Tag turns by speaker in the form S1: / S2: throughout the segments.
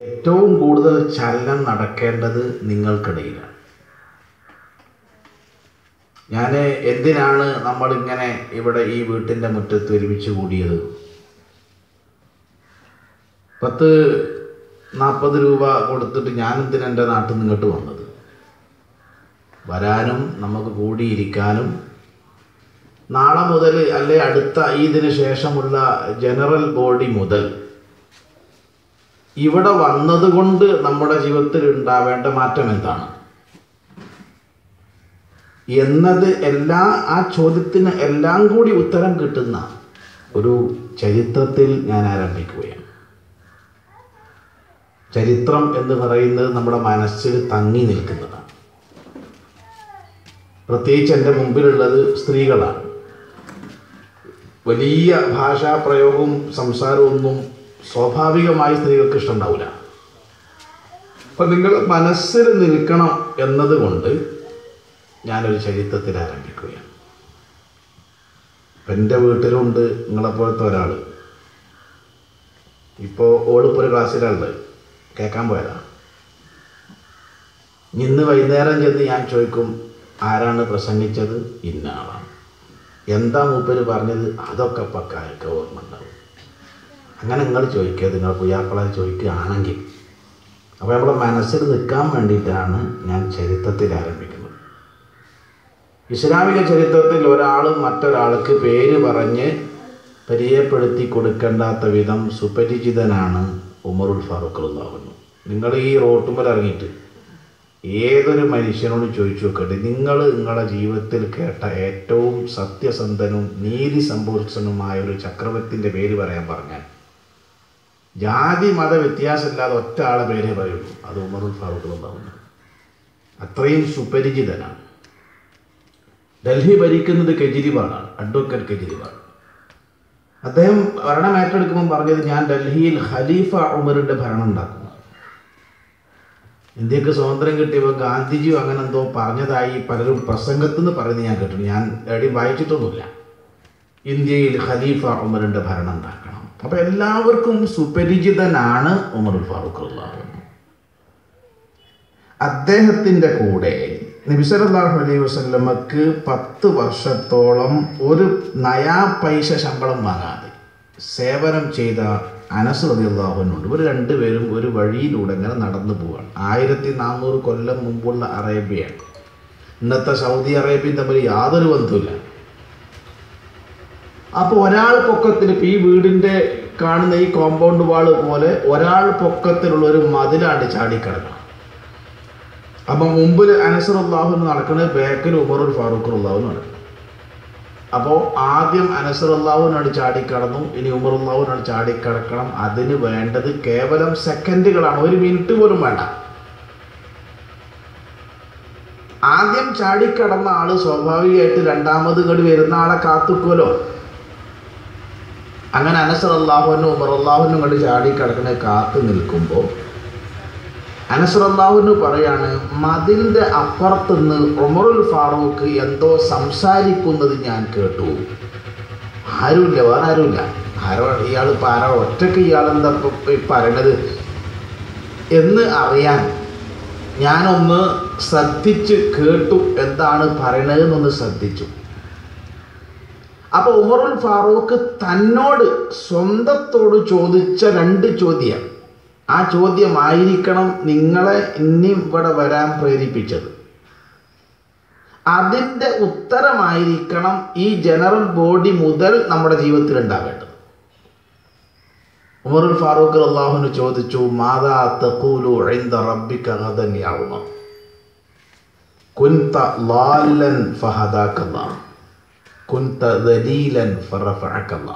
S1: ഏറ്റവും കൂടുതൽ ചലനം നടക്കേണ്ടത് നിങ്ങൾക്കിടയിലാണ് ഞാൻ എന്തിനാണ് നമ്മളിങ്ങനെ ഇവിടെ ഈ വീട്ടിൻ്റെ മുറ്റത്ത് ഒരുമിച്ച് കൂടിയത് പത്ത് നാൽപ്പത് രൂപ കൊടുത്തിട്ട് ഞാനെന്തിനാ എൻ്റെ നാട്ടിൽ നിന്ന് ഇങ്ങോട്ട് വന്നത് വരാനും നമുക്ക് കൂടിയിരിക്കാനും നാളെ മുതൽ അല്ലെ അടുത്ത ഇതിന് ശേഷമുള്ള ജനറൽ ബോഡി മുതൽ ഇവിടെ വന്നതുകൊണ്ട് നമ്മുടെ ജീവിതത്തിൽ ഉണ്ടാവേണ്ട മാറ്റം എന്താണ് എന്നത് എല്ലാ ആ ചോദ്യത്തിന് എല്ലാം കൂടി ഉത്തരം കിട്ടുന്ന ഒരു ചരിത്രത്തിൽ ഞാൻ ആരംഭിക്കുകയാണ് ചരിത്രം എന്ന് പറയുന്നത് നമ്മുടെ മനസ്സിൽ തങ്ങി നിൽക്കുന്നതാണ് പ്രത്യേകിച്ച് എൻ്റെ മുമ്പിലുള്ളത് സ്ത്രീകളാണ് വലിയ ഭാഷാ പ്രയോഗവും സംസാരമൊന്നും സ്വാഭാവികമായി സ്ത്രീകൾക്ക് ഇഷ്ടമുണ്ടാവില്ല അപ്പം നിങ്ങൾ മനസ്സിൽ നിൽക്കണം എന്നതുകൊണ്ട് ഞാനൊരു ചരിത്രത്തിൽ ആരംഭിക്കുകയാണ് ഇപ്പം എൻ്റെ വീട്ടിലുണ്ട് നിങ്ങളെപ്പോലത്തെ ഒരാൾ ഇപ്പോൾ ഓളിപ്പോൾ ഒരു ക്ലാസ്സിലുള്ളത് കേൾക്കാൻ പോയതാ ഇന്ന് വൈകുന്നേരം ചെന്ന് ഞാൻ ചോദിക്കും ആരാണ് പ്രസംഗിച്ചത് ഇന്ന ആളാണ് എന്താ മൂപ്പര് പറഞ്ഞത് അതൊക്കെ പക്കായൊക്കെ ഓർമ്മ ഉണ്ടാവും അങ്ങനെ നിങ്ങൾ ചോദിക്കുക നിങ്ങൾ പുയ്യാക്കളെ ചോദിക്കുകയാണെങ്കിൽ അപ്പോൾ നമ്മുടെ മനസ്സിൽ നിൽക്കാൻ വേണ്ടിയിട്ടാണ് ഞാൻ ചരിത്രത്തിൽ ആരംഭിക്കുന്നത് ഇസ്ലാമിക ചരിത്രത്തിൽ ഒരാൾ മറ്റൊരാൾക്ക് പേര് പറഞ്ഞ് പരിചയപ്പെടുത്തി കൊടുക്കേണ്ടാത്ത വിധം സുപരിചിതനാണ് ഉമറുൽ ഫാറൂഖ് അള്ളാഹുന്നു നിങ്ങൾ ഈ റോട്ടുമ്പോൾ ഇറങ്ങിയിട്ട് ഏതൊരു മനുഷ്യനോട് ചോദിച്ചു നോക്കട്ടെ നിങ്ങൾ നിങ്ങളുടെ ജീവിതത്തിൽ കേട്ട ഏറ്റവും സത്യസന്ധനും നീതി സമ്പൂർഷനുമായ ഒരു ചക്രവർത്തിൻ്റെ പേര് പറയാൻ പറഞ്ഞാൽ ജാതി മത വ്യത്യാസമില്ലാതെ ഒറ്റ ആളെ പേരേ പറയുള്ളൂ അത് ഉമറുൽ ഫാറൂഖ് ഉണ്ടാവുന്നു അത്രയും സുപരിചിതനാണ് ഡൽഹി ഭരിക്കുന്നത് കെജ്രിവാളാണ് അഡ്വക്കേറ്റ് കെജ്രിവാൾ അദ്ദേഹം ഭരണം ഏറ്റെടുക്കുമ്പോൾ പറഞ്ഞത് ഞാൻ ഡൽഹിയിൽ ഖലീഫ ഉമറിൻ്റെ ഭരണം ഉണ്ടാക്കും ഇന്ത്യക്ക് സ്വാതന്ത്ര്യം കിട്ടിയപ്പോൾ ഗാന്ധിജിയും അങ്ങനെ എന്തോ പറഞ്ഞതായി പലരും പ്രസംഗത്തിൽ നിന്ന് പറയുന്നത് ഞാൻ കേട്ടിട്ടുണ്ട് ഞാൻ എവിടെയും വായിച്ചിട്ടൊന്നുമില്ല ഇന്ത്യയിൽ ഖലീഫ ഉമറിൻ്റെ ഭരണം ഉണ്ടാക്കണം അപ്പോൾ എല്ലാവർക്കും സുപരിചിതനാണ് ഉമറുൽ ഫാറൂഖ് അള്ളാഹു അദ്ദേഹത്തിൻ്റെ കൂടെ നബിസലാഹു അലൈഹി വസ്ലമക്ക് പത്ത് വർഷത്തോളം ഒരു നയാ പൈസ ശമ്പളം വാങ്ങാതെ സേവനം ചെയ്ത അനസ് റതിയുള്ളാഹുനുണ്ട് ഇവർ രണ്ടുപേരും ഒരു വഴിയിലൂടെ ഇങ്ങനെ നടന്നു പോവാണ് ആയിരത്തി നാനൂറ് കൊല്ലം മുമ്പുള്ള അറേബ്യയാണ് ഇന്നത്തെ സൗദി അറേബ്യയും തമ്മിൽ യാതൊരു ബന്ധമില്ല അപ്പോൾ ഒരാൾ പൊക്കത്തിൽ ഇപ്പോൾ ഈ വീടിൻ്റെ കാണുന്ന ഈ കോമ്പൗണ്ട് വാള് പോലെ ഒരാൾ പൊക്കത്തിലുള്ള ഒരു മതിലാണ് ചാടിക്കിടക്കണം അപ്പം മുമ്പിൽ അനസർ അള്ളാഹു നടക്കുന്നത് ബാക്കിൽ ഉമറുൽ ഫാറൂഖ് അള്ളാഹു നടക്കും അപ്പോൾ ആദ്യം അനസർ അള്ളാഹുവിനാണ് ചാടിക്കടന്നു ഇനി ഉമർ അള്ളാഹുവിനാണ് ചാടിക്കടക്കണം അതിന് വേണ്ടത് കേവലം സെക്കൻഡുകളാണ് ഒരു മിനിറ്റ് പോലും വേണ്ട ആദ്യം ചാടിക്കടന്ന ആള് സ്വാഭാവികമായിട്ട് രണ്ടാമത് ഇങ്ങോട്ട് വരുന്ന ആളെ കാത്തുക്കുമല്ലോ അങ്ങനെ അനസർ അള്ളാഹുവിനും ഉമർ അള്ളാഹുവിനും ഇങ്ങോട്ട് ചാടിക്കടക്കണ കാത്തു നിൽക്കുമ്പോൾ അനസറല്ലാഹുവിന് പറയാണ് മതിലിൻ്റെ അപ്പുറത്തുനിന്ന് ഉമറുൽ ഫാറൂഖ് എന്തോ സംസാരിക്കുന്നത് ഞാൻ കേട്ടു ആരുമില്ല വേറെ ആരുമില്ല ആരോ ഇയാൾ ഇപ്പം ആരോ ഒറ്റയ്ക്ക് ഇയാൾ എന്താ പറയണത് എന്ന് അറിയാൻ ഞാനൊന്ന് ശ്രദ്ധിച്ച് കേട്ടു എന്താണ് പറയണതെന്നൊന്ന് ശ്രദ്ധിച്ചു അപ്പോൾ ഉമറുൽ ഫാറൂഖ് തന്നോട് സ്വന്തത്തോട് ചോദിച്ച രണ്ട് ചോദ്യം ആ ചോദ്യമായിരിക്കണം നിങ്ങളെ ഇനിയും ഇവിടെ വരാൻ പ്രേരിപ്പിച്ചത് അതിൻ്റെ ഉത്തരമായിരിക്കണം ഈ ജനറൽ ബോഡി മുതൽ നമ്മുടെ ജീവിതത്തിൽ ഉണ്ടാവേണ്ടത് ഉമറുൽ ഫാറൂഖ് അള്ളാഹുന് ചോദിച്ചു മാതാ തഖൂലു ഇൻദ റബ്ബിക ഗദൻ യാ ഉമർ കുൻത ലാലൻ ഫഹദാക്കല്ലാ കുൻത ദലീലൻ ഫറഫഅക്കല്ലാ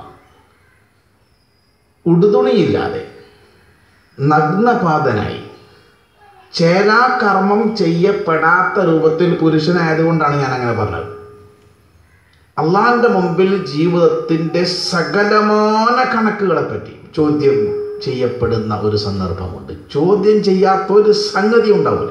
S1: ഉടുതുണിയില്ലാതെ നഗ്നപാതനായി ചേലാകർമ്മം ചെയ്യപ്പെടാത്ത രൂപത്തിൽ പുരുഷനായതുകൊണ്ടാണ് ഞാൻ അങ്ങനെ പറഞ്ഞത് അള്ളാഹിൻ്റെ മുമ്പിൽ ജീവിതത്തിൻ്റെ സകലമാന കണക്കുകളെ പറ്റി ചോദ്യം ചെയ്യപ്പെടുന്ന ഒരു സന്ദർഭമുണ്ട് ചോദ്യം ചെയ്യാത്ത ഒരു സംഗതി ഉണ്ടാവില്ല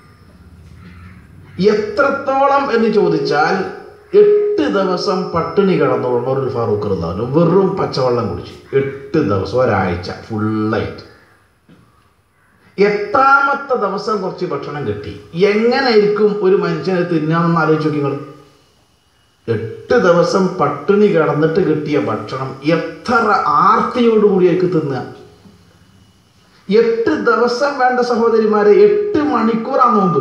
S1: എത്രത്തോളം എന്ന് ചോദിച്ചാൽ എട്ട് ദിവസം പട്ടിണി കിടന്നു ഉമറുൽ ഫാറൂഖ് റഹ്ലാനു വെറും പച്ചവെള്ളം കുടിച്ചു എട്ട് ദിവസം ഒരാഴ്ച ഫുള്ളായിട്ട് എട്ടാമത്തെ ദിവസം കുറച്ച് ഭക്ഷണം കിട്ടി എങ്ങനെയായിരിക്കും ഒരു മനുഷ്യനെ തിന്നാമെന്ന് ആലോചിച്ച് നോക്കി നിങ്ങൾ എട്ട് ദിവസം പട്ടിണി കിടന്നിട്ട് കിട്ടിയ ഭക്ഷണം എത്ര ആർത്തിയോടുകൂടിയായിരിക്കും തിന്നുക എട്ട് ദിവസം വേണ്ട സഹോദരിമാരെ എട്ട് മണിക്കൂറാ നോമ്പ്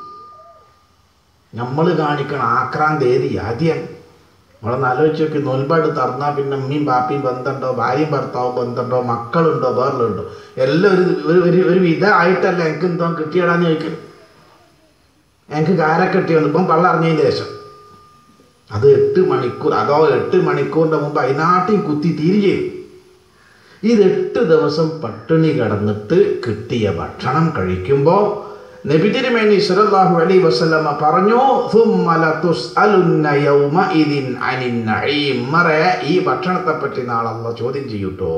S1: നമ്മൾ കാണിക്കണം ആക്രാന്ത് ഏത് ആദ്യം നമ്മളൊന്ന് ആലോചിച്ച് നോക്കി നോൽമ്പാട് തറന്നാൽ പിന്നെ ഉമ്മയും ബാപ്പയും ബന്ധമുണ്ടോ ഭാര്യയും ഭർത്താവും ബന്ധമുണ്ടോ മക്കളുണ്ടോ വേറെയുണ്ടോ എല്ലാം ഒരു ഒരു ഒരു ഒരു വിധമായിട്ടല്ല എനിക്ക് എന്തോ കിട്ടിയടാന്ന് ചോദിക്കും എനിക്ക് കാരക്കെട്ടി വന്നു ഇപ്പം പള്ള അറിഞ്ഞതിന് ശേഷം അത് എട്ട് മണിക്കൂർ അതോ എട്ട് മണിക്കൂറിൻ്റെ മുമ്പ് അതിനാട്ടിയും കുത്തി തിരികെ ഇത് എട്ട് ദിവസം പട്ടിണി കിടന്നിട്ട് കിട്ടിയ ഭക്ഷണം കഴിക്കുമ്പോൾ നബിതിരുമേനി സല്ലല്ലാഹു അലൈഹി വസല്ലമ പറഞ്ഞു "ثُمَّ لَتُسْأَلُنَّ يَوْمَئِذٍ عَنِ النَّعِيمِ മറെ ഈ ഭക്ഷണത്തെ പറ്റി നാളെ അള്ള ചോദ്യം ചെയ്യൂട്ടോ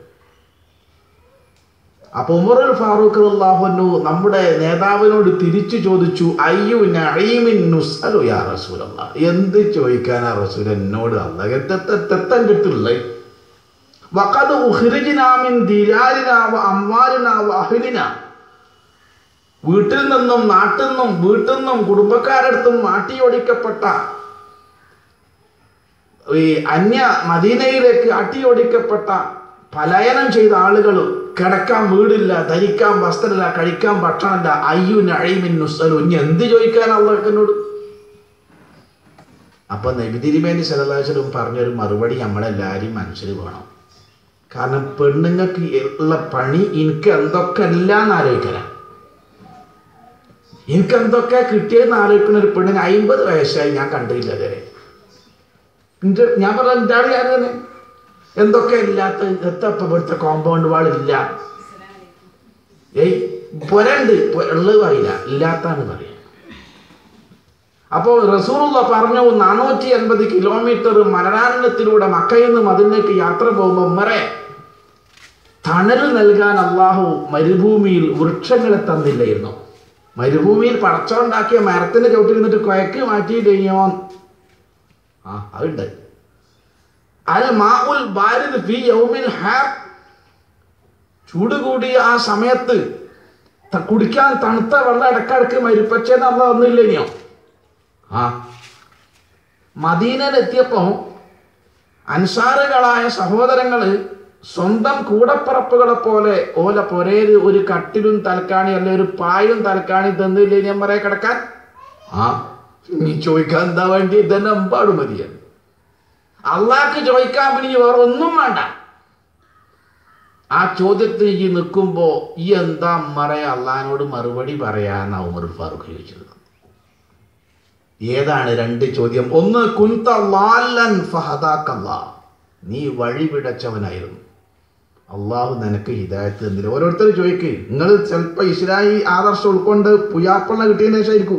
S1: അപ്പൊ ഉമറുൽ ഫാറൂഖ് അള്ളാഹുനു നമ്മുടെ നേതാവിനോട് തിരിച്ചു ചോദിച്ചു അയ്യു നഈമിൻ നുസ്അലു യാ റസൂലല്ലാ എന്ത് ചോദിക്കാനാ റസൂൽ എന്നോട് അള്ളാഹ് തെത്തൻ കിട്ടില്ലേ വഖദ് ഉഖ്രിജ്നാ മിൻ ദിലാലിനാ വ അംവാലിനാ വ അഹ്ലിനാ വീട്ടിൽ നിന്നും നാട്ടിൽ നിന്നും വീട്ടിൽ നിന്നും കുടുംബക്കാരടുത്തും മാട്ടിയോടിക്കപ്പെട്ട ഈ അന്യ മദീനയിലേക്ക് അട്ടിയോടിക്കപ്പെട്ട പലായനം ചെയ്ത ആളുകൾ കിടക്കാൻ വീടില്ല ധരിക്കാൻ വസ്ത്രമില്ല കഴിക്കാൻ ഭക്ഷണമില്ല അയ്യു നഴീമിൻ നുസ്സലു ഇനി എന്ത് ചോദിക്കാൻ അള്ളാഹനോട് അപ്പൊ നബിതിരിമേനി സലഹുലും പറഞ്ഞൊരു മറുപടി നമ്മളെല്ലാവരും മനസ്സിൽ വേണം കാരണം പെണ്ണുങ്ങൾക്ക് ഉള്ള പണി എനിക്ക് എന്തൊക്കെ അല്ല എന്ന് ആലോചിക്കലാണ് എനിക്ക് എന്തൊക്കെ കിട്ടിയെന്ന് ആലോചിക്കുന്ന ഒരു പെണ്ണിന് അമ്പത് വയസ്സായി ഞാൻ കണ്ടില്ല അതുവരെ എൻ്റെ ഞാൻ പറഞ്ഞ എൻ്റെ ആൾ ഞാൻ തന്നെ എന്തൊക്കെ ഇല്ലാത്ത എത്തപ്പം ഇവിടുത്തെ കോമ്പൗണ്ട് വാളില്ല ഏയ് പൊരണ്ട് പൊ- ഉള്ളത് പറയില്ല ഇല്ലാത്താണ് പറയാം അപ്പോൾ റസൂറുള്ള പറഞ്ഞു നാനൂറ്റി അൻപത് കിലോമീറ്റർ മരണാരണ്യത്തിലൂടെ മക്കയിൽ നിന്ന് മതിലേക്ക് യാത്ര പോകുമ്പോൾ മറെ തണൽ നൽകാൻ അള്ളാഹു മരുഭൂമിയിൽ വൃക്ഷങ്ങളെ തന്നില്ലായിരുന്നു മരുഭൂമിയിൽ പടച്ചോണ്ടാക്കിയ മരത്തിന് ചവിട്ടിരുന്നിട്ട് കുഴക്ക് മാറ്റി കഴിഞ്ഞോ ആ അതുണ്ട് അൽ മാഉൽ ബാരിദ് ഫി യൗമിൽ ഹാർ ചൂട് കൂടിയ ആ സമയത്ത് ത- കുടിക്കാൻ തണുത്ത വെള്ളം ഇടക്കിടക്ക് മരുപ്പച്ചേന്ന് അല്ല വന്നില്ല ഇനിയോ ആ മദീനയിലെത്തിയപ്പോൾ അൻസാറുകളായ സഹോദരങ്ങള് സ്വന്തം കൂടപ്പറപ്പുകളെ പോലെ ഓല പൊരേല് ഒരു കട്ടിലും തലക്കാണി അല്ലെ ഒരു പായും തലക്കാണി തന്നില്ലേ ഞാൻ പറയാ കിടക്കാൻ ആ നീ ചോദിക്കാൻ എന്താ വേണ്ടി ഇതന്നെ അമ്പാട് മതിയാണ് അള്ളാഹ്ക്ക് ചോദിക്കാൻ പിന്നെ വേറെ ഒന്നും വേണ്ട ആ ചോദ്യത്തിന് ഈ നിൽക്കുമ്പോ ഈ എന്താ മറയ അള്ളഹാനോട് മറുപടി പറയാന്നാ ഉമർ ഫാറൂഖ് ചോദിച്ചത് ഏതാണ് രണ്ട് ചോദ്യം ഒന്ന് കുന്ത ലാലൻ ഫഹദാക്കല്ലാ നീ വഴി പിടച്ചവനായിരുന്നു അള്ളാഹു നിനക്ക് ഹിദായത്ത് തന്നില്ല ഓരോരുത്തർ ചോദിക്ക് നിങ്ങൾ ചിലപ്പോൾ ഇസ്ലായി ആദർശം ഉൾക്കൊണ്ട് പുയാപ്പള്ള കിട്ടിയതിന് ശേഷമായിരിക്കും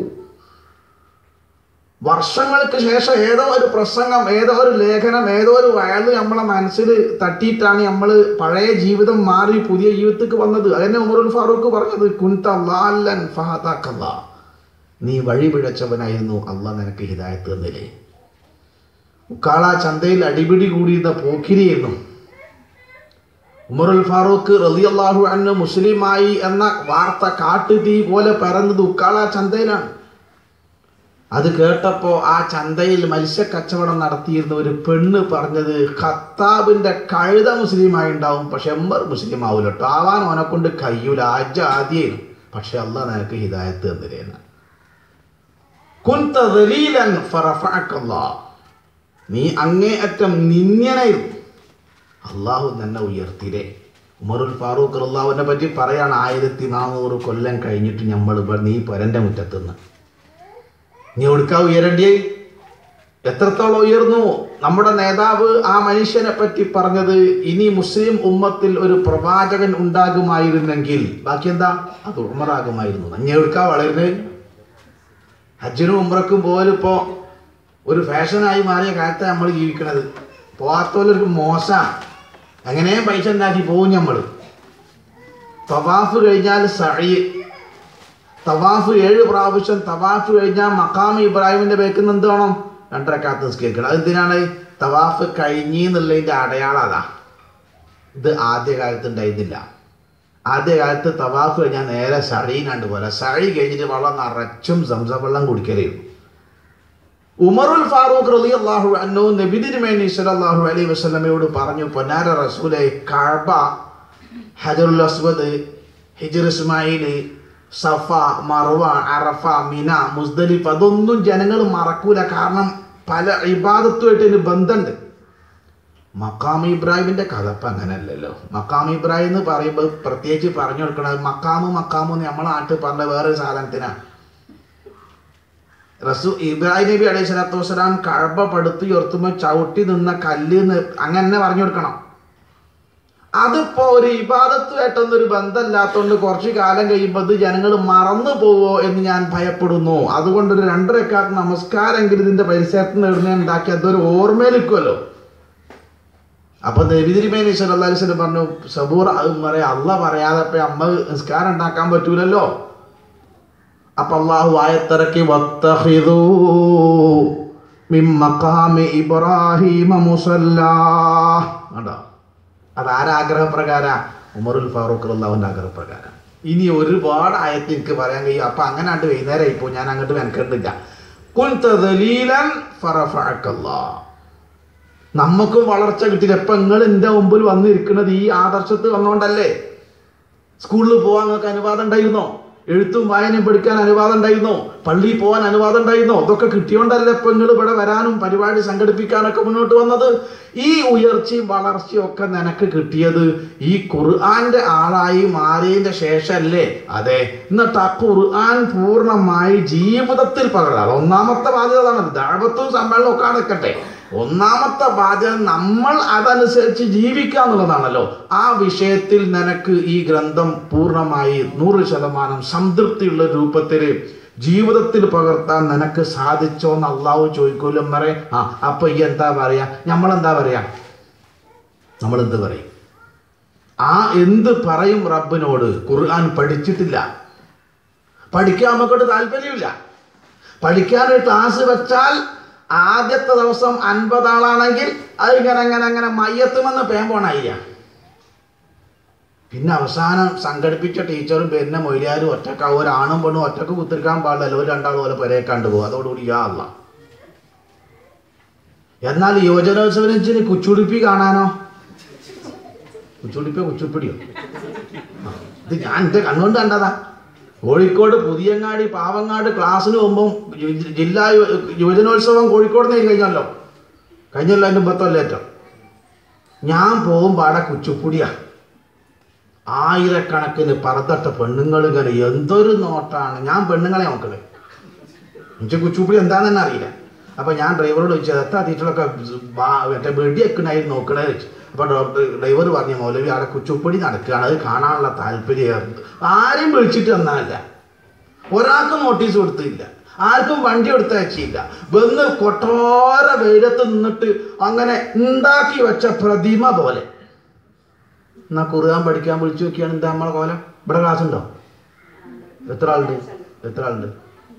S1: വർഷങ്ങൾക്ക് ശേഷം ഏതോ ഒരു പ്രസംഗം ഏതോ ഒരു ലേഖനം ഏതോ ഒരു വയല് നമ്മളെ മനസ്സിൽ തട്ടിയിട്ടാണ് നമ്മൾ പഴയ ജീവിതം മാറി പുതിയ ജീവിതത്തിക്ക് വന്നത് അതന്നെ ഉമറുൽ ഫാറൂഖ് പറഞ്ഞത് കുന്ത ലാലൻ ഫഹദാക്കല്ലാ നീ വഴി പിഴച്ചവനായിരുന്നു അള്ള നിനക്ക് ഹിദായത്ത് തന്നില്ലേ ഉക്കാള ചന്തയിൽ അടിപിടി കൂടിയിരുന്ന പോക്കിരിയായിരുന്നു ഉമറുൽ ഫാറൂഖ് റളിയല്ലാഹു അൻഹു മുസ്ലിമായി എന്ന വാർത്ത കാട്ടുതീ പോലെ പരന്നത് ഉക്കാള ചന്തയിലാണ് അത് കേട്ടപ്പോൾ ആ ചന്തയിൽ മത്സ്യ കച്ചവടം നടത്തിയിരുന്ന ഒരു പെണ്ണ് പറഞ്ഞത് ഖത്താബിന്റെ കഴുത മുസ്ലിമായി ഉണ്ടാവും പക്ഷെ എമ്മർ മുസ്ലിം ആവൂല കേട്ടോ ആവാൻ ഓനെ കൊണ്ട് കയ്യൂല ആജ ആദ്യം പക്ഷെ അല്ല നിനക്ക് ഹിദായത്ത് തന്നിരേന്ന് കുന്ത ദലീലൻ ഫറഫഅക്കല്ലാഹ്. നീ അങ്ങേയറ്റം നിന്യനായിരുന്നു അള്ളാഹു തന്നെ ഉയർത്തിരേ ഉമറുൽ ഫാറൂഖ് അള്ളാഹുവിനെ പറ്റി പറയാണ് ആയിരത്തി നാനൂറ് കൊല്ലം കഴിഞ്ഞിട്ട് നമ്മൾ നീ പൊരൻ്റെ മുറ്റത്തുനിന്ന് നീ ഒടുക്കാ ഉയരണ്ടേ എത്രത്തോളം ഉയർന്നു നമ്മുടെ നേതാവ് ആ മനുഷ്യനെ പറ്റി പറഞ്ഞത് ഇനി മുസ്ലിം ഉമ്മത്തിൽ ഒരു പ്രവാചകൻ ഉണ്ടാകുമായിരുന്നെങ്കിൽ ബാക്കി എന്താ അത് ഉമറാകുമായിരുന്നു നീ എടുക്കാ വളരുന്നത് ഹജ്ജിനും ഉമ്രക്കും പോലും ഇപ്പോൾ ഒരു ഫാഷനായി മാറിയ കാലത്താണ് നമ്മൾ ജീവിക്കണത് പോകാത്തോലൊരു മോശ എങ്ങനെയും പൈസ ഉണ്ടാക്കി പോകും നമ്മൾ തവാഫ് കഴിഞ്ഞാൽ സഴി തവാഫ് ഏഴ് പ്രാവശ്യം തവാഫ് കഴിഞ്ഞാൽ മക്കാമ് ഇബ്രാഹിമിന്റെ ബേക്കിൽ എന്ത് വേണം രണ്ടരക്കാത്ത് നിസ്കരിക്കണം അതെന്തിനാണ് തവാഫ് കഴിഞ്ഞി എന്നുള്ളതിൻ്റെ അടയാളം അതാ ഇത് ആദ്യകാലത്ത് ഉണ്ടായിരുന്നില്ല ആദ്യ കാലത്ത് തവാഫ് കഴിഞ്ഞാൽ നേരെ സഴീനാണ്ട് പോലെ സഴി കഴിഞ്ഞിട്ട് വെള്ളം നിറച്ചും സംസം വെള്ളം കുടിക്കലായിരുന്നു ഉമറുൽ ഫാറൂഖ് റലി അള്ളാഹു അന്നു നബി തിരുമേനി സല്ലല്ലാഹു അലൈഹി വസല്ലമയോട് പറഞ്ഞു പൊന്നാര റസൂലെ കഅബ ഹജറുൽ അസ്വദ് ഹിജർ ഇസ്മായിൽ സഫ മർവ അറഫ മിന മുസ്ദലിഫ് അതൊന്നും ജനങ്ങൾ മറക്കൂല കാരണം പല ഇബാദത്തുമായിട്ട് ഇതിന് ബന്ധമുണ്ട് മക്കാം ഇബ്രാഹിമിന്റെ കഥ ഇപ്പം അങ്ങനെയല്ലല്ലോ മക്കാം ഇബ്രാഹിം എന്ന് പറയുമ്പോൾ പ്രത്യേകിച്ച് പറഞ്ഞു കൊടുക്കണത് മക്കാമ് മക്കാമ് എന്ന് നമ്മളെ നാട്ടിൽ പറഞ്ഞ വേറൊരു സാധനത്തിനാണ് റസൂ ഇബ്രാഹിം നബി അലൈഹി സ്വലാത്തു വസ്സലാം കഴബ പടുത്ത് ഉയർത്തുമ്പോൾ ചവിട്ടി നിന്ന കല്ല് എന്ന് അങ്ങനെ തന്നെ പറഞ്ഞു കൊടുക്കണം അതിപ്പോ ഒരു ഇബാദത്തുമായിട്ടൊന്നും ഒരു ബന്ധമില്ലാത്തതുകൊണ്ട് കുറച്ച് കാലം കഴിയുമ്പോൾ ഇത് ജനങ്ങൾ മറന്നു പോവോ എന്ന് ഞാൻ ഭയപ്പെടുന്നു അതുകൊണ്ട് ഒരു രണ്ടരക്കാട്ട് നമസ്കാരമെങ്കിലും ഇതിന്റെ പരിസരത്ത് നേടുന്ന ഉണ്ടാക്കി അതൊരു ഓർമ്മയിലിക്കുമല്ലോ അപ്പൊ നബിതിരിമേനി സല്ലല്ലാഹു അലൈഹി വസല്ലം പറഞ്ഞു സബൂർ അത് പറയാ അല്ല പറയാതെ ഇപ്പൊ അമ്മ നിസ്കാരം ഉണ്ടാക്കാൻ പറ്റൂലല്ലോ അപ്പൊ അള്ളാഹു ആയത്തിറക്കി വത്തഖിദൂ മിൻ മഖാമി ഇബ്രാഹീമ മുസല്ലാ കണ്ടോ അത് ആരാഗ്രഹപ്രകാര ഉമറുൽ ഫാറൂഖ് അള്ളാഹുവിൻ്റെ ആഗ്രഹപ്രകാരം ഇനി ഒരുപാട് ആയത്ത് എനിക്ക് പറയാൻ കഴിയും അപ്പൊ അങ്ങനെ ആണ്ട് വൈകുന്നേരം ഇപ്പോൾ ഞാൻ അങ്ങോട്ട് മെനക്കെട്ടില്ല കുൻത ദലീലൻ ഫറഫഅക്കല്ലാഹ് നമുക്കും വളർച്ച കിട്ടില്ല ഇപ്പൊ നിങ്ങൾ എൻ്റെ മുമ്പിൽ വന്നിരിക്കുന്നത് ഈ ആദർശത്തിൽ വന്നുകൊണ്ടല്ലേ സ്കൂളിൽ പോകാൻ നിങ്ങൾക്ക് അനുവാദം ഉണ്ടായിരുന്നോ എഴുത്തും വായനയും പഠിക്കാൻ അനുവാദം ഉണ്ടായിരുന്നോ പള്ളിയിൽ പോകാൻ അനുവാദം ഉണ്ടായിരുന്നോ ഇതൊക്കെ കിട്ടിയോണ്ടല്ലേ ഇപ്പൊ നിങ്ങൾ ഇവിടെ വരാനും പരിപാടി സംഘടിപ്പിക്കാനൊക്കെ മുന്നോട്ട് വന്നത് ഈ ഉയർച്ചയും വളർച്ചയും ഒക്കെ നിനക്ക് കിട്ടിയത് ഈ ഖുർആന്റെ ആളായി മാറിയതിന്റെ ശേഷമല്ലേ അതെ എന്നിട്ട് ആ ഖുർആൻ പൂർണ്ണമായി ജീവിതത്തിൽ പകരാം ഒന്നാമത്തെ ബാധ്യത അതാണ് ദാഴ്വത്തും സമ്മേളനവും ഒക്കെ നിൽക്കട്ടെ ഒന്നാമത്തെ ബാധ്യത നമ്മൾ അതനുസരിച്ച് ജീവിക്കുക എന്നുള്ളതാണല്ലോ ആ വിഷയത്തിൽ നിനക്ക് ഈ ഗ്രന്ഥം പൂർണ്ണമായി നൂറ് ശതമാനം സംതൃപ്തിയുള്ള രൂപത്തിൽ ജീവിതത്തിൽ പകർത്താൻ നിനക്ക് സാധിച്ചോ എന്ന് അള്ളാഹു ചോദിക്കൂലും പറയും ആ അപ്പൊ ഈ എന്താ പറയാ നമ്മളെന്താ പറയാ നമ്മളെന്ത് പറയും ആ എന്ത് പറയും റബ്ബിനോട് ഖുർആൻ പഠിച്ചിട്ടില്ല പഠിക്കാൻ നമുക്കോട്ട് താല്പര്യമില്ല പഠിക്കാൻ ഒരു ക്ലാസ് വെച്ചാൽ ആദ്യത്തെ ദിവസം അൻപത് ആളാണെങ്കിൽ അത് ഇങ്ങനെ അങ്ങനെ അങ്ങനെ മയ്യത്തുമെന്ന് പേമ്പോണായില്ല പിന്നെ അവസാനം സംഘടിപ്പിച്ച ടീച്ചറും പിന്നെ മൊയിലാരും ഒറ്റക്ക ഒരാണും പെണ്ണും ഒറ്റക്ക് കുത്തിരിക്കാൻ പാടില്ലല്ലോ ഒരു രണ്ടാൾ പോലെ പെരയെ കണ്ടുപോകും അതോടുകൂടി യാ അല്ല എന്നാൽ യുവജനോത്സവത്തിന് കുച്ചുടിപ്പി കാണാനോ കുച്ചുടിപ്പിയോ കുച്ചുപ്പിടിയോ ആ, ഇത് ഞാൻ എൻ്റെ കണ്ണുകൊണ്ട് കണ്ടതാ കോഴിക്കോട് പുതിയങ്ങാടി പാവങ്ങാട് ക്ലാസ്സിന് പോകുമ്പം ജി- ജില്ലാ യു- യുവജനോത്സവം കോഴിക്കോട് നിന്ന് കഴിഞ്ഞല്ലോ കഴിഞ്ഞല്ലോ അതിൻ്റെ മുമ്പത്തല്ലേറ്റം ഞാൻ പോകുമ്പോൾ അവിടെ കുച്ചുപ്പുടിയാ ആയിരക്കണക്കിന് പറത്തട്ട പെണ്ണുങ്ങൾ ഇങ്ങനെ എന്തൊരു നോട്ടാണ് ഞാൻ പെണ്ണുങ്ങളെ നോക്കണേ എനിക്ക് കുച്ചുപ്പുടി എന്താണെന്ന് തന്നെ അറിയില്ല അപ്പൊ ഞാൻ ഡ്രൈവറോട് ചോദിച്ചത് എത്ര തീറ്റകളൊക്കെ മറ്റേ വെടിയൊക്കെയായി നോക്കണേ ചോദിച്ചു അപ്പൊ ഡോക്ടർ ഡ്രൈവർ പറഞ്ഞു മൗലവി അവിടെ കുച്ചുപ്പടി നടക്കുകയാണ് അത് കാണാനുള്ള താല്പര്യം ആരും വിളിച്ചിട്ട് തന്നല്ല ഒരാൾക്കും നോട്ടീസ് കൊടുത്തില്ല ആർക്കും വണ്ടി കൊടുത്തയച്ചില്ല വന്ന് കൊട്ടോര വെയിലത്ത് നിന്നിട്ട് അങ്ങനെ ഉണ്ടാക്കി വെച്ച പ്രതിമ പോലെ എന്നാ കുറുകാൻ പഠിക്കാൻ വിളിച്ചു നോക്കിയാണ് എന്താ നമ്മളെ കോലം ഇവിടെ ക്ലാസ് ഉണ്ടോ എത്ര ആളുണ്ട് എത്ര ആളുണ്ട്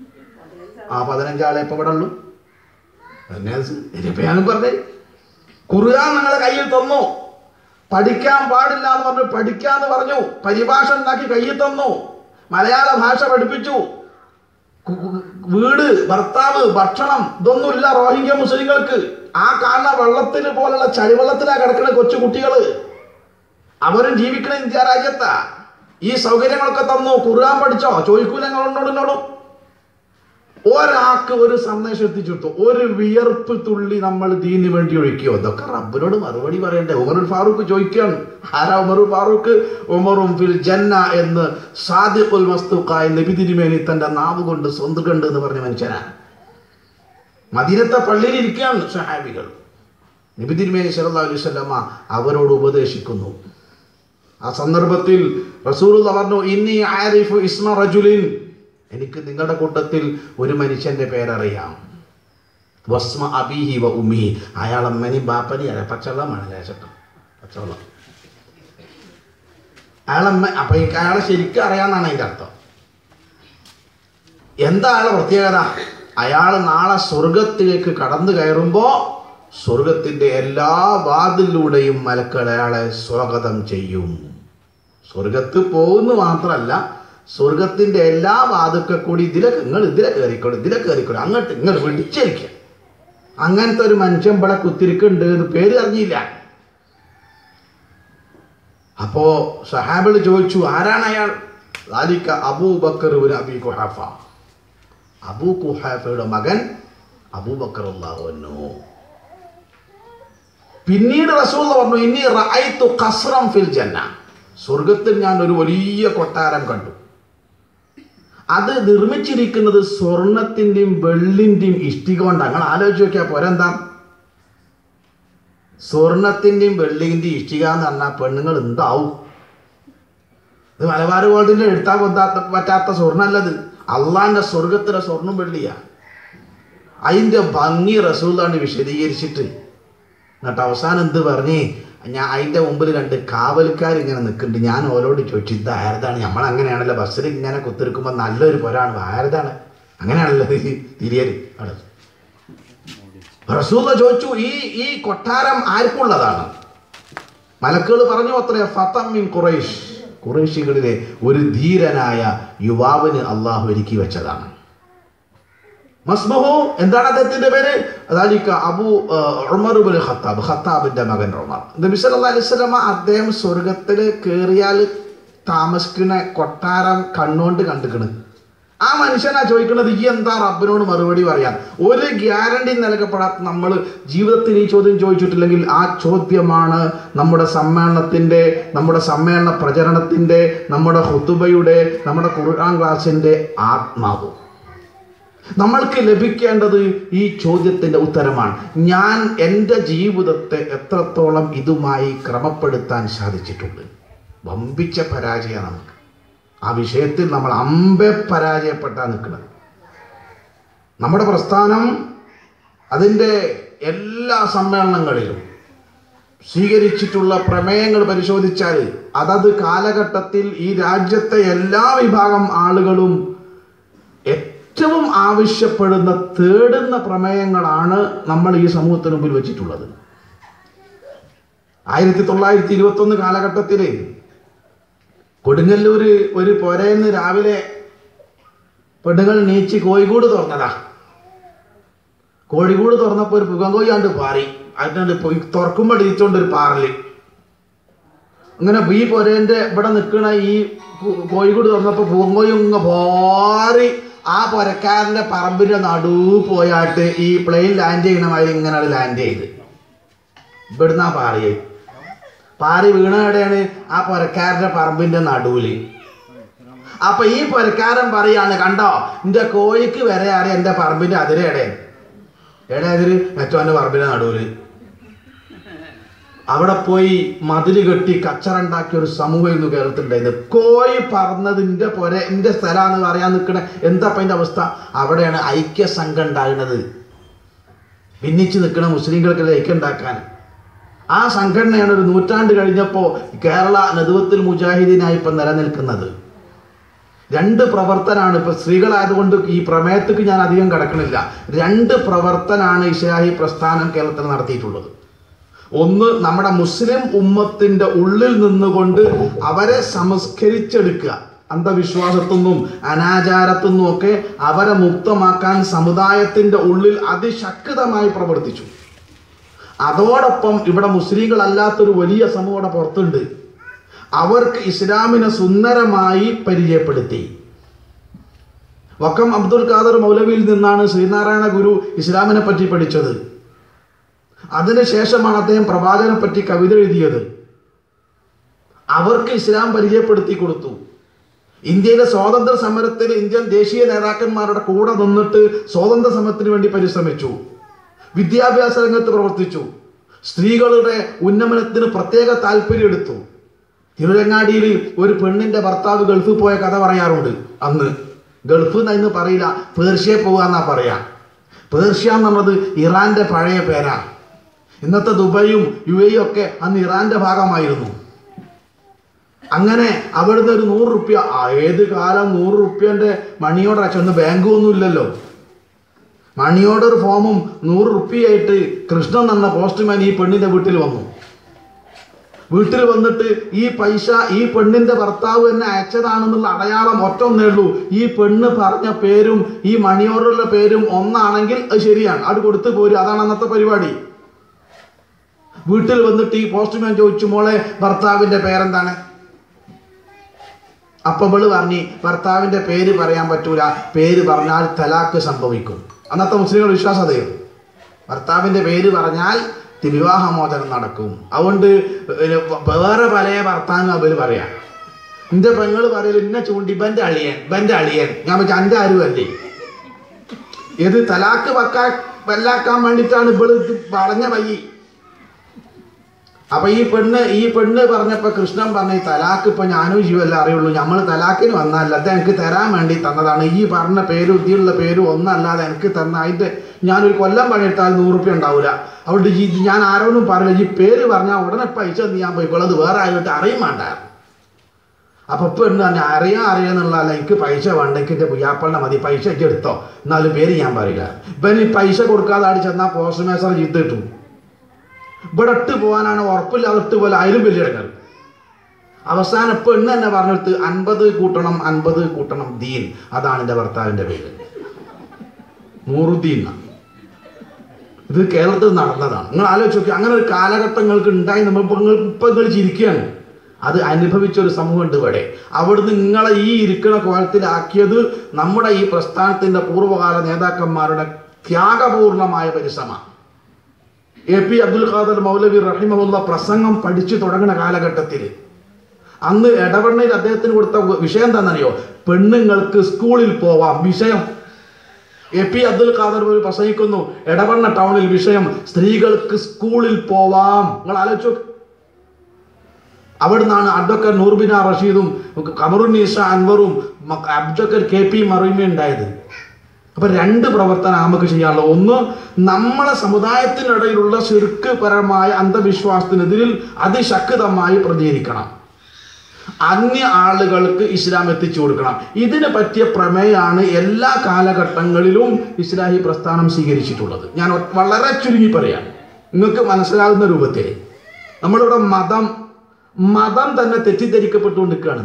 S1: ആ പതിനഞ്ചാളെ ഇപ്പൊ ഇവിടെ ഉള്ളൂ എന്നെ ഇനിയിപ്പോ ഞാൻ പറഞ്ഞേ ഖുർആൻ നിങ്ങളെ കയ്യിൽ തന്നു പഠിക്കാൻ പാടില്ല എന്ന് പറഞ്ഞു പഠിക്കാന്ന് പറഞ്ഞു പരിഭാഷ ഉണ്ടാക്കി കയ്യിൽ തന്നു മലയാള ഭാഷ പഠിപ്പിച്ചു കു- കു- വീട് ഭർത്താവ് ഭക്ഷണം ഇതൊന്നുമില്ല റോഹിംഗ്യ മുസ്ലിങ്ങൾക്ക് ആ കാണുന്ന വെള്ളത്തിൽ പോലുള്ള ചളിവെള്ളത്തിലാ കിടക്കുന്ന കൊച്ചു കുട്ടികള് അവരും ജീവിക്കണ ഇന്ത്യ രാജ്യത്താ ഈ സൗകര്യങ്ങളൊക്കെ തന്നു ഖുർആൻ പഠിച്ചോ ചോദിക്കൂല ഞങ്ങളോടും ഒരാൾക്ക് ഒരു സന്ദേശം എത്തിച്ചു കൊടുത്തു ഒരു വിയർപ്പ് തുള്ളി നമ്മൾ ദീന് വേണ്ടി ഒഴിക്കുമോ ഇതൊക്കെ റബ്ബിനോട് മറുപടി പറയണ്ടേ ഉമറുൽ ഫാറൂഖ് ചോദിക്കുകയാണ് ആരാ ഉമറുൽ ഫാറൂഖ് ഉമറും ഫിൽ ജന്ന എന്ന് സാദിഖുൽ മസ്തുക്കായ നബി തിരുമേനി തന്റെ നാവ് കൊണ്ട് സ്വന്തം കണ്ട് എന്ന് പറഞ്ഞ മനുഷ്യനാണ് മദീനത്തെ പള്ളിയിൽ ഇരിക്കുകയാണ് സഹാബികൾ നബി തിരുമേനി സല്ലല്ലാഹു അലൈഹി വസല്ലമ അവരോട് ഉപദേശിക്കുന്നു ആ സന്ദർഭത്തിൽ റസൂൽ പറഞ്ഞു ഇന്നി ആരിഫു ഇസ്മ റജുലിൻ എനിക്ക് നിങ്ങളുടെ കൂട്ടത്തിൽ ഒരു മനുഷ്യന്റെ പേരറിയാം വസ്മ അബീഹി വ ഉമ്മിഹി അയാൾ അമ്മനി ബാപ്പനി അല്ല പച്ചവെള്ളമാണ് ലേശട്ടം പച്ചവെള്ളം അയാളമ്മ അപ്പൊ എനിക്ക് അയാളെ ശരിക്കും അറിയാന്നാണ് അതിന്റെ അർത്ഥം എന്താ അയാളെ പ്രത്യേകത അയാൾ നാളെ സ്വർഗത്തിലേക്ക് കടന്നു കയറുമ്പോ സ്വർഗത്തിന്റെ എല്ലാ വാതിലൂടെയും മലക്കൾ അയാളെ സ്വാഗതം ചെയ്യും സ്വർഗത്ത് പോകുന്നു മാത്രമല്ല സ്വർഗത്തിൻ്റെ എല്ലാ വാതുക്ക കൂടി ഇതിലെ നിങ്ങൾ ഇതിലെ കയറിക്കോളൂ ഇതിലെ കയറിക്കോളൂ അങ്ങോട്ട് ഇങ്ങോട്ട് പിടിച്ചിരിക്കുക അങ്ങനത്തെ ഒരു മനുഷ്യൻ ഇവിടെ കുത്തിരിക്കുന്നുണ്ട് എന്ന് പേര് അറിഞ്ഞില്ല അപ്പോ സഹാബിൾ ചോദിച്ചു ആരാണ് അയാൾ ലാലിക്ക അബൂബക്കർ ഒരു അബി കുഹാഫ അബൂ കുഹാഫയുടെ മകൻ അബൂബക്കർ അള്ളാഹുന്നു പിന്നീട് റസൂൽ പറഞ്ഞു ഇനി റഅയ്തു ഖസ്റം ഫിൽ ജന്ന സ്വർഗത്തിൽ ഞാൻ ഒരു വലിയ കൊട്ടാരം കണ്ടു അത് നിർമ്മിച്ചിരിക്കുന്നത് സ്വർണത്തിൻ്റെയും വെള്ളിൻ്റെയും ഇഷ്ടിക കൊണ്ടാണ് നിങ്ങൾ ആലോചിച്ച് നോക്കിയാൽ പോരെന്താ സ്വർണത്തിൻ്റെയും വെള്ളിൻ്റെയും ഇഷ്ടിക എന്ന് പറഞ്ഞാൽ പെണ്ണുങ്ങൾ എന്താവും ഇത് മലബാർ ഗോൾഡിൻ്റെ എടുത്താൽ പറ്റാത്ത പറ്റാത്ത സ്വർണ്ണമല്ലത് അള്ളാൻ്റെ സ്വർഗത്തിലെ സ്വർണ്ണം വെള്ളിയാ അതിൻ്റെ ഭംഗി റസൂലാണ് വിശദീകരിച്ചിട്ട് എന്നിട്ട് അവസാനം എന്ത് പറഞ്ഞേ ഞാൻ അതിൻ്റെ മുമ്പിൽ രണ്ട് കാവൽക്കാർ ഇങ്ങനെ നിൽക്കുന്നുണ്ട് ഞാൻ ഓരോട് ചോദിച്ചു ഇത് ആരതാണ് നമ്മൾ അങ്ങനെയാണല്ലോ ബസ്സിൽ ഇങ്ങനെ കുത്തിരിക്കുമ്പോൾ നല്ലൊരു പൊരാണ് ആരതാണ് അങ്ങനെയാണല്ലോ തിരിയൽ അവിടെ റസൂല ചോദിച്ചു ഈ ഈ കൊട്ടാരം ആർക്കുള്ളതാണ് മലക്കുകൾ പറഞ്ഞു അത്രേ ഫതമിൻ ഖുറൈഷ് ഖുറൈശികളിലെ ഒരു ധീരനായ യുവാവിന് അള്ളാഹു ഒരുക്കി വെച്ചതാണ് മസ്മഹു എന്താണ് അദ്ദേഹത്തിന്റെ പേര് അതാലിക്ക അബു ഉമർ ബുൽ ഖത്താബ് ഖത്താബിന്റെ മകൻ ഉമർ നബി സല്ലല്ലാഹു അലൈഹി വസല്ലമ അദ്ദേഹം സ്വർഗത്തിൽ കയറിയാൽ താമസിക്കുന്ന കൊട്ടാരം കണ്ണുകൊണ്ട് കണ്ടുക്കണ് ആ മനുഷ്യനാ ചോദിക്കുന്നത് ഈ എന്താ റബ്ബിനോട് മറുപടി പറയാൻ ഒരു ഗ്യാരണ്ടി നൽകപ്പെടാത്ത നമ്മൾ ജീവിതത്തിൽ ഈ ചോദ്യം ചോദിച്ചിട്ടില്ലെങ്കിൽ ആ ചോദ്യമാണ് നമ്മുടെ സമ്മേളനത്തിൻ്റെ നമ്മുടെ സമ്മേളന പ്രചരണത്തിൻ്റെ നമ്മുടെ ഹുത്തുബയുടെ നമ്മുടെ ഖുർആൻ ക്ലാസിൻ്റെ ആത്മാവ് നമ്മൾക്ക് ലഭിക്കേണ്ടത് ഈ ചോദ്യത്തിൻ്റെ ഉത്തരമാണ് ഞാൻ എൻ്റെ ജീവിതത്തെ എത്രത്തോളം ഇതുമായി ക്രമപ്പെടുത്താൻ സാധിച്ചിട്ടുണ്ട് വമ്പിച്ച പരാജയം നമുക്ക് ആ വിഷയത്തിൽ നമ്മൾ അമ്പെ പരാജയപ്പെട്ടാ നിൽക്കുന്നത് നമ്മുടെ പ്രസ്ഥാനം അതിൻ്റെ എല്ലാ സമ്മേളനങ്ങളിലും സ്വീകരിച്ചിട്ടുള്ള പ്രമേയങ്ങൾ പരിശോധിച്ചാൽ അതത് കാലഘട്ടത്തിൽ ഈ രാജ്യത്തെ എല്ലാ വിഭാഗം ആളുകളും ഏറ്റവും ആവശ്യപ്പെടുന്ന തേടുന്ന പ്രമേയങ്ങളാണ് നമ്മൾ ഈ സമൂഹത്തിന് മുമ്പിൽ വെച്ചിട്ടുള്ളത് ആയിരത്തി തൊള്ളായിരത്തി ഇരുപത്തൊന്ന് കാലഘട്ടത്തിൽ കൊടുങ്ങല്ലൂര് ഒരു പുരയെന്ന് രാവിലെ പെണ്ണുങ്ങൾ നീച്ച് കോഴിക്കോട് തുറന്നതാ കോഴിക്കോട് തുറന്നപ്പോൾ ഒരു പുകങ്കോയാണ്ട് പാറി അതിനോട് പോയി തുറക്കുമ്പോൾ ഇടിച്ചോണ്ട് ഒരു പാറല് അങ്ങനെ ഈ പുരേൻ്റെ ഇവിടെ നിൽക്കണ ഈ കു- കോഴിക്കോട് തുറന്നപ്പോൾ പൂങ്കോയി ഇങ്ങ പോറി ആ പുരക്കാരൻ്റെ പറമ്പിൻ്റെ നടൂ പോയാട്ട് ഈ പ്ലെയിൻ ലാൻഡ് ചെയ്യണ മാതിരി ഇങ്ങനെ ലാൻഡ് ചെയ്ത് ഇവിടുന്ന് ആ പാറിയെ പാറി വീണ എവിടെയാണ് ആ പുരക്കാരൻ്റെ പറമ്പിൻ്റെ നടുവില് അപ്പൊ ഈ പുരക്കാരൻ പറയാണ് കണ്ടോ എൻ്റെ കോഴിക്ക് വരെ അറിയാം എൻ്റെ പറമ്പിൻ്റെ അതിരെ എടെ എടെ അതിര് മറ്റോൻ്റെ പറമ്പിൻ്റെ നടുവില് അവിടെ പോയി മതില് കെട്ടി കച്ചറുണ്ടാക്കിയ ഒരു സമൂഹം ഇന്ന് കേരളത്തിലുണ്ടായിരുന്നു കോഴി പറന്നതിൻ്റെ പൊര എൻ്റെ സ്ഥലമാണെന്ന് പറയാൻ നിൽക്കണ എന്താ അപ്പം അതിൻ്റെ അവസ്ഥ അവിടെയാണ് ഐക്യ സംഘം ഉണ്ടാകുന്നത് ഭിന്നിച്ച് നിൽക്കണ മുസ്ലിങ്ങൾക്ക് ഐക്യം ഉണ്ടാക്കാൻ ആ സംഘടനയാണ് ഒരു നൂറ്റാണ്ട് കഴിഞ്ഞപ്പോൾ കേരള നദുവത്തിൽ മുജാഹിദീനായി ഇപ്പം നിലനിൽക്കുന്നത് രണ്ട് പ്രവർത്തനാണ് ഇപ്പൊ സ്ത്രീകളായതുകൊണ്ട് ഈ പ്രമേയത്തേക്ക് ഞാൻ അധികം കിടക്കണില്ല രണ്ട് പ്രവർത്തനാണ് ഇസ്ലാഹി പ്രസ്ഥാനം കേരളത്തിൽ നടത്തിയിട്ടുള്ളത് ഒന്ന് നമ്മുടെ മുസ്ലിം ഉമ്മത്തിന്റെ ഉള്ളിൽ നിന്നുകൊണ്ട് അവരെ സംസ്കരിച്ചെടുക്കുക അന്ധവിശ്വാസത്തുനിന്നും അനാചാരത്തുനിന്നും ഒക്കെ അവരെ മുക്തമാക്കാൻ സമുദായത്തിന്റെ ഉള്ളിൽ അതിശക്തമായി പ്രവർത്തിച്ചു അതോടൊപ്പം ഇവിടെ മുസ്ലിങ്ങളല്ലാത്തൊരു വലിയ സമൂഹം ഇവിടെ പുറത്തുണ്ട് അവർക്ക് ഇസ്ലാമിനെ സുന്ദരമായി പരിചയപ്പെടുത്തി വക്കം അബ്ദുൽ ഖാദർ മൗലവിയിൽ നിന്നാണ് ശ്രീനാരായണ ഗുരു ഇസ്ലാമിനെ പറ്റി പഠിച്ചത് അതിനുശേഷമാണ് അദ്ദേഹം പ്രവാചകനെ പറ്റി കവിത എഴുതിയത് അവർക്ക് ഇസ്ലാം പരിചയപ്പെടുത്തി കൊടുത്തു ഇന്ത്യയിലെ സ്വാതന്ത്ര്യ സമരത്തിൽ ഇന്ത്യൻ ദേശീയ നേതാക്കന്മാരുടെ കൂടെ നിന്നിട്ട് സ്വാതന്ത്ര്യ സമരത്തിന് വേണ്ടി പരിശ്രമിച്ചു വിദ്യാഭ്യാസ രംഗത്ത് പ്രവർത്തിച്ചു സ്ത്രീകളുടെ ഉന്നമനത്തിന് പ്രത്യേക താല്പര്യം എടുത്തു തിരുരങ്ങാടിയിൽ ഒരു പെണ്ണിന്റെ ഭർത്താവ് ഗൾഫിൽ പോയ കഥ പറയാറുണ്ട് അന്ന് ഗൾഫ് എന്ന് ഇന്ന് പറയില്ല പേർഷ്യ പോകുക എന്നാ പറയാ പേർഷ്യ എന്നുള്ളത് ഇറാന്റെ പഴയ പേരാ ഇന്നത്തെ ദുബൈയും യു എയും ഒക്കെ അന്ന് ഇറാന്റെ ഭാഗമായിരുന്നു അങ്ങനെ അവിടുന്ന് ഒരു നൂറ് റുപ്യ ആ, ഏത് കാലം നൂറ് റുപ്യന്റെ മണി ഓർഡർ അച്ഛൻ ബാങ്ക് ഒന്നും ഇല്ലല്ലോ മണി ഓർഡർ ഫോമും നൂറ് റുപ്യയായിട്ട് കൃഷ്ണൻ എന്ന പോസ്റ്റ്മാൻ ഈ പെണ്ണിന്റെ വീട്ടിൽ വന്നു വീട്ടിൽ വന്നിട്ട് ഈ പൈസ ഈ പെണ്ണിന്റെ ഭർത്താവ് എന്നെ അയച്ചതാണെന്നുള്ള അടയാളം ഒറ്റൊന്നേ ഉള്ളൂ ഈ പെണ്ണ് പറഞ്ഞ പേരും ഈ മണി ഓർഡറുള്ള പേരും ഒന്നാണെങ്കിൽ അത് ശരിയാണ് അത് കൊടുത്തു പോരും അതാണ് അന്നത്തെ പരിപാടി വീട്ടിൽ വന്നിട്ട് ഈ പോസ്റ്റ്മാൻ ചോദിച്ചു മോളെ ഭർത്താവിന്റെ പേരെന്താണ് അപ്പൊ ഇവള് പറഞ്ഞ് ഭർത്താവിന്റെ പേര് പറയാൻ പറ്റൂല പേര് പറഞ്ഞാൽ തലാക്ക് സംഭവിക്കും അന്നത്തെ മുസ്ലിങ്ങൾ വിശ്വാസം അതെയോ ഭർത്താവിന്റെ പേര് പറഞ്ഞാൽ തി- വിവാഹമോചനം നടക്കും അതുകൊണ്ട് ഒരു വേറെ പല ഭർത്താവിനും അവർ പറയാം എന്റെ പെങ്ങള് പറയല് ഇന്നെ ചൂണ്ടി ബന്റെ അളിയൻ ബന്റെ അളിയൻ ഞാൻ വെച്ചാൽ അന്റെ ആരും അല്ലേ ഇത് തലാക്ക് വക്കാ വല്ലാക്കാൻ വേണ്ടിയിട്ടാണ് ഇവള് ഇത് പറഞ്ഞ വയ്യി അപ്പൊ ഈ പെണ്ണ് ഈ പെണ്ണ് പറഞ്ഞപ്പോ കൃഷ്ണൻ പറഞ്ഞ ഈ തലാക്ക് ഇപ്പൊ ഞാനും ജീവല്ല അറിയുള്ളൂ നമ്മൾ തലാക്കിന് വന്നല്ല അത് എനിക്ക് തരാൻ വേണ്ടി തന്നതാണ് ഈ പറഞ്ഞ പേരും ഇതിലുള്ള പേരും ഒന്നല്ലാതെ എനിക്ക് തന്ന അതിന്റെ ഞാനൊരു കൊല്ലം പണിയെടുത്താൽ നൂറുപ്യ ഉണ്ടാവില്ല അവിടെ ഈ ഞാൻ ആരോടും പറയില്ല ഈ പേര് പറഞ്ഞാൽ ഉടനെ പൈസ നീ ഞാൻ പോയിക്കോളൂ അത് വേറെ ആയിട്ട് അറിയും വേണ്ട അപ്പൊ ഇപ്പൊ ഉണ്ട് തന്നെ അറിയാൻ അറിയാന്നുള്ളതല്ല എനിക്ക് പൈസ വേണ്ട എനിക്ക് എന്റെ പുയ്യാപ്പളിനെ മതി പൈസ ഒക്കെ എടുത്തോ എന്നാലും പേര് ഞാൻ പറയില്ല ഇവൻ ഈ പൈസ കൊടുക്കാതെ ആടി ചെന്നാൽ പോസ്റ്റ് മേസർ ചീത്ത കിട്ടും ഇവിടെ ഇട്ട് പോകാനാണ് ഉറപ്പില്ലാതെ ഇട്ട് പോലെ അതിലും വലിയ ഇടങ്ങറ് അവസാനം ഇപ്പൊ ഇന്ന് തന്നെ പറഞ്ഞെടുത്ത് അൻപത് കൂട്ടണം അൻപത് കൂട്ടണം ദീൻ അതാണ് എൻ്റെ ഭർത്താവിൻ്റെ പേര് നൂറുദ്ദീൻ എന്നാണ്. ഇത് കേരളത്തിൽ നടന്നതാണ് നിങ്ങൾ ആലോചിച്ച് നോക്കി അങ്ങനെ ഒരു കാലഘട്ടങ്ങൾക്ക് ഉണ്ടായി നമ്മൾ ഇപ്പൊ നിങ്ങൾ ഇപ്പൊ നിങ്ങൾ ചിരിക്കുകയാണ് അത് അനുഭവിച്ച ഒരു സമൂഹമുണ്ട് ഇവിടെ അവിടുന്ന് നിങ്ങളെ ഈ ഇരിക്കണ കോലത്തിലാക്കിയത് നമ്മുടെ ഈ പ്രസ്ഥാനത്തിന്റെ പൂർവ്വകാല നേതാക്കന്മാരുടെ ത്യാഗപൂർണമായ പരിശ്രമമാണ് എ പി അബ്ദുൽ ഖാദർ മൗലവി റഹിമഹുല്ല പ്രസംഗം പഠിച്ചു തുടങ്ങുന്ന കാലഘട്ടത്തിൽ അന്ന് ഇടവണ്ണയിൽ അദ്ദേഹത്തിന് കൊടുത്ത വിഷയം എന്താണെന്നറിയോ പെണ്ണുങ്ങൾക്ക് സ്കൂളിൽ പോവാം വിഷയം എ പി അബ്ദുൽ ഖാദർ ഒരു പ്രസംഗിക്കുന്നു എടവണ്ണ ടൗണിൽ വിഷയം സ്ത്രീകൾക്ക് സ്കൂളിൽ പോവാം നിങ്ങൾ ആലോചിച്ചു നോക്ക്. അവിടുന്നാണ് അഡ്വക്കറ്റ് നൂർബിന റഷീദും കമറുന്നീസ അൻവറും മ- അഡ്വക്കറ്റ് കെ പി മറിയുമേ ഉണ്ടായത് അപ്പൊ രണ്ട് പ്രവർത്തനം നമുക്ക് ചെയ്യാനുള്ളത് ഒന്ന് നമ്മളെ സമുദായത്തിനിടയിലുള്ള ശിർക്ക് പരമായ അന്ധവിശ്വാസത്തിനെതിരിൽ അതിശക്തമായി പ്രതികരിക്കണം അന്യ ആളുകൾക്ക് ഇസ്ലാം എത്തിച്ചു കൊടുക്കണം ഇതിന് പറ്റിയ പ്രമേയാണ് എല്ലാ കാലഘട്ടങ്ങളിലും ഇസ്ലാഹി പ്രസ്ഥാനം സ്വീകരിച്ചിട്ടുള്ളത് ഞാൻ ഒ- വളരെ ചുരുങ്ങി പറയാം നിങ്ങൾക്ക് മനസ്സിലാകുന്ന രൂപത്തിൽ നമ്മളിവിടെ മതം മതം തന്നെ തെറ്റിദ്ധരിക്കപ്പെട്ടുകൊണ്ടിരിക്കുകയാണ്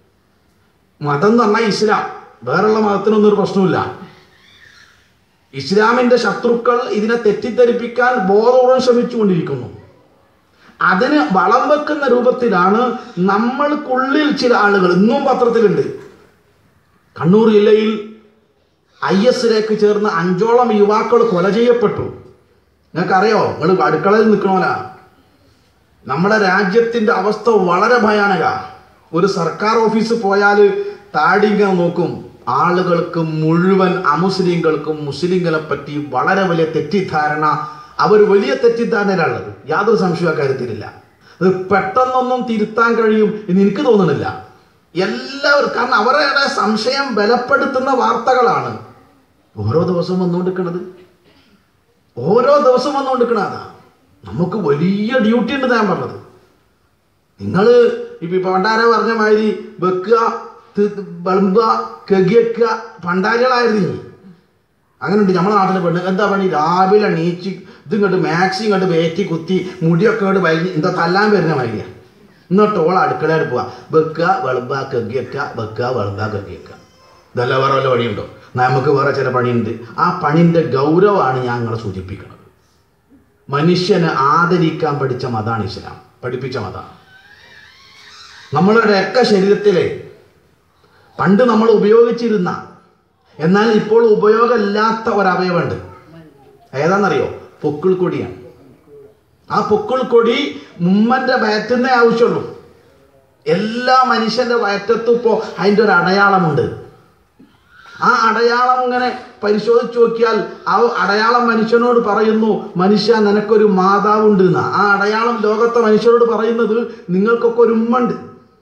S1: മതം എന്ന് പറഞ്ഞാൽ ഇസ്ലാം വേറെയുള്ള മതത്തിനൊന്നും ഒരു പ്രശ്നമില്ല ഇസ്ലാമിന്റെ ശത്രുക്കൾ ഇതിനെ തെറ്റിദ്ധരിപ്പിക്കാൻ ബോധപൂർവം ശ്രമിച്ചുകൊണ്ടിരിക്കുന്നു അതിന് വളം വെക്കുന്ന രൂപത്തിലാണ് നമ്മൾക്കുള്ളിൽ ചില ആളുകൾ ഇന്നും പത്രത്തിലുണ്ട് കണ്ണൂർ ജില്ലയിൽ ഐ എസിലേക്ക് ചേർന്ന അഞ്ചോളം യുവാക്കൾ കൊല ചെയ്യപ്പെട്ടു നിങ്ങൾക്കറിയോ നിങ്ങൾ അടുക്കളയിൽ നിൽക്കണോല നമ്മുടെ രാജ്യത്തിന്റെ അവസ്ഥ വളരെ ഭയാനക ഒരു സർക്കാർ ഓഫീസ് പോയാൽ താടിങ്ങനെ നോക്കും ആളുകൾക്ക് മുഴുവൻ അമുസ്ലിങ്ങൾക്കും മുസ്ലിങ്ങളെ പറ്റി വളരെ വലിയ തെറ്റിദ്ധാരണ അവർ വലിയ തെറ്റിദ്ധാരണയിലുള്ളത് യാതൊരു സംശയവും അക്കാര്യത്തിലില്ല അത് പെട്ടെന്നൊന്നും തിരുത്താൻ കഴിയും എന്ന് എനിക്ക് തോന്നുന്നില്ല എല്ലാവരും കാരണം അവരുടെ സംശയം ബലപ്പെടുത്തുന്ന വാർത്തകളാണ് ഓരോ ദിവസവും വന്നുകൊണ്ടിരിക്കുന്നത് ഓരോ ദിവസം വന്നുകൊണ്ടിരിക്കണതാ നമുക്ക് വലിയ ഡ്യൂട്ടി ഉണ്ട് ഞാൻ പറഞ്ഞത് നിങ്ങൾ ഇപ്പൊ പണ്ടാര പറഞ്ഞ മാതിരി വെക്കുക തി- വിളമ്പുക കെകിയക്കുക പണ്ടാരികളായിരുന്നു നീ അങ്ങനെ ഉണ്ട് നമ്മുടെ നാട്ടിലെ പെണ്ണ് എന്താ പണി രാവിലെ നീച്ച് ഇത് ഇങ്ങോട്ട് മാക്സി ഇങ്ങോട്ട് വേറ്റി കുത്തി മുടിയൊക്കെ ഇങ്ങോട്ട് വൈകി എന്താ തല്ലാൻ വരുന്ന മാതിരിയാ എന്നിട്ട് ഓൾ അടുക്കളയിൽ പോവാ വെക്കുക വിളമ്പുക കെകിയക്കുക വെക്കുക വിളമ്പുക കെകിയക്കുക ഇതല്ല വേറെ വല്ല പണിയുണ്ടോ നമുക്ക് വേറെ ചില പണിയുണ്ട് ആ പണിൻ്റെ ഗൗരവമാണ് ഞാൻ നിങ്ങളെ സൂചിപ്പിക്കുന്നത് മനുഷ്യനെ ആദരിക്കാൻ പഠിച്ച മതാണ് ഇസ്ലാം പഠിപ്പിച്ച മതാണ് നമ്മളുടെയൊക്കെ ശരീരത്തിലെ പണ്ട് നമ്മൾ ഉപയോഗിച്ചിരുന്ന എന്നാൽ ഇപ്പോൾ ഉപയോഗമില്ലാത്ത ഒരവയവുണ്ട് ഏതാണെന്നറിയോ പൊക്കിൾ കൊടിയാണ് ആ പൊക്കിൾ കൊടി മുമ്മൻ്റെ വയറ്റുന്നേ ആവശ്യമുള്ളൂ എല്ലാ മനുഷ്യന്റെ വയറ്റത്തും ഇപ്പോൾ അതിൻ്റെ ഒരു അടയാളമുണ്ട് ആ അടയാളം ഇങ്ങനെ പരിശോധിച്ച് നോക്കിയാൽ ആ അടയാളം മനുഷ്യനോട് പറയുന്നു മനുഷ്യ നിനക്കൊരു മാതാവുണ്ട് എന്നാ ആ അടയാളം ലോകത്തെ മനുഷ്യരോട് പറയുന്നത് നിങ്ങൾക്കൊക്കെ ഒരു ഉമ്മുണ്ട്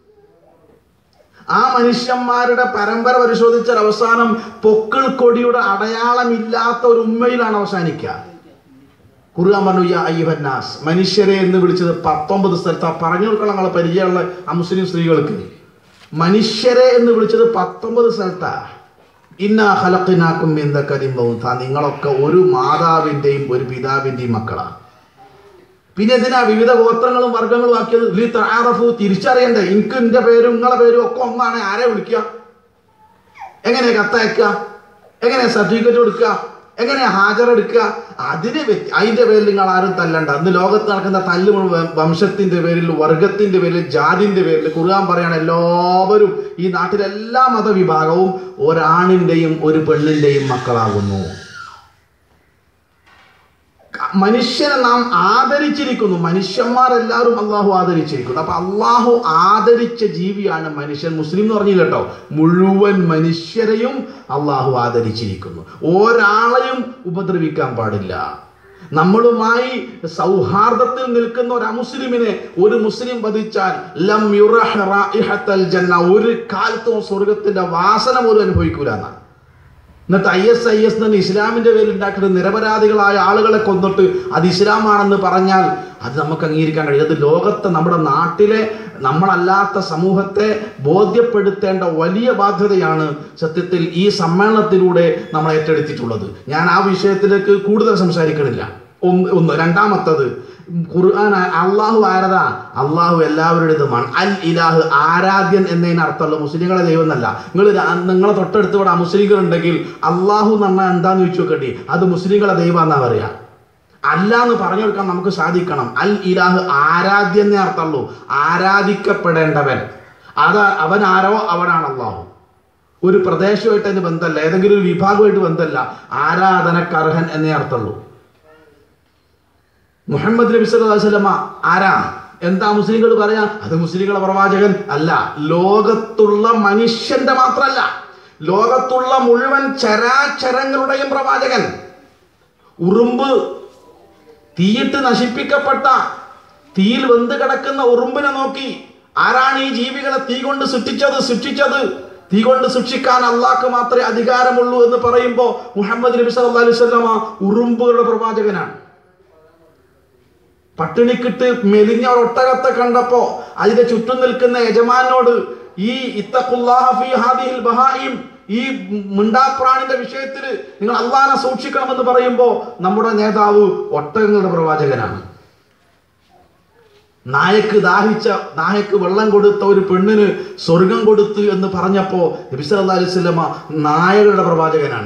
S1: ആ മനുഷ്യന്മാരുടെ പരമ്പര പരിശോധിച്ചാൽ അവസാനം പൊക്കിൾ കൊടിയുടെ അടയാളമില്ലാത്ത ഒരു ഉമ്മയിലാണ് അവസാനിക്കുക ഖുർആൻ പറഞ്ഞു യാ അയ്യുഹന്നാസ് മനുഷ്യരെ എന്ന് വിളിച്ചത് പത്തൊമ്പത് സ്ഥലത്ത് ആ പറഞ്ഞു കൊടുക്കണം നമ്മളെ പരിചയമുള്ള ആ മുസ്ലിം സ്ത്രീകൾക്ക് മനുഷ്യരെ എന്ന് വിളിച്ചത് പത്തൊമ്പത് സ്ഥലത്താ ഇന്ന ഹലക്കിനാക്കും എന്തൊക്കെ നിങ്ങളൊക്കെ ഒരു മാതാവിൻ്റെയും ഒരു പിതാവിൻ്റെയും മക്കളാണ് പിന്നെ എന്തിനാ വിവിധ ഗോത്രങ്ങളും വർഗങ്ങളും ആക്കിയത് ലി തആറഫു തിരിച്ചറിയണ്ടേ എനിക്ക് എന്റെ പേരും നിങ്ങളെ പേരും ഒക്കെ ഒന്നാണ് ആരെ വിളിക്കുക എങ്ങനെ കത്തയക്കുക എങ്ങനെ സർട്ടിഫിക്കറ്റ് കൊടുക്കുക എങ്ങനെ ഹാജരെടുക്കുക അതിന് വ്യത്യ- അതിന്റെ പേരിൽ നിങ്ങൾ ആരും തല്ലണ്ട അന്ന് ലോകത്ത് നടക്കുന്ന തല്ല് മുഴുവൻ വംശത്തിന്റെ പേരിൽ വർഗത്തിന്റെ പേരിൽ ജാതിന്റെ പേരിൽ ഖുർആൻ പറയാണ് എല്ലാവരും ഈ നാട്ടിലെ എല്ലാ മതവിഭാഗവും ഒരാണിന്റെയും ഒരു പെണ്ണിന്റെയും മക്കളാകുന്നു മനുഷ്യനെ നാം ആദരിച്ചിരിക്കുന്നു മനുഷ്യന്മാരെല്ലാവരും അള്ളാഹു ആദരിച്ചിരിക്കുന്നു അപ്പൊ അള്ളാഹു ആദരിച്ച ജീവിയാണ് മനുഷ്യൻ മുസ്ലിം എന്ന് പറഞ്ഞില്ല കേട്ടോ മുഴുവൻ മനുഷ്യരെയും അള്ളാഹു ആദരിച്ചിരിക്കുന്നു ഒരാളെയും ഉപദ്രവിക്കാൻ പാടില്ല നമ്മളുമായി സൗഹാർദ്ദത്തിൽ നിൽക്കുന്ന ഒരു അമുസ്ലിമിനെ ഒരു മുസ്ലിം വധിച്ചാൽ ലം യുറഹ റായിഹത്തൽ ജന്ന ഒരു കാലത്തും സ്വർഗത്തിന്റെ വാസന പോലും അനുഭവിക്കൂല എന്നാണ് എന്നിട്ട് ഐ എസ് ഐ എസ് എന്ന് ഇസ്ലാമിന്റെ പേരിൽ ഉണ്ടാക്കിയിട്ട് നിരപരാധികളായ ആളുകളെ കൊന്നിട്ട് അത് ഇസ്ലാമാണെന്ന് പറഞ്ഞാൽ അത് നമുക്ക് അംഗീകരിക്കാൻ കഴിയും അത് ലോകത്തെ നമ്മുടെ നാട്ടിലെ നമ്മളല്ലാത്ത സമൂഹത്തെ ബോധ്യപ്പെടുത്തേണ്ട വലിയ ബാധ്യതയാണ് സത്യത്തിൽ ഈ സമ്മേളനത്തിലൂടെ നമ്മൾ ഏറ്റെടുത്തിട്ടുള്ളത് ഞാൻ ആ വിഷയത്തിലേക്ക് കൂടുതൽ സംസാരിക്കണില്ല ഒന്ന് ഒന്ന് രണ്ടാമത്തത് ഖുർആൻ അള്ളാഹു ആരതാ അള്ളാഹു എല്ലാവരുടേതുമാണ് അൽ ഇലാഹ് ആരാധ്യൻ എന്നതിന് അർത്ഥമുള്ള മുസ്ലിങ്ങളെ ദൈവം എന്നല്ല നിങ്ങൾ നിങ്ങളെ തൊട്ടടുത്ത് ഇവിടെ മുസ്ലിങ്ങൾ ഉണ്ടെങ്കിൽ അള്ളാഹു എന്ന് പറഞ്ഞാൽ എന്താന്ന് ചോദിച്ചു നോക്കണ്ടി അത് മുസ്ലിങ്ങളെ ദൈവം എന്നാ പറയാ അല്ല എന്ന് പറഞ്ഞു കൊടുക്കാൻ നമുക്ക് സാധിക്കണം അൽ ഇലാഹ് ആരാധ്യൻ എന്നേ അർത്ഥമുള്ളൂ ആരാധിക്കപ്പെടേണ്ടവൻ അത് അവൻ ആരോ അവനാണ് അള്ളാഹു ഒരു പ്രദേശമായിട്ട് അതിന് ബന്ധമല്ല ഏതെങ്കിലും ഒരു വിഭാഗമായിട്ട് ബന്ധമല്ല ആരാധനക്കർഹൻ എന്നേ അർത്ഥമുള്ളൂ മുഹമ്മദ് നബി സല്ലല്ലാഹു അലൈഹി വസല്ലമ ആരാ എന്താ മുസ്ലിങ്ങൾ പറയാ അത് മുസ്ലിങ്ങളെ പ്രവാചകൻ അല്ല ലോകത്തുള്ള മനുഷ്യന്റെ മാത്രമല്ല ലോകത്തുള്ള മുഴുവൻ ചരാചരങ്ങളുടെയും പ്രവാചകൻ ഉറുമ്പ് തീയിട്ട് നശിപ്പിക്കപ്പെട്ട തീയിൽ വെന്ത് കിടക്കുന്ന ഉറുമ്പിനെ നോക്കി ആരാണ് ഈ ജീവികളെ തീ കൊണ്ട് സൃഷ്ടിച്ചത് സൃഷ്ടിച്ചത് തീ കൊണ്ട് സൃഷ്ടിക്കാൻ അള്ളാഹ്ക്ക് മാത്രമേ അധികാരമുള്ളൂ എന്ന് പറയുമ്പോൾ മുഹമ്മദ് നബി സല്ലല്ലാഹു അലൈഹി വസല്ലമ ഉറുമ്പുകളുടെ പ്രവാചകനാണ് പട്ടിണിക്കിട്ട് മെലിഞ്ഞ ഒരു ഒട്ടകത്തെ കണ്ടപ്പോ അതിന്റെ ചുറ്റും നിൽക്കുന്ന യജമാനോട് ഈ ഇത്തഖുല്ലാഹ ഫീ ഹാദിഹിൽ ബഹായിം ഈ മിണ്ടാപ്രാണിന്റെ വിഷയത്തിൽ നിങ്ങൾ അള്ളാനെ സൂക്ഷിക്കണമെന്ന് പറയുമ്പോൾ നമ്മുടെ നേതാവ് ഒട്ടകങ്ങളുടെ പ്രവാചകനാണ് നായക്ക് ദാഹിച്ച നായക്ക് വെള്ളം കൊടുത്ത ഒരു പെണ്ണിന് സ്വർഗം കൊടുത്തു എന്ന് പറഞ്ഞപ്പോ നബി സല്ലല്ലാഹു അലൈഹി വസല്ലമ നായകളുടെ പ്രവാചകനാണ്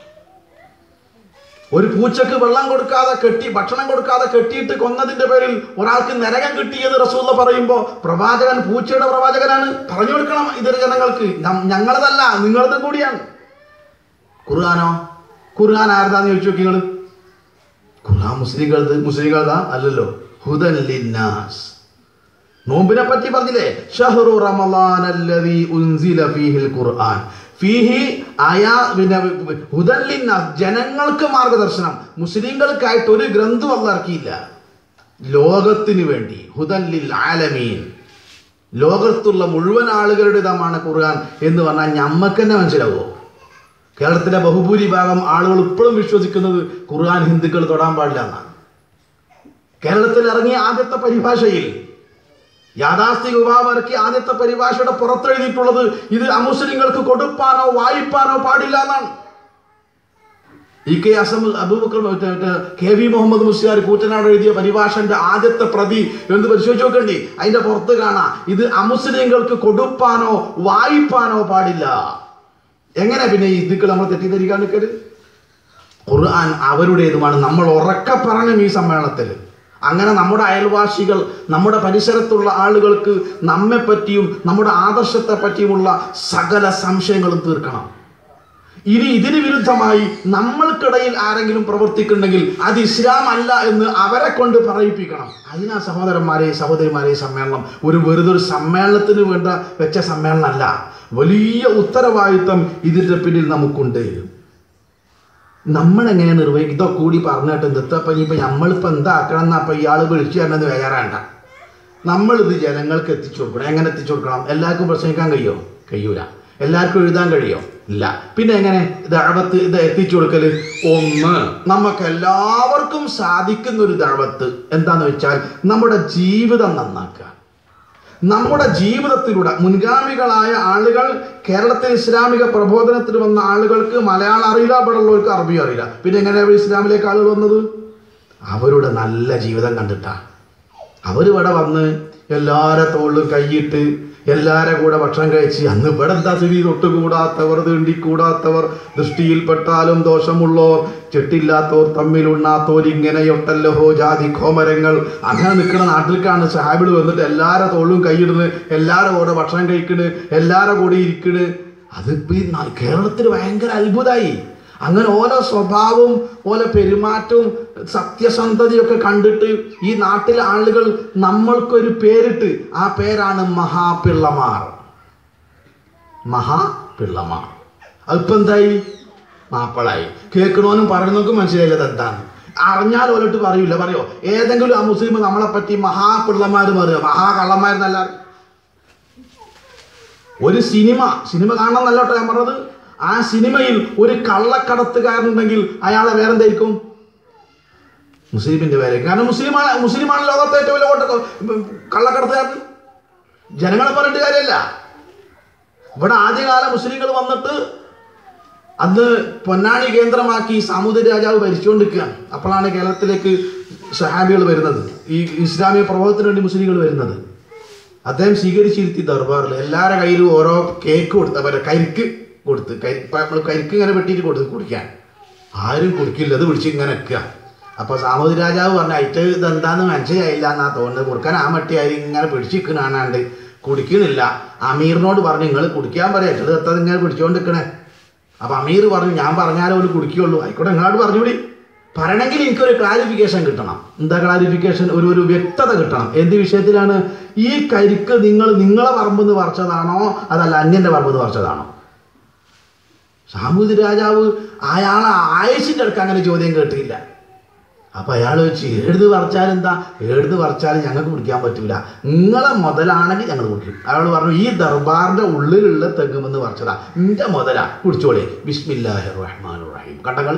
S1: ഒരു പൂച്ചക്ക് വെള്ളം കൊടുക്കാതെ കെട്ടി ഭക്ഷണം കൊടുക്കാതെ കെട്ടിയിട്ട് കൊന്നതിന്റെ പേരിൽ ഒരാൾക്ക് നരകം കിട്ടിയെന്ന് റസൂള്ള പറയുമ്പോൾ പ്രവാചകൻ പൂച്ചയുടെ പ്രവാചകനാണ് പറഞ്ഞു കൊടുക്കണം ഇതര ജനങ്ങൾക്ക് നം- ഞങ്ങളതല്ല നിങ്ങളതും കൂടിയാണ് ഖുർആാനോ ഖുർആൻ ആരതാന്ന് ചോദിച്ചു നോക്കി നിങ്ങള് ഖുർആൻ മുസ്ലിങ്ങളത് മുസ്ലിങ്ങളതാ അല്ലല്ലോ ഹുദൻ ലിന്നാസ് നോമ്പിനെ പറ്റി പറഞ്ഞില്ലേ ഷഹ്റു റമളാൻ അല്ലദീ ഉൻസില ഫീഹിൽ ഖുർആൻ ഫീഹി ആയാ പിന്നെ ഹുദൻ ലിന്നാസ് ജനങ്ങൾക്ക് മാർഗദർശനം മുസ്ലിങ്ങൾക്കായിട്ട് ഒരു ഗ്രന്ഥം അല്ല ഇറക്കിയില്ല ലോകത്തിന് വേണ്ടി ഹുദൻ ലിൽ ആലമീൻ ലോകത്തുള്ള മുഴുവൻ ആളുകളുടേതാണ് ഖുർആൻ എന്ന് പറഞ്ഞാൽ ഞമ്മക്ക് തന്നെ മനസ്സിലാവുമോ കേരളത്തിലെ ബഹുഭൂരിഭാഗം ആളുകൾ ഇപ്പോഴും വിശ്വസിക്കുന്നത് ഖുർആൻ ഹിന്ദുക്കൾ തൊടാൻ പാടില്ല എന്നാണ് കേരളത്തിൽ ഇറങ്ങിയ ആദ്യത്തെ പരിഭാഷയിൽ യാഥാസ്ഥിക വിഭാഗം ഇറക്കി ആദ്യത്തെ പരിഭാഷയുടെ പുറത്തെഴുതിയിട്ടുള്ളത് ഇത് അമുസ്ലിങ്ങൾക്ക് കൊടുപ്പാനോ വായിപ്പാനോ പാടില്ല എന്നാണ് ഇ കെ അസം അബൂബക്കർ മറ്റേ- മറ്റേ കെ വി മുഹമ്മദ് മുസ്ലിയാർ കൂറ്റനാട് എഴുതിയ പരിഭാഷന്റെ ആദ്യത്തെ പ്രതി എന്ന് പരിശോധിച്ച് നോക്കണ്ടി അതിന്റെ പുറത്ത് കാണാം ഇത് അമുസ്ലിങ്ങൾക്ക് കൊടുപ്പാനോ വായിപ്പാനോ പാടില്ല എങ്ങനെ പിന്നെ ഈ ഹിന്ദുക്കൾ നമ്മൾ തെറ്റിദ്ധരിക്കാൻ നിൽക്കരുത് ഖുർആൻ അവരുടേതുമാണ് നമ്മൾ ഉറക്കെ പറയണം ഈ സമ്മേളനത്തിൽ അങ്ങനെ നമ്മുടെ അയൽവാസികൾ നമ്മുടെ പരിസരത്തുള്ള ആളുകൾക്ക് നമ്മെപ്പറ്റിയും നമ്മുടെ ആദർശത്തെ പറ്റിയുമുള്ള സകല സംശയങ്ങളും തീർക്കണം ഇനി ഇതിന് വിരുദ്ധമായി നമ്മൾക്കിടയിൽ ആരെങ്കിലും പ്രവർത്തിക്കുന്നുണ്ടെങ്കിൽ അത് ഇസ്ലാം അല്ല എന്ന് അവരെ കൊണ്ട് പറയിപ്പിക്കണം അതിനാ സഹോദരന്മാരെ സഹോദരിമാരെ ഈ സമ്മേളനം ഒരു വെറുതെ ഒരു സമ്മേളനത്തിന് വേണ്ട വെച്ച സമ്മേളനമല്ല വലിയ ഉത്തരവാദിത്വം ഇതിൻ്റെ പിന്നിൽ നമുക്കുണ്ട് നമ്മളെങ്ങനെ നിർവഹിക്കും ഇതൊക്കെ കൂടി പറഞ്ഞിട്ട് നിർത്തപ്പം ഇനിയിപ്പോൾ നമ്മളിപ്പോൾ എന്താക്കണം എന്നാ അപ്പം ഇയാൾ വിളിച്ചു തരണമെന്ന് വേറാണ്ട നമ്മളിത് ജനങ്ങൾക്ക് എത്തിച്ചു കൊടുക്കണം എങ്ങനെ എത്തിച്ചു കൊടുക്കണം എല്ലാവർക്കും പ്രസംഗിക്കാൻ കഴിയോ കഴിയൂല എല്ലാവർക്കും എഴുതാൻ കഴിയോ ഇല്ല പിന്നെ എങ്ങനെ ദഴവത്ത് ഇത് എത്തിച്ചു കൊടുക്കൽ ഒന്ന് നമുക്ക് എല്ലാവർക്കും സാധിക്കുന്ന ഒരു ദഴവത്ത് എന്താന്ന് വെച്ചാൽ നമ്മുടെ ജീവിതം നന്നാക്കുക നമ്മുടെ ജീവിതത്തിലൂടെ മുൻഗാമികളായ ആളുകൾ കേരളത്തിൽ ഇസ്ലാമിക പ്രബോധനത്തിൽ വന്ന ആളുകൾക്ക് മലയാളം അറിയില്ല ഇവിടെ ഉള്ളവർക്ക് അറബി അറിയില്ല പിന്നെ എങ്ങനെയാണ് ഇസ്ലാമിലേക്ക് ആളുകൾ വന്നത് അവരുടെ നല്ല ജീവിതം കണ്ടിട്ടാ അവരിവിടെ വന്ന് എല്ലാരെ തോളിലും കൈയിട്ട് എല്ലാരെ കൂടെ ഭക്ഷണം കഴിച്ച് അന്ന് ഇവിടെ എന്താ സ്ഥിതി തൊട്ടുകൂടാത്തവർ തീണ്ടിക്കൂടാത്തവർ ദൃഷ്ടിയിൽപ്പെട്ടാലും ദോഷമുള്ളോർ ചെട്ടില്ലാത്തോർ തമ്മിലുണ്ണാത്തോർ ഇങ്ങനെയൊട്ടല്ലഹോ ജാതി കോമരങ്ങൾ അങ്ങനെ നിൽക്കുന്ന നാട്ടിലേക്കാണ് സാഹിബിൾ വന്നിട്ട് എല്ലാരെ തോളിലും കൈയിടുന്നത് എല്ലാരെ കൂടെ ഭക്ഷണം കഴിക്കണ് എല്ലാരെ കൂടെ ഇരിക്കണ് അതിപ്പോ ഈ ന- കേരളത്തിൽ ഭയങ്കര അത്ഭുതമായി അങ്ങനെ ഓരോ സ്വഭാവവും ഓരോ പെരുമാറ്റവും സത്യസന്ധതയൊക്കെ കണ്ടിട്ട് ഈ നാട്ടിലെ ആളുകൾ നമ്മൾക്കൊരു പേരിട്ട് ആ പേരാണ് മഹാപിള്ളമാർ മഹാപിള്ളമാർ അതിപ്പോ എന്തായി മാപ്പിളായി കേൾക്കണോനും പറയണോക്കും മനസ്സിലായില്ലത് എന്താണ് അറിഞ്ഞാൽ ഓരോട്ട് പറയൂല പറയോ ഏതെങ്കിലും ആ മുസ്ലിം നമ്മളെ പറ്റി മഹാപിള്ളമാർ പറയുക മഹാകള്ളന്മാരെന്നല്ല ഒരു സിനിമ സിനിമ കാണണമെന്നല്ല കേട്ടോ ഞാൻ പറഞ്ഞത് ആ സിനിമയിൽ ഒരു കള്ളക്കടത്തുകാരനുണ്ടെങ്കിൽ അയാളെ വേറെന്തായിരിക്കും മുസ്ലിമിന്റെ പേര് കാരണം മുസ്ലിമാണ് മുസ്ലിമാണ് ലോകത്തെ ഏറ്റവും വലിയ ഓട്ട കള്ളക്കടത്തുകാരൻ ജനങ്ങളെ പറഞ്ഞിട്ട് കാര്യമല്ല ഇവിടെ ആദ്യകാല മുസ്ലിങ്ങൾ വന്നിട്ട് അന്ന് പൊന്നാണി കേന്ദ്രമാക്കി സാമൂതിരി രാജാവ് ഭരിച്ചുകൊണ്ടിരിക്കുകയാണ് അപ്പോഴാണ് കേരളത്തിലേക്ക് സഹാബികൾ വരുന്നത് ഈ ഇസ്ലാമിക പ്രബോധത്തിന് വേണ്ടി മുസ്ലിങ്ങൾ വരുന്നത് അദ്ദേഹം സ്വീകരിച്ചിരുത്തി ദർബാറിൽ എല്ലാവരുടെ കയ്യിലും ഓരോ കേക്ക് കൊടുത്ത് അവരെ കരിക്ക് കൊടുത്ത് കരി ഇപ്പം നമ്മൾ കരിക്ക് ഇങ്ങനെ വെട്ടിയിട്ട് കൊടുത്ത് കുടിക്കാൻ ആരും കുടിക്കില്ല അത് പിടിച്ച് ഇങ്ങനെ വെക്കുക അപ്പോൾ സാമൂതിരി രാജാവ് പറഞ്ഞ അയറ്റ് ഇതെന്താന്ന് മനസ്സിലായില്ല എന്നാ തോന്നുന്നത് കൊടുക്കാൻ ആ മട്ടി ആയി ഇങ്ങനെ പിടിച്ചിരിക്കണാണ്ട് കുടിക്കുന്നില്ല അമീറിനോട് പറഞ്ഞു നിങ്ങൾ കുടിക്കാൻ പറയാം ഇത് എത്തത് ഇങ്ങനെ പിടിച്ചുകൊണ്ട് നിൽക്കണേ അപ്പം അമീർ പറഞ്ഞു ഞാൻ പറഞ്ഞാലേ ഒരു കുടിക്കുകയുള്ളൂ ആയിക്കോട്ടെ നിങ്ങളോട് പറഞ്ഞുകൂടി പറയണമെങ്കിൽ എനിക്കൊരു ക്ലാരിഫിക്കേഷൻ കിട്ടണം എന്താ ക്ലാരിഫിക്കേഷൻ ഒരു ഒരു വ്യക്തത കിട്ടണം എന്ത് വിഷയത്തിലാണ് ഈ കരിക്ക് നിങ്ങൾ നിങ്ങളെ പറമ്പെന്ന് പറിച്ചതാണോ അതല്ല അന്യൻ്റെ പറമ്പെന്ന് പറിച്ചതാണോ സാമൂതിരി രാജാവ് അയാളെ ആയുസിൻ്റെ അടുക്ക് അങ്ങനെ ചോദ്യം കേട്ടില്ല അപ്പൊ അയാൾ വെച്ച് ഏടുന്ന് പറിച്ചാലും എന്താ ഏടുന്ന് പറിച്ചാലും ഞങ്ങൾക്ക് കുടിക്കാൻ പറ്റൂല നിങ്ങളെ മുതലാണെങ്കിൽ ഞങ്ങൾ കുടിക്കും അയാൾ പറഞ്ഞു ഈ ദർബാറിന്റെ ഉള്ളിലുള്ള തെങ്ങുമെന്ന് പറിച്ചതാ നിന്റെ മുതലാ കുടിച്ചോളെ ബിസ്മില്ലാഹി റഹ്മാൻ റഹീം കണ്ടങ്ങൾ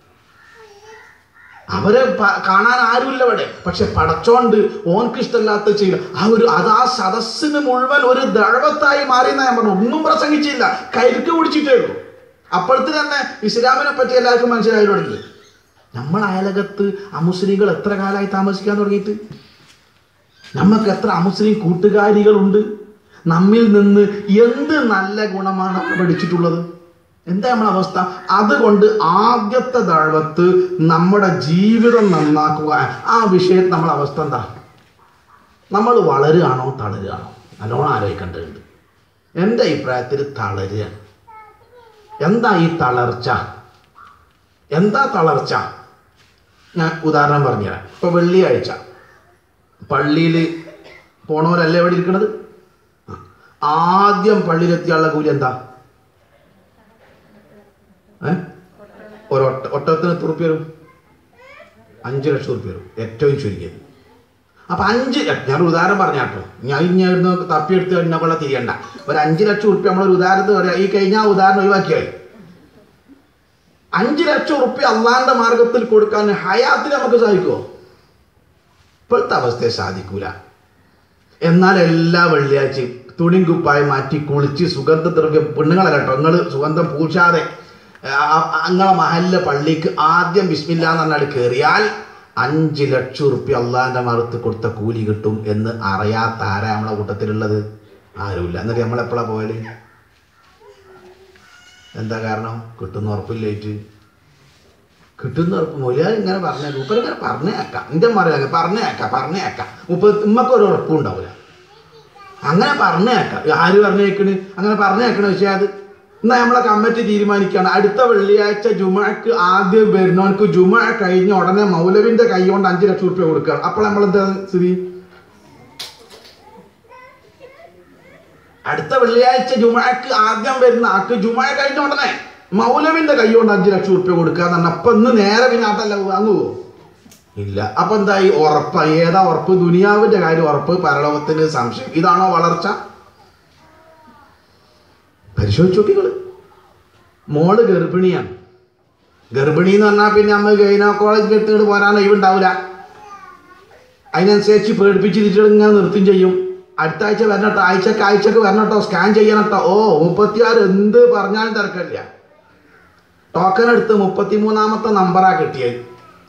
S1: അവരെ പ- കാണാൻ ആരുമില്ല ഇവിടെ പക്ഷെ പടച്ചോണ്ട് ഓൻക്ക് ഇഷ്ടമില്ലാത്ത ചെയ്യും ആ ഒരു അത് ആ സദസ്സിന് മുഴുവൻ ഒരു ദഴവത്തായി മാറിയെന്നാ ഞാൻ പറഞ്ഞു ഒന്നും പ്രസംഗിച്ചില്ല കരിക്ക് കുടിച്ചിട്ടേ ഉള്ളൂ അപ്പോഴത്തെ തന്നെ ഇസ്ലാമിനെ പറ്റി എല്ലാവർക്കും മനസ്സിലായി തുടങ്ങി നമ്മൾ അയലകത്ത് അമുസ്ലിങ്ങൾ എത്ര കാലമായി താമസിക്കാൻ തുടങ്ങിയിട്ട് നമുക്ക് എത്ര അമുസ്ലിം കൂട്ടുകാരികളുണ്ട് നമ്മിൽ നിന്ന് എന്ത് നല്ല ഗുണമാണ് അവർ പഠിച്ചിട്ടുള്ളത് എന്താ നമ്മളെ അവസ്ഥ അതുകൊണ്ട് ആദ്യത്തെ ദഴവത്ത് നമ്മുടെ ജീവിതം നന്നാക്കുക ആ വിഷയത്തിൽ നമ്മളെ അവസ്ഥ എന്താ നമ്മൾ വളരുകയാണോ തളരുകയാണോ നല്ലോണം ആലോചിക്കേണ്ടതുണ്ട് എൻ്റെ അഭിപ്രായത്തിൽ തളരുകയാണ് എന്താ ഈ തളർച്ച എന്താ തളർച്ച ഞാൻ ഉദാഹരണം പറഞ്ഞുതരാം ഇപ്പൊ വെള്ളിയാഴ്ച പള്ളിയിൽ പോണവരല്ലേ എവിടെ ഇരിക്കണത് ആദ്യം പള്ളിയിലെത്തിയുള്ള കൂലി എന്താ ഏ ഒരു ഒട്ട ഒട്ടത്തിന് എത്ര റുപ്യ വരും അഞ്ച് ലക്ഷം റുപ്യ വരും ഏറ്റവും ചുരുങ്ങിയത് അപ്പൊ അഞ്ച് ഞാൻ ഒരു ഉദാഹരണം പറഞ്ഞാട്ടോ ഞാൻ ഇങ്ങനെ തപ്പിയെടുത്ത് എന്നെ കൊള്ള തിരിയണ്ട ഒരു അഞ്ച് ലക്ഷം റുപ്യ നമ്മളൊരു ഉദാഹരണത്തിന് പറയാം ഈ കഴിഞ്ഞ ആ ഉദാഹരണം ഒഴിവാക്കിയായി അഞ്ച് ലക്ഷം റുപ്യ അള്ളാന്റെ മാർഗത്തിൽ കൊടുക്കാൻ ഹയാത്തിൽ നമുക്ക് സാധിക്കുമോ ഇപ്പോഴത്തെ അവസ്ഥയെ സാധിക്കൂല എന്നാൽ എല്ലാ വെള്ളിയാഴ്ചയും തുണിയും കുപ്പായം മാറ്റി കുളിച്ച് സുഗന്ധദ്രവ്യം പെണ്ണുങ്ങളല്ല കേട്ടോ നിങ്ങൾ സുഗന്ധം പൂശാതെ അങ്ങളെ മഹലിലെ പള്ളിക്ക് ആദ്യം ബിസ്മില്ല എന്ന് പറഞ്ഞാൽ കയറിയാൽ അഞ്ച് ലക്ഷം റുപ്യ അള്ളാന്റെ മറുത്ത് കൊടുത്ത കൂലി കിട്ടും എന്ന് അറിയാത്ത ആരാ നമ്മളെ കൂട്ടത്തിലുള്ളത് ആരുമില്ല എന്നിട്ട് നമ്മളെപ്പോഴാണ് പോയാല് എന്താ കാരണം കിട്ടുന്ന ഉറപ്പില്ലേറ്റ് കിട്ടുന്ന ഉറപ്പ് മൊഴിയാൽ ഇങ്ങനെ പറഞ്ഞേക്കാം ഉപ്പ ഇങ്ങനെ പറഞ്ഞേക്കാം എൻ്റെ മറിയാക്കാം പറഞ്ഞേക്കാം പറഞ്ഞേക്കാം ഉപ്പ ഉമ്മക്ക് ഒരു ഉറപ്പും ഉണ്ടാവില്ല അങ്ങനെ പറഞ്ഞേക്കാം ആര് പറഞ്ഞേക്കണ് അങ്ങനെ പറഞ്ഞേക്കണ പക്ഷേ അത് എന്നാ നമ്മളെ കമ്മിറ്റി തീരുമാനിക്കുകയാണ് അടുത്ത വെള്ളിയാഴ്ച ജുമക്ക് ആദ്യം വരുന്നവർക്ക് ജുമ കഴിഞ്ഞ ഉടനെ മൗലവിന്റെ കൈ കൊണ്ട് അഞ്ച് ലക്ഷം റുപ്യ കൊടുക്കുകയാണ് അപ്പോൾ നമ്മൾ എന്താ സ്ഥിതി അടുത്ത വെള്ളിയാഴ്ച ജുമക്ക് ആദ്യം വരുന്ന ആക്ക് ജുമ കഴിഞ്ഞ ഉടനെ മൗലവിന്റെ കൈ കൊണ്ട് അഞ്ച് ലക്ഷം റുപ്യ കൊടുക്കുക എന്ന് പറഞ്ഞാൽ അപ്പൊ ഇന്ന് നേരെ പിന്നെ അതല്ല വാങ്ങുവോ ഇല്ല അപ്പൊ എന്തായി ഉറപ്പ് ഏതാ ഉറപ്പ് ദുനിയാവിന്റെ കാര്യം ഉറപ്പ് പരലോകത്തിന് സംശയം ഇതാണോ വളർച്ച പരിശോധിച്ച് നോക്കികള് മോള് ഗർഭിണിയാണ് ഗർഭിണി എന്ന് പറഞ്ഞാൽ പിന്നെ നമ്മൾ ഗൈനക്കോളേജിൽ എടുത്തുകൊണ്ട് പോരാൻ ഒഴിവുണ്ടാവില്ല അതിനനുസരിച്ച് പേടിപ്പിച്ചിട്ട് ഇങ്ങനെ നിർത്തും ചെയ്യും അടുത്ത ആഴ്ച വരണട്ടോ ആഴ്ചക്ക് ആഴ്ചക്ക് വരണട്ടോ സ്കാൻ ചെയ്യണട്ടോ ഓ മുപ്പത്തിയാറ് എന്ത് പറഞ്ഞാലും തിരക്കില്ല ടോക്കൺ എടുത്ത് മുപ്പത്തിമൂന്നാമത്തെ നമ്പറാ കിട്ടിയത്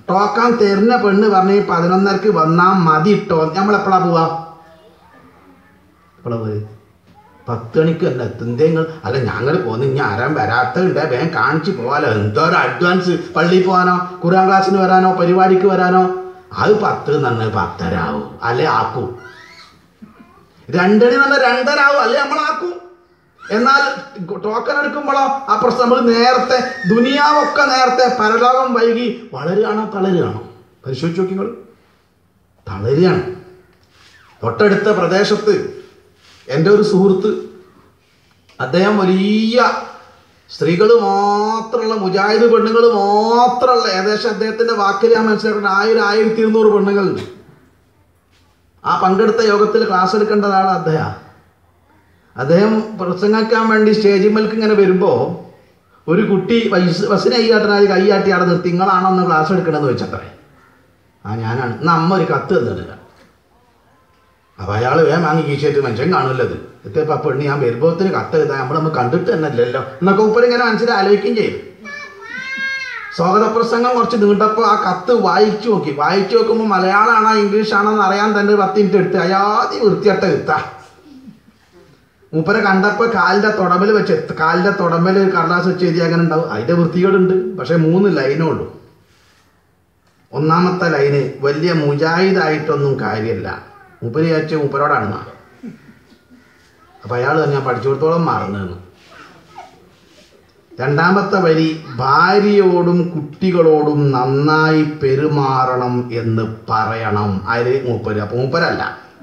S1: ടോക്കാൻ തരുന്ന പെണ്ണ് പറഞ്ഞ് പതിനൊന്നരക്ക് വന്നാൽ മതി ഇട്ടോ നമ്മളെപ്പോഴാ പോവാ എപ്പോഴാ പോയി പത്ത് മണിക്ക് തന്നെ എത്തുന്നെങ്കിൽ അല്ല ഞങ്ങൾ പോന്ന് ഇനി ആരാൻ വരാത്തതുണ്ട് വേഗം കാണിച്ച് പോകാലോ എന്തോ ഒരു അഡ്വാൻസ് പള്ളിയിൽ പോകാനോ ഖുറാൻ ക്ലാസ്സിന് വരാനോ പരിപാടിക്ക് വരാനോ അത് പത്ത് തന്നെ പത്തര ആവും അല്ലെ ആക്കും രണ്ടണി തന്നെ രണ്ടര ആവും അല്ലെ നമ്മളാക്കും എന്നാൽ ടോക്കൺ എടുക്കുമ്പോഴോ ആ പ്രശ്നം നമ്മൾ നേരത്തെ ദുനിയാവൊക്കെ നേരത്തെ പരലോകം വൈകി വളരുകയാണോ തളരുകയാണോ പരിശോധിച്ച് നോക്കിങ്ങൾ തളരുകയാണ് തൊട്ടടുത്ത പ്രദേശത്ത് എൻ്റെ ഒരു സുഹൃത്ത് അദ്ദേഹം വലിയ സ്ത്രീകൾ മാത്രമുള്ള മുജാഹിദ് പെണ്ണുങ്ങൾ മാത്രമുള്ള ഏകദേശം അദ്ദേഹത്തിൻ്റെ വാക്കിൽ ഞാൻ മനസ്സിലാക്കുന്ന ആയിരം ആയിരത്തി ഇരുന്നൂറ് പെണ്ണുങ്ങളുണ്ട് ആ പങ്കെടുത്ത യോഗത്തിൽ ക്ലാസ് എടുക്കേണ്ടതാണ് അദ്ദേഹം അദ്ദേഹം പ്രസംഗിക്കാൻ വേണ്ടി സ്റ്റേജിൽ മേൽക്ക് ഇങ്ങനെ വരുമ്പോൾ ഒരു കുട്ടി വയസ്സ് ബസ്സിന് കൈയാട്ടനായി കൈയാട്ടി അവിടെ നിർത്തി നിങ്ങളാണോ ഒന്ന് ക്ലാസ് എടുക്കണമെന്ന് വെച്ചത്രേ ആ ഞാനാണ് എന്നാ അമ്മ ഒരു കത്ത് തന്നിട്ടില്ല അപ്പോൾ അയാൾ വേഗം വാങ്ങി കീശേറ്റ് മനുഷ്യൻ കാണുമല്ലത് എത്തിയപ്പോൾ ആ പെണ്ണ് ഞാൻ വരുമ്പോഴത്തിന് കത്ത് എഴുതാൻ നമ്മൾ നമ്മൾ കണ്ടിട്ട് തന്നെ ഇല്ലല്ലോ എന്നൊക്കെ ഉപ്പർ ഇങ്ങനെ മനസ്സിൽ ആലോചിക്കുകയും ചെയ്തു സ്വാഗത പ്രസംഗം കുറച്ച് നീണ്ടപ്പോൾ ആ കത്ത് വായിച്ചു നോക്കി വായിച്ചു നോക്കുമ്പോൾ മലയാളമാണോ ഇംഗ്ലീഷാണോ എന്ന് അറിയാൻ തന്നെ ഒരു പത്ത് മിനിറ്റ് എടുത്ത് അയാതി വൃത്തിയട്ട എത്താ മൂപ്പരെ കണ്ടപ്പോൾ കാലിൻ്റെ തുടമൽ വെച്ച് എത്ത് കാലിൻ്റെ തുടമൽ കടലാസ് വെച്ച് എഴുതി അങ്ങനെ ഉണ്ടാവും അതിൻ്റെ വൃത്തികേടുണ്ട് പക്ഷേ മൂന്ന് ലൈനേ ഉള്ളൂ ഒന്നാമത്തെ ലൈന് വലിയ മുജാഹിദായിട്ടൊന്നും കാര്യമില്ല മൂപ്പര് വിചാരിച്ച മൂപ്പരോടാണ് അപ്പം അയാൾ ഞാൻ പഠിച്ചിടത്തോളം മറന്നു രണ്ടാമത്തെ വരി ഭാര്യയോടും കുട്ടികളോടും നന്നായി പെരുമാറണം എന്ന് പറയണം ആര് മൂപ്പര് അപ്പൊ മൂപ്പരല്ല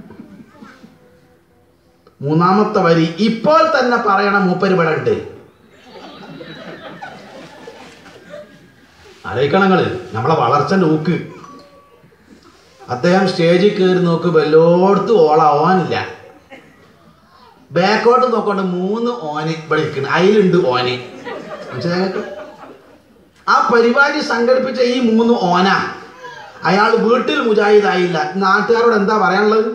S1: മൂന്നാമത്തെ വരി ഇപ്പോൾ തന്നെ പറയണം മൂപ്പര് ഇവിടെ ഉണ്ട് ആലോചിക്കണങ്ങള് നമ്മളെ വളർച്ച നോക്ക് അദ്ദേഹം സ്റ്റേജിൽ കയറി നോക്ക് വല്ലോടത്തും ഓളാവാനില്ല ബാക്കോട്ട് നോക്കൊണ്ട് മൂന്ന് ഓന് ഇവിടെ ഇരിക്കുന്നു അതിലുണ്ട് ഓന് മനസ്സിലായോ നിങ്ങൾക്ക്? ആ പരിപാടി സംഘടിപ്പിച്ച ഈ മൂന്ന് ഓന അയാൾ വീട്ടിൽ മുജാഹിദായില്ല നാട്ടുകാരോട് എന്താ പറയാനുള്ളത്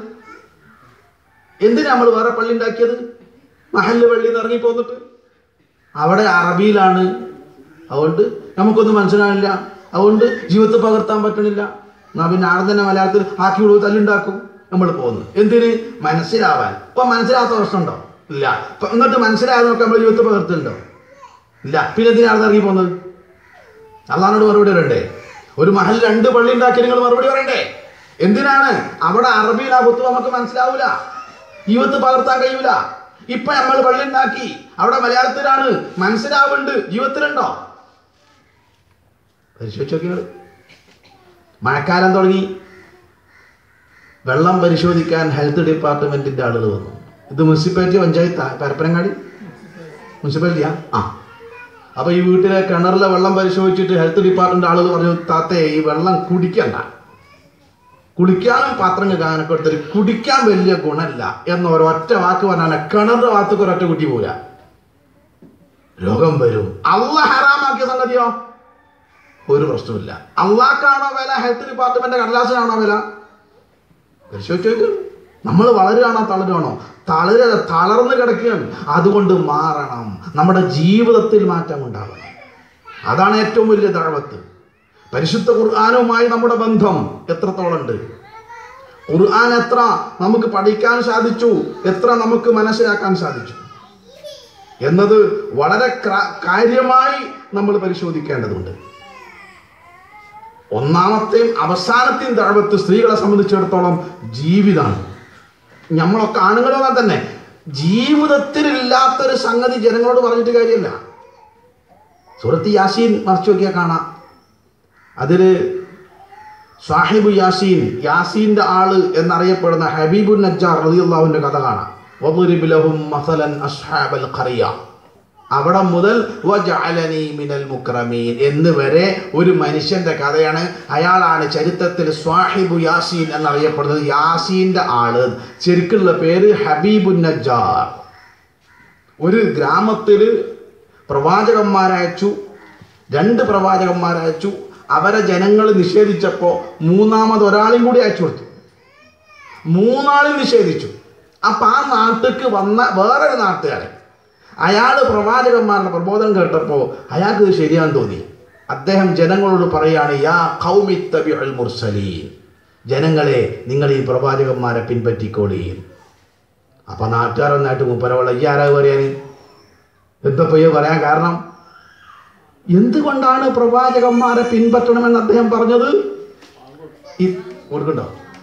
S1: എന്തിനാ നമ്മൾ വേറെ പള്ളി ഉണ്ടാക്കിയത് മഹല്ല് പള്ളിയിൽ നിന്ന് ഇറങ്ങി പോന്നിട്ട് അവിടെ അറബിയിലാണ് അതുകൊണ്ട് നമുക്കൊന്നും മനസ്സിലാവില്ല അതുകൊണ്ട് ജീവിതത്തിൽ പകർത്താൻ പറ്റണില്ല എന്നാ പിന്നെ ആടെ തന്നെ മലയാളത്തിൽ ആക്കി വിടുവ് തല്ലുണ്ടാക്കും നമ്മൾ പോകുന്നു എന്തിന് മനസ്സിലാവാൻ ഇപ്പൊ മനസ്സിലാത്ത പ്രശ്നമുണ്ടോ ഇല്ല ഇപ്പൊ എന്നിട്ട് മനസ്സിലായത് നോക്കാൻ നമ്മൾ ജീവിതത്തിൽ പകർത്തുന്നുണ്ടോ ഇല്ല പിന്നെ എന്തിനാണ് ഇറങ്ങി പോകുന്നത് അള്ളഹാനോട് മറുപടി പറയണ്ടേ ഒരു മഹൽ രണ്ട് പള്ളി ഉണ്ടാക്കി നിങ്ങൾ മറുപടി പറയണ്ടേ എന്തിനാണ് അവിടെ അറബിയിൽ ആ കുത്തു നമുക്ക് മനസ്സിലാവൂല ജീവിതത്തിൽ പകർത്താൻ കഴിയൂല ഇപ്പൊ നമ്മൾ പള്ളി ഉണ്ടാക്കി അവിടെ മലയാളത്തിലാണ് മനസ്സിലാവുന്നുണ്ട് ജീവിതത്തിലുണ്ടോ പരിശോധിച്ച് നോക്കിയാൽ മഴക്കാലം തുടങ്ങി വെള്ളം പരിശോധിക്കാൻ ഹെൽത്ത് ഡിപ്പാർട്ട്മെന്റിന്റെ ആളുകൾ വന്നു ഇത് മുനിസിപ്പാലിറ്റി പഞ്ചായത്താ പരപ്പനങ്ങാടി മുനിസിപ്പാലിറ്റിയാ ആ അപ്പോൾ ഈ വീട്ടിലെ കിണറിലെ വെള്ളം പരിശോധിച്ചിട്ട് ഹെൽത്ത് ഡിപ്പാർട്ട്മെന്റ് ആളുകൾ പറഞ്ഞു താത്തേ ഈ വെള്ളം കുടിക്കണ്ട കുളിക്കാനും പാത്രം കഴുകാനൊക്കെ എടുത്തിട്ട് കുടിക്കാൻ വലിയ ഗുണമില്ല എന്ന ഒരൊറ്റ വാക്ക് പറഞ്ഞാൽ കിണറിന്റെ ഭാഗത്തേക്ക് ഒരൊറ്റ കുട്ടി പോരാ രോഗം വരും അള്ള ഹറാമാക്കിയ സംഗതിയോ ഒരു പ്രശ്നമില്ല അള്ളാഹ്ക്കാണോ വില ഹെൽത്ത് ഡിപ്പാർട്ട്മെന്റ് കടലാസിനാണോ വില പരിശോധിച്ച് നോക്ക് നമ്മൾ വളരുകയാണോ തളരുകയാണോ തളര തളർന്ന് കിടക്കുകയാണ് അതുകൊണ്ട് മാറണം നമ്മുടെ ജീവിതത്തിൽ മാറ്റം ഉണ്ടാവണം അതാണ് ഏറ്റവും വലിയ ദഴവത്ത് പരിശുദ്ധ ഖുർആാനുമായി നമ്മുടെ ബന്ധം എത്രത്തോളം ഉണ്ട് ഖുർആൻ എത്ര നമുക്ക് പഠിക്കാൻ സാധിച്ചു എത്ര നമുക്ക് മനസ്സിലാക്കാൻ സാധിച്ചു എന്നത് വളരെ ക്ര- കാര്യമായി നമ്മൾ പരിശോധിക്കേണ്ടതുണ്ട് ഒന്നാമത്തെയും അവസാനത്തെയും ദഴവത്ത് സ്ത്രീകളെ സംബന്ധിച്ചിടത്തോളം ജീവിതമാണ് നമ്മളൊക്കെ ആണുങ്ങളെന്നാൽ തന്നെ ജീവിതത്തിലില്ലാത്തൊരു സംഗതി ജനങ്ങളോട് പറഞ്ഞിട്ട് കാര്യമില്ല സുഹൃത്ത് യാസീൻ മറിച്ചു നോക്കിയാൽ കാണാം അതിൽ സാഹിബ് യാസീൻ യാസീൻ്റെ ആള് എന്നറിയപ്പെടുന്ന ഹബീബുൻ നജ്ജാർ റളിയല്ലാഹുവിൻ്റെ കഥ കാണാം വദ്രിബ് ലഹും മസലൻ അസ്ഹാബൽ ഖറിയ അവിടെ മുതൽ വജഅലനി മിനൽ മുക്രമീൻ എന്ന് വരെ ഒരു മനുഷ്യന്റെ കഥയാണ് അയാളാണ് ചരിത്രത്തിൽ സ്വാഹിബു യാസീൻ എന്നറിയപ്പെടുന്നത് യാസീൻ്റെ ആള് ശരിക്കുള്ള പേര് ഹബീബുൻ നജ്ജാർ ഒരു ഗ്രാമത്തിൽ പ്രവാചകന്മാരയച്ചു രണ്ട് പ്രവാചകന്മാരയച്ചു അവരെ ജനങ്ങൾ നിഷേധിച്ചപ്പോൾ മൂന്നാമത് ഒരാളെയും കൂടി അയച്ചു കൊടുത്തു മൂന്നാളും നിഷേധിച്ചു അപ്പം ആ നാട്ടിലേക്ക് വന്ന വേറൊരു നാട്ടുകാരൻ അയാൾ പ്രവാചകന്മാരുടെ പ്രബോധനം കേട്ടപ്പോൾ അയാൾക്ക് ഇത് ശരിയാന്ന് തോന്നി അദ്ദേഹം ജനങ്ങളോട് പറയാണ് യാ ഖൗമിത്തബിഉൽ മുർസലീൻ ജനങ്ങളെ നിങ്ങൾ ഈ പ്രവാചകന്മാരെ പിൻപറ്റിക്കോളീൻ അപ്പൊ നാട്ടുകാർ ഒന്നായിട്ട് മൂപ്പരവള ഈ ആരാ പറയാൻ എന്താ പയ്യോ പറയാൻ കാരണം എന്തുകൊണ്ടാണ് പ്രവാചകന്മാരെ പിൻപറ്റണമെന്ന് അദ്ദേഹം പറഞ്ഞത് ഈ- കൊടുക്കണ്ടോ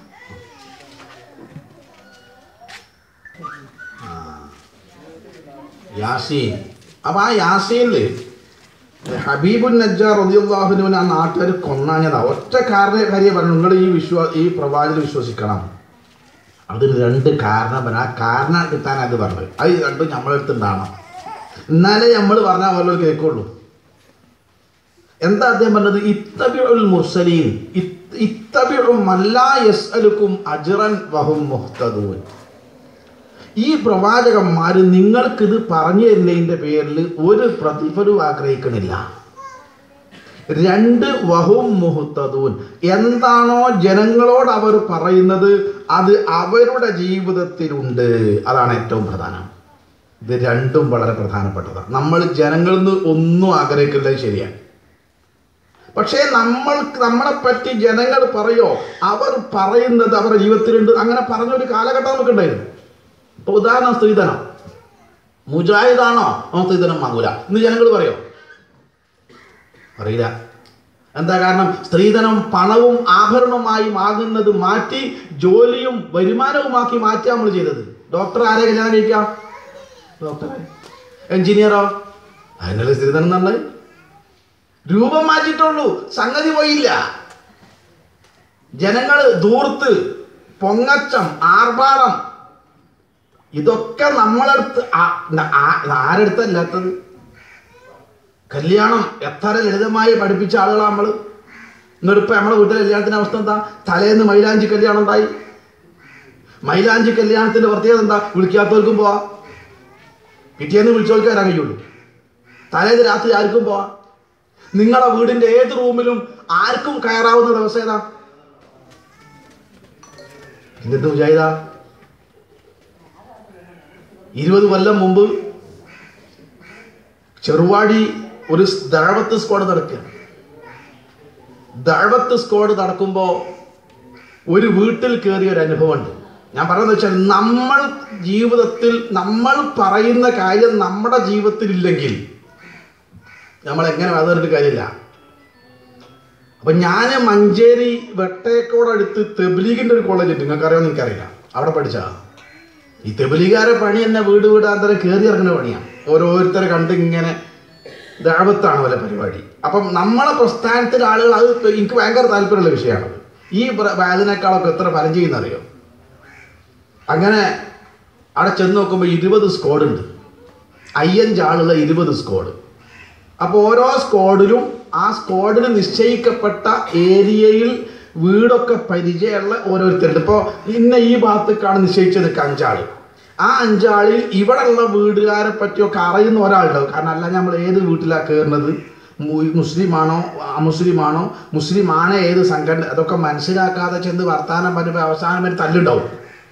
S1: ആ. യാസീൻ അപ്പൊ ആ യാസീനില് ഹബീബുൻ നജ്ജാർ റളിയല്ലാഹുവിനെ ആ നാട്ടുകാർ കൊന്നാഞ്ഞതാ ഒറ്റ കാരണ കാര്യം പറഞ്ഞു നിങ്ങൾ ഈ വിശ്വാ ഈ പ്രവാചകൻ വിശ്വസിക്കണം അതിന് രണ്ട് കാരണം പറഞ്ഞു ആ കാരണം കിട്ടാൻ അത് പറഞ്ഞത് അത് രണ്ടും നമ്മളെടുത്ത് ഉണ്ടാവണം എന്നാലേ നമ്മൾ പറഞ്ഞാൽ പോലെ കേൾക്കുള്ളൂ എന്താ അദ്ദേഹം പറഞ്ഞത് ഇത്തബിഉൽ മുർസലീൻ ഇത്ത്- ഇത്തബിഉ മല്ലാ യസ്അലുക്കും അജ്റൻ വഹും മുഹ്തദൂൻ ഈ പ്രവാചകന്മാർ നിങ്ങൾക്കിത് പറഞ്ഞു തരുന്നതിൻ്റെ പേരിൽ ഒരു പ്രതിഫലവും ആഗ്രഹിക്കണില്ല രണ്ട് വഹും മുഹത്തതൂൻ എന്താണോ ജനങ്ങളോട് അവർ പറയുന്നത് അത് അവരുടെ ജീവിതത്തിലുണ്ട് അതാണ് ഏറ്റവും പ്രധാനം ഇത് രണ്ടും വളരെ പ്രധാനപ്പെട്ടതാണ് നമ്മൾ ജനങ്ങളിൽ നിന്ന് ഒന്നും ആഗ്രഹിക്കില്ല ശരിയാണ് പക്ഷേ നമ്മൾ നമ്മളെ പറ്റി ജനങ്ങൾ പറയോ അവർ പറയുന്നത് അവരുടെ ജീവിതത്തിലുണ്ട് അങ്ങനെ പറഞ്ഞൊരു കാലഘട്ടം നമുക്കുണ്ടായിരുന്നു ഇപ്പൊ ഉദാഹരണം സ്ത്രീധനം മുജാഹിദാണോ അവൻ സ്ത്രീധനം വാങ്ങൂല ഇന്ന് ജനങ്ങൾ പറയോ അറിയില്ല എന്താ കാരണം സ്ത്രീധനം പണവും ആഭരണവുമായി വാങ്ങുന്നത് മാറ്റി ജോലിയും വരുമാനവുമാക്കി മാറ്റി നമ്മൾ ചെയ്തത് ഡോക്ടർ ആരെ കല്യാണം കഴിക്കാം ഡോക്ടറെ എഞ്ചിനീയറോ അതിനല്ലേ സ്ത്രീധനം എന്നുള്ളത് രൂപം മാറ്റിയിട്ടുള്ളൂ സംഗതി പോയില്ല ജനങ്ങൾ ദൂർത്ത് പൊങ്ങച്ചം ആർഭാടം ഇതൊക്കെ നമ്മളടുത്ത് ആ- ന- ആ- ആരടുത്തല്ലാത്തത് കല്യാണം എത്ര ലളിതമായി പഠിപ്പിച്ച ആളുകളാണ് നമ്മൾ എന്നിട്ടിപ്പോൾ നമ്മുടെ വീട്ടിലെ കല്യാണത്തിൻ്റെ അവസ്ഥ എന്താ തലേന്ന് മൈലാഞ്ചി കല്യാണം ഉണ്ടായി മൈലാഞ്ചി കല്യാണത്തിൻ്റെ പ്രത്യേകത എന്താ വിളിക്കാത്തവർക്കും പോവാം പിറ്റേന്ന് വിളിച്ചവർക്ക് വരാൻ കഴിയുള്ളൂ തലേന്ന് രാത്രി ആർക്കും പോവാം നിങ്ങളുടെ വീടിൻ്റെ ഏത് റൂമിലും ആർക്കും കയറാവുന്ന ദിവസം ഏതാ എന്നിട്ട് മുജാഹിദ ഇരുപത് കൊല്ലം മുമ്പ് ചെറുവാടി ഒരു ദഴവത്ത് സ്ക്വാഡ് നടക്കുക ദഴവത്ത് സ്ക്വാഡ് നടക്കുമ്പോൾ ഒരു വീട്ടിൽ കയറിയ ഒരു അനുഭവമുണ്ട് ഞാൻ പറയുന്നത് വെച്ചാൽ നമ്മൾ ജീവിതത്തിൽ നമ്മൾ പറയുന്ന കാര്യം നമ്മുടെ ജീവിതത്തിൽ ഇല്ലെങ്കിൽ നമ്മൾ എങ്ങനെ അതൊരു കാര്യമില്ല അപ്പൊ ഞാൻ മഞ്ചേരി വെട്ടേക്കോടടുത്ത് തെബ്ലീഗിന്റെ ഒരു കോളേജ് ഉണ്ട് നിങ്ങൾക്ക് അറിയാമെന്ന് എനിക്കറിയില്ല അവിടെ പഠിച്ചാ ഈ തെബലികാരെ പണി തന്നെ വീട് വീടാന്തരം കയറി ഇറങ്ങുന്ന പണിയാണ് ഓരോരുത്തരെ കണ്ട് ഇങ്ങനെ ദാപത്താണ് വല്ല പരിപാടി അപ്പം നമ്മളെ പ്രസ്ഥാനത്തിലെ ആളുകൾ അത് ഇപ്പൊ എനിക്ക് ഭയങ്കര താല്പര്യമുള്ള വിഷയമാണ് ഈ പ്ര- അതിനേക്കാളൊക്കെ എത്ര ഫലം ചെയ്യുന്ന അറിയോ അങ്ങനെ അവിടെ ചെന്ന് നോക്കുമ്പോൾ ഇരുപത് സ്ക്വാഡ് ഉണ്ട് അയ്യഞ്ച് ആളുള്ള ഇരുപത് സ്ക്വാഡ് അപ്പോൾ ഓരോ സ്ക്വാഡിലും ആ സ്ക്വാഡിന് നിശ്ചയിക്കപ്പെട്ട ഏരിയയിൽ വീടൊക്കെ പരിചയമുള്ള ഓരോരുത്തരുണ്ട് ഇപ്പോൾ ഇന്ന ഈ ഭാഗത്തേക്കാണ് നിശ്ചയിച്ചത് നിൽക്കുക അഞ്ചാൾ ആ അഞ്ചാളിൽ ഇവിടെയുള്ള വീടുകാരെ പറ്റിയൊക്കെ അറിയുന്ന ഒരാളുണ്ടാവും കാരണം അല്ല നമ്മൾ ഏത് വീട്ടിലാണ് കയറുന്നത് മു- മുസ്ലിമാണോ അമുസ്ലിമാണോ മുസ്ലിമാണോ ഏത് സംഘടന അതൊക്കെ മനസ്സിലാക്കാതെ ചെന്ന് വർത്താനം പറയുമ്പോൾ അവസാനം വരെ തല്ലുണ്ടാവും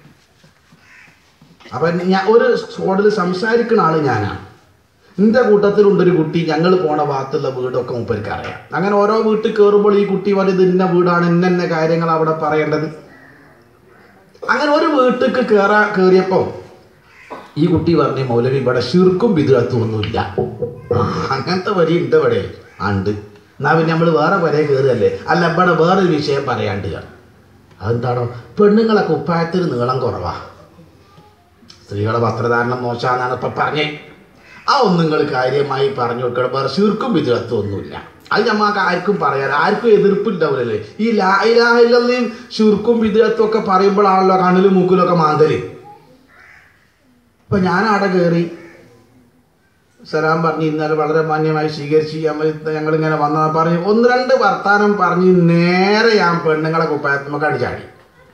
S1: അപ്പം ഞാൻ ഒരു സ്ക്വാഡിൽ സംസാരിക്കുന്ന ആൾ ഞാനാണ് എൻ്റെ കൂട്ടത്തിലുണ്ടൊരു കുട്ടി ഞങ്ങൾ പോണ ഭാഗത്തുള്ള വീടൊക്കെ മൂപ്പർക്ക് അറിയാം അങ്ങനെ ഓരോ വീട്ടിൽ കയറുമ്പോൾ ഈ കുട്ടി പറയും ഇത് ഇന്ന വീടാണ് ഇന്ന ഇന്ന കാര്യങ്ങൾ അവിടെ പറയേണ്ടത് അങ്ങനെ ഒരു വീട്ടിലേക്ക് കയറാ കയറിയപ്പോൾ ഈ കുട്ടി പറഞ്ഞു മൗലവി ഇവിടെ ശിർക്കും വിദ്യാർത്ഥം ഒന്നുമില്ല ആ, അങ്ങനത്തെ വരി ഉണ്ട് ഇവിടെ ആ, ഉണ്ട് എന്നാ പിന്നെ നമ്മൾ വേറെ വരെ കയറുകയല്ലേ അല്ല ഇവിടെ വേറൊരു വിഷയം പറയാണ്ട് അതെന്താണോ പെണ്ണുങ്ങളെ കുപ്പായത്തിന് നീളം കുറവാ സ്ത്രീകളുടെ വസ്ത്രധാരണം മോശമാണെന്നാണ് ഇപ്പം പറഞ്ഞേ ആ ഒന്നും നിങ്ങൾ കാര്യമായി പറഞ്ഞു കൊടുക്കണം വേറെ ശീർക്കും വിദ്യാർത്ഥം ഒന്നുമില്ല അത് നമ്മൾക്ക് ആർക്കും പറയാൻ ആർക്കും എതിർപ്പുണ്ടാവില്ലല്ലേ ഈ ലായിലാഹില്ലെന്നും ശുർക്കും വിദ്യാർത്ഥം ഒക്കെ പറയുമ്പോഴാണല്ലോ കണ്ണിലും മൂക്കിലും ഒക്കെ മാന്തല് ഇപ്പൊ ഞാൻ അവിടെ കയറി സലാം പറഞ്ഞ് ഇന്നലെ വളരെ മാന്യമായി സ്വീകരിച്ച് നമ്മൾ ഞങ്ങളിങ്ങനെ വന്ന പറഞ്ഞ് ഒന്ന് രണ്ട് വർത്താനം പറഞ്ഞ് നേരെ ഞാൻ പെണ്ണുങ്ങളെ കുപ്പായത്തുമൊക്കെ അടിച്ചാടി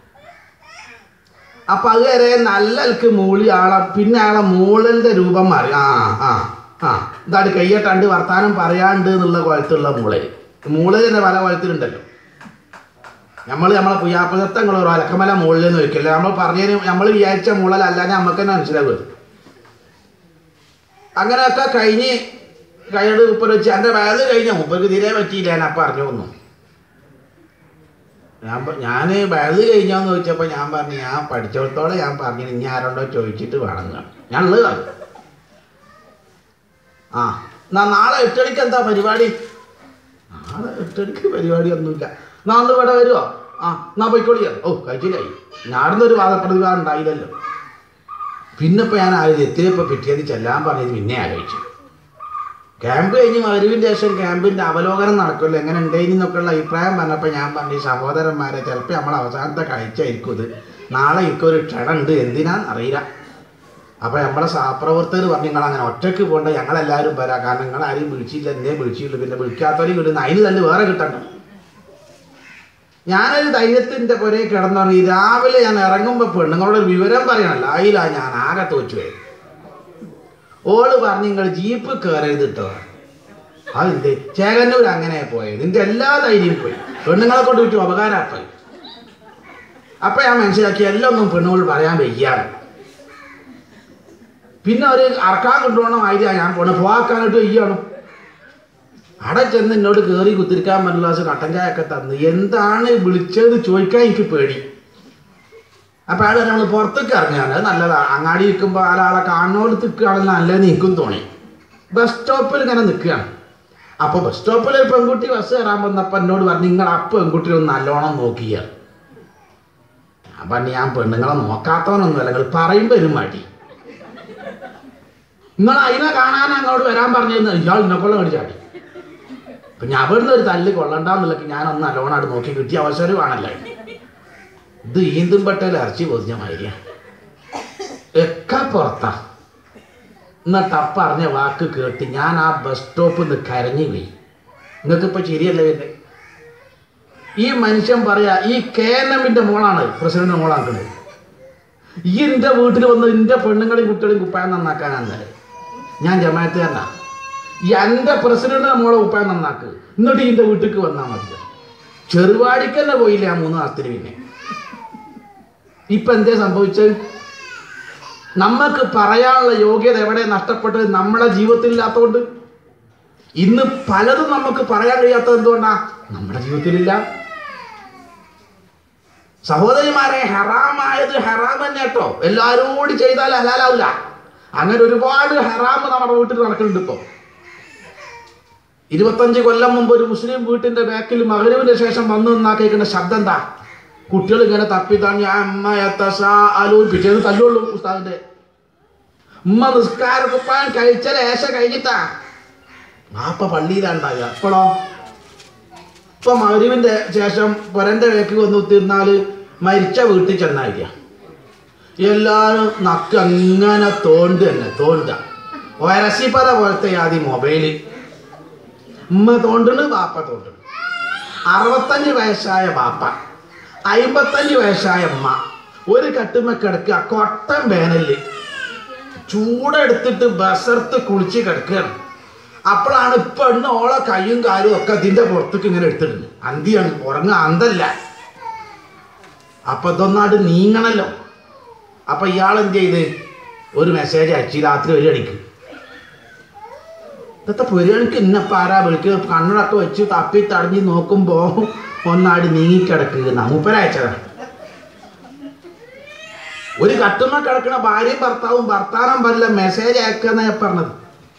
S1: അപ്പൊ അത് വരെ നല്ലൽക്ക് മൂളി ആളെ പിന്നെ ആളെ മൂളന്റെ രൂപം മാറി ആ ആ ആ ഇതാണ്ട് കയ്യട്ടാണ്ട് വർത്താനം പറയാണ്ട് എന്നുള്ള കുഴത്തുള്ള മൂളൽ മൂളൽ തന്നെ പല കുഴത്തിലുണ്ടല്ലോ നമ്മൾ നമ്മളെ പുയ്യാപ്പുറത്തങ്ങൾ ഒരു അലക്കമല മുകളിലെന്ന് വെക്കില്ല നമ്മൾ പറഞ്ഞതിന് നമ്മൾ വിചാരിച്ച മുളലല്ലാതെ നമുക്ക് തന്നെ മനസ്സിലാവുക അങ്ങനെയൊക്കെ കഴിഞ്ഞ് കൈയോട് മുപ്പര് വെച്ച് എൻ്റെ വയത് കഴിഞ്ഞ മുപ്പർക്ക് തീരെ പറ്റിയില്ല ഞാൻ അപ്പം അറിഞ്ഞു വന്നു ഞാൻ ഞാൻ വയത് കഴിഞ്ഞോന്ന് ചോദിച്ചപ്പോൾ ഞാൻ പറഞ്ഞു ഞാൻ പഠിച്ചിടത്തോളം ഞാൻ പറഞ്ഞു ഇനി ആരോണ്ടോ ചോദിച്ചിട്ട് വേണം ഞാൻ ഉള്ളതാണ് ആ എന്നാ നാളെ എട്ടണിക്ക് എന്താ പരിപാടി നാളെ എട്ടണിക്ക് പരിപാടി ഒന്നുമില്ല നാളെ ഇവിടെ വരുമോ ആ എന്നാ പോയിക്കോളിയോ ഓ കഴിച്ചില്ലായി ഞാടുന്നൊരു വാദപ്രതിവാദം ഉണ്ടായില്ലല്ലോ പിന്നെ ഇപ്പം ഞാൻ ആലോചിച്ചു എത്തിയപ്പോൾ പിറ്റേന്ന് ചെല്ലാൻ പറഞ്ഞത് പിന്നെ ആലോചിച്ചു ക്യാമ്പ് കഴിഞ്ഞ് മരുവിൻ്റെ ശേഷം ക്യാമ്പിൻ്റെ അവലോകനം നടക്കുമല്ലോ എങ്ങനെ ഉണ്ടേനി എന്നൊക്കെയുള്ള അഭിപ്രായം പറഞ്ഞപ്പോൾ ഞാൻ പറഞ്ഞു "ഈ സഹോദരന്മാരെ ചിലപ്പോൾ നമ്മൾ അവസാനത്തെ കാഴ്ചയായിരിക്കും ഇത് നാളെ എനിക്കൊരു ക്ഷണം ഉണ്ട് എന്തിനാന്ന് അറിയില്ല അപ്പോൾ നമ്മളെ സഹപ്രവർത്തകർ പറഞ്ഞു നിങ്ങൾ അങ്ങനെ ഒറ്റയ്ക്ക് പോകണ്ട ഞങ്ങളെല്ലാവരും വരാം കാരണം നിങ്ങൾ ആരെയും വിളിച്ചില്ല എന്നെ വിളിച്ചില്ല പിന്നെ വിളിക്കാത്തവരെയും കിട്ടുന്ന അതിന് തന്നെ വേറെ കിട്ടണ്ട ഞാനൊരു ധൈര്യത്തിൻ്റെ പുരയിൽ കിടന്നുറങ്ങി രാവിലെ ഞാൻ ഇറങ്ങുമ്പോൾ പെണ്ണുങ്ങളോട് ഒരു വിവരം പറയണല്ലോ അതിലാ ഞാൻ ആകെ തോറ്റു പോയത് ഓള് പറഞ്ഞു നിങ്ങൾ ജീപ്പ് കയറരുത് കേട്ടോ അതെന്തേ ചേകന്നൂർ അങ്ങനെ പോയത് നിന്റെ എല്ലാ ധൈര്യം പോയി പെണ്ണുങ്ങളെ കൊണ്ട് വിട്ടു ഉപകാരമായി അപ്പൊ ഞാൻ മനസ്സിലാക്കി എല്ലാം ഒന്നും പെണ്ണുങ്ങൾ പറയാൻ വയ്യാണ് പിന്നെ ഒരു അറക്കാൻ കൊണ്ടുപോകണം ആയിരാ ഞാൻ പോണ പോവാക്കാനായിട്ട് വയ്യാണ് അവിടെ ചെന്ന് എന്നോട് കയറി കുത്തിരിക്കാൻ പറ്റുള്ള ഗ്ലാസ് കട്ടൻ ചായ ഒക്കെ തന്നു എന്താണ് വിളിച്ചത് ചോദിക്കാൻ എനിക്ക് പേടി അപ്പം അയാൾ നമ്മൾ പുറത്തേക്ക് ഇറങ്ങുകയാണ് അത് നല്ലതാണ് അങ്ങാടി നിൽക്കുമ്പോൾ ആളാളെ കാണുന്നോട് നിൽക്കുകയാണെന്ന് നല്ലതെന്ന് എനിക്കും തോന്നി ബസ് സ്റ്റോപ്പിൽ ഇങ്ങനെ നിൽക്കുകയാണ് അപ്പോൾ ബസ് സ്റ്റോപ്പിൽ ഒരു പെൺകുട്ടി ബസ് കയറാൻ വന്നപ്പോൾ എന്നോട് പറഞ്ഞു നിങ്ങൾ ആ പെൺകുട്ടിയെ ഒന്ന് നല്ലോണം നോക്കിയ ഞാൻ പറഞ്ഞു ഞാൻ പെണ്ണുങ്ങളെ നോക്കാത്തവനൊന്നുമല്ല നിങ്ങൾ പറയുമ്പോൾ ഒരു മടി നിങ്ങൾ അതിനെ കാണാൻ അങ്ങോട്ട് വരാൻ പറഞ്ഞിരുന്നു ഇയാൾ ഇന്നെക്കൊള്ള മേടിച്ചാടി അപ്പം ഞാൻ അവിടുന്ന് ഒരു തല്ല് കൊള്ളണ്ടെന്നുള്ളക്ക് ഞാനൊന്ന് നല്ലോണമായിട്ട് നോക്കി കിട്ടിയ അവസരമാണല്ലോ ഇത് ഈന്തും പട്ടയിൽ ഇറച്ചി പൊതിഞ്ഞ മാതിരിയാ ഒക്കെ പുറത്താ എന്നിട്ട് അപ്പ അറിഞ്ഞ വാക്ക് കേട്ട് ഞാൻ ആ ബസ് സ്റ്റോപ്പിൽ നിന്ന് കരഞ്ഞു പോയി നിങ്ങൾക്കിപ്പോൾ ശരിയല്ലേ വരുന്നത് ഈ മനുഷ്യൻ പറയാ ഈ കെ എൻ എമ്മിന്റെ മോളാണ് പ്രസിഡന്റ് മോളാക്കുന്നത് ഈ എൻ്റെ വീട്ടിൽ വന്ന് എൻ്റെ പെണ്ണുങ്ങളെയും കുട്ടികളെയും കുപ്പായം നന്നാക്കാനാണ് ഞാൻ ജമാഅത്തുകാരനാ ഈ എൻ്റെ പ്രസിഡന്റിന്റെ മോളെ കുപ്പായം നന്നാക്ക് എന്നിട്ട് ഇതിൻ്റെ വീട്ടിലേക്ക് വന്നാൽ മതി ചെറുവാടിക്ക് തന്നെ പോയില്ല ആ മൂന്ന് മാസത്തിന് പിന്നെ ഇപ്പൊ എന്തേ സംഭവിച്ചത് നമുക്ക് പറയാനുള്ള യോഗ്യത എവിടെ നഷ്ടപ്പെട്ടത് നമ്മുടെ ജീവിതത്തിൽ ഇല്ലാത്തതുകൊണ്ട് ഇന്ന് പലതും നമുക്ക് പറയാൻ കഴിയാത്തത് എന്തുകൊണ്ടാ നമ്മുടെ ജീവിതത്തിലില്ല സഹോദരിമാരെ ഹറാമായത് ഹറാം തന്നെ കേട്ടോ എല്ലാവരും കൂടി ചെയ്താൽ ഹലാലാവില്ല അങ്ങനെ ഒരുപാട് ഹറാമ് നമ്മുടെ വീട്ടിൽ നടക്കുന്നുണ്ട് ഇപ്പോൾ ഇരുപത്തഞ്ച് കൊല്ലം മുമ്പ് ഒരു മുസ്ലിം വീട്ടിന്റെ ബാക്കിൽ മകരുവിന്റെ ശേഷം വന്നു നിന്നാ കേൾക്കുന്ന ശബ്ദം എന്താ കുട്ടികൾ ഇങ്ങനെ തപ്പി തങ്ങി അമ്മ അലൂ പിറ്റേന്ന് തല്ലുള്ളൂ ഉസ്താദിന്റെ ഉമ്മ നിസ്കാര കുപ്പാൻ കഴിച്ച ലേശ കഴിഞ്ഞിട്ടാ മാപ്പ പള്ളിയിലാണ്ടാകുക ഇപ്പോഴോ ഇപ്പൊ മകരുവിന്റെ ശേഷം പൊരന്റെ വേക്ക് വന്ന് തീർന്നാല് മരിച്ച വീട്ടിൽ ചെന്നായിരിക്ക എല്ലാവരും നക്ക് അങ്ങനെ തോണ്ട് തന്നെ തോണ്ട ഒരസിപ്പല പോലത്തെ ആദ്യം മൊബൈല് ഉമ്മ തോണ്ടണ് ബാപ്പ തോണ്ടണ് അറുപത്തഞ്ച് വയസ്സായ ബാപ്പ അമ്പത്തഞ്ച് വയസ്സായ അമ്മ ഒരു കട്ടുമ്മ കിടക്കുക കൊട്ടൻ വേനലില് ചൂടെടുത്തിട്ട് ബസർത്ത് കുളിച്ച് കിടക്കുകയാണ് അപ്പോഴാണ് ഇപ്പൊ എണ്ണ ഓളെ കയ്യും കാലും ഒക്കെ ഇതിന്റെ പുറത്തേക്ക് ഇങ്ങനെ എടുത്തിടുന്നത് അന്തിയാണ് ഉറങ്ങ അന്തല്ല അപ്പൊ ഇതൊന്നാട് നീങ്ങണല്ലോ അപ്പൊ ഇയാൾ എന്ത് ചെയ്ത് ഒരു മെസ്സേജ് അയച്ചു രാത്രി ഒരു മണിക്ക് ഇന്നത്തെ പുരണിക്ക് ഇന്നപ്പം ആരാ വിളിക്കുക കണ്ണടൊക്കെ വെച്ച് തപ്പി തടഞ്ഞ് നോക്കുമ്പോൾ ഒന്നാട് നീങ്ങിക്കിടക്കുക മൂപ്പരയച്ചതാ ഒരു കത്തുമ്മ കിടക്കണ ഭാര്യയും ഭർത്താവും ഭർത്താനം പറയില്ല മെസ്സേജ് അയക്കുന്ന പറഞ്ഞത്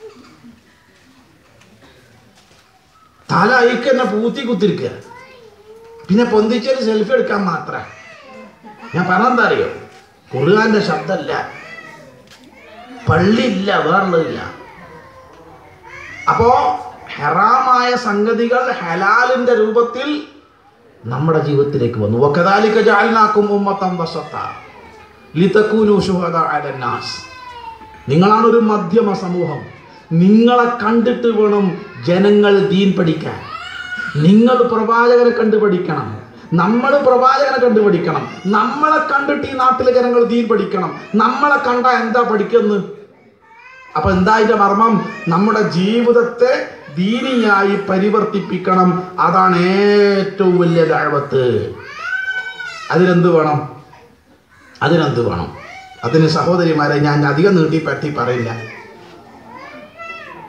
S1: തല അയക്കന്നെ പൂത്തി കുത്തിരിക്കുക പിന്നെ പൊന്തിച്ചൊരു സെൽഫി എടുക്കാൻ മാത്രം ഞാൻ പറഞ്ഞെന്താ അറിയോ ഖുർആന്റെ ശബ്ദമല്ല പള്ളിയില്ല വേറുള്ളതില്ല അപ്പോ ഹെറാമായ സംഗതികൾ ഹലാലിന്റെ രൂപത്തിൽ നമ്മുടെ ജീവിതത്തിലേക്ക് വന്നു വക്കദാലിക ജാലിനാക്കും ഉമ്മത്തം വസത്ത ലിതക്കൂനു ശുഹദ അലന്നാസ് നിങ്ങളാണ് ഒരു മധ്യമ സമൂഹം നിങ്ങളെ കണ്ടിട്ട് വേണം ജനങ്ങൾ ദീൻ പഠിക്കാൻ നിങ്ങൾ പ്രവാചകനെ കണ്ടുപഠിക്കണം നമ്മൾ പ്രവാചകനെ കണ്ടുപഠിക്കണം നമ്മളെ കണ്ടിട്ട് ഈ നാട്ടിലെ ജനങ്ങൾ ദീൻ പഠിക്കണം നമ്മളെ കണ്ട എന്താ പഠിക്കുന്നത് അപ്പൊ എന്താ അതിന്റെ മർമ്മം നമ്മുടെ ജീവിതത്തെ ദീനിയായി പരിവർത്തിപ്പിക്കണം അതാണ് ഏറ്റവും വലിയ ദഴവത്ത് അതിനെന്ത് വേണം അതിനെന്ത് വേണം അതിന് സഹോദരിമാരെ ഞാൻ അധികം നീട്ടി പറ്റി പറയില്ല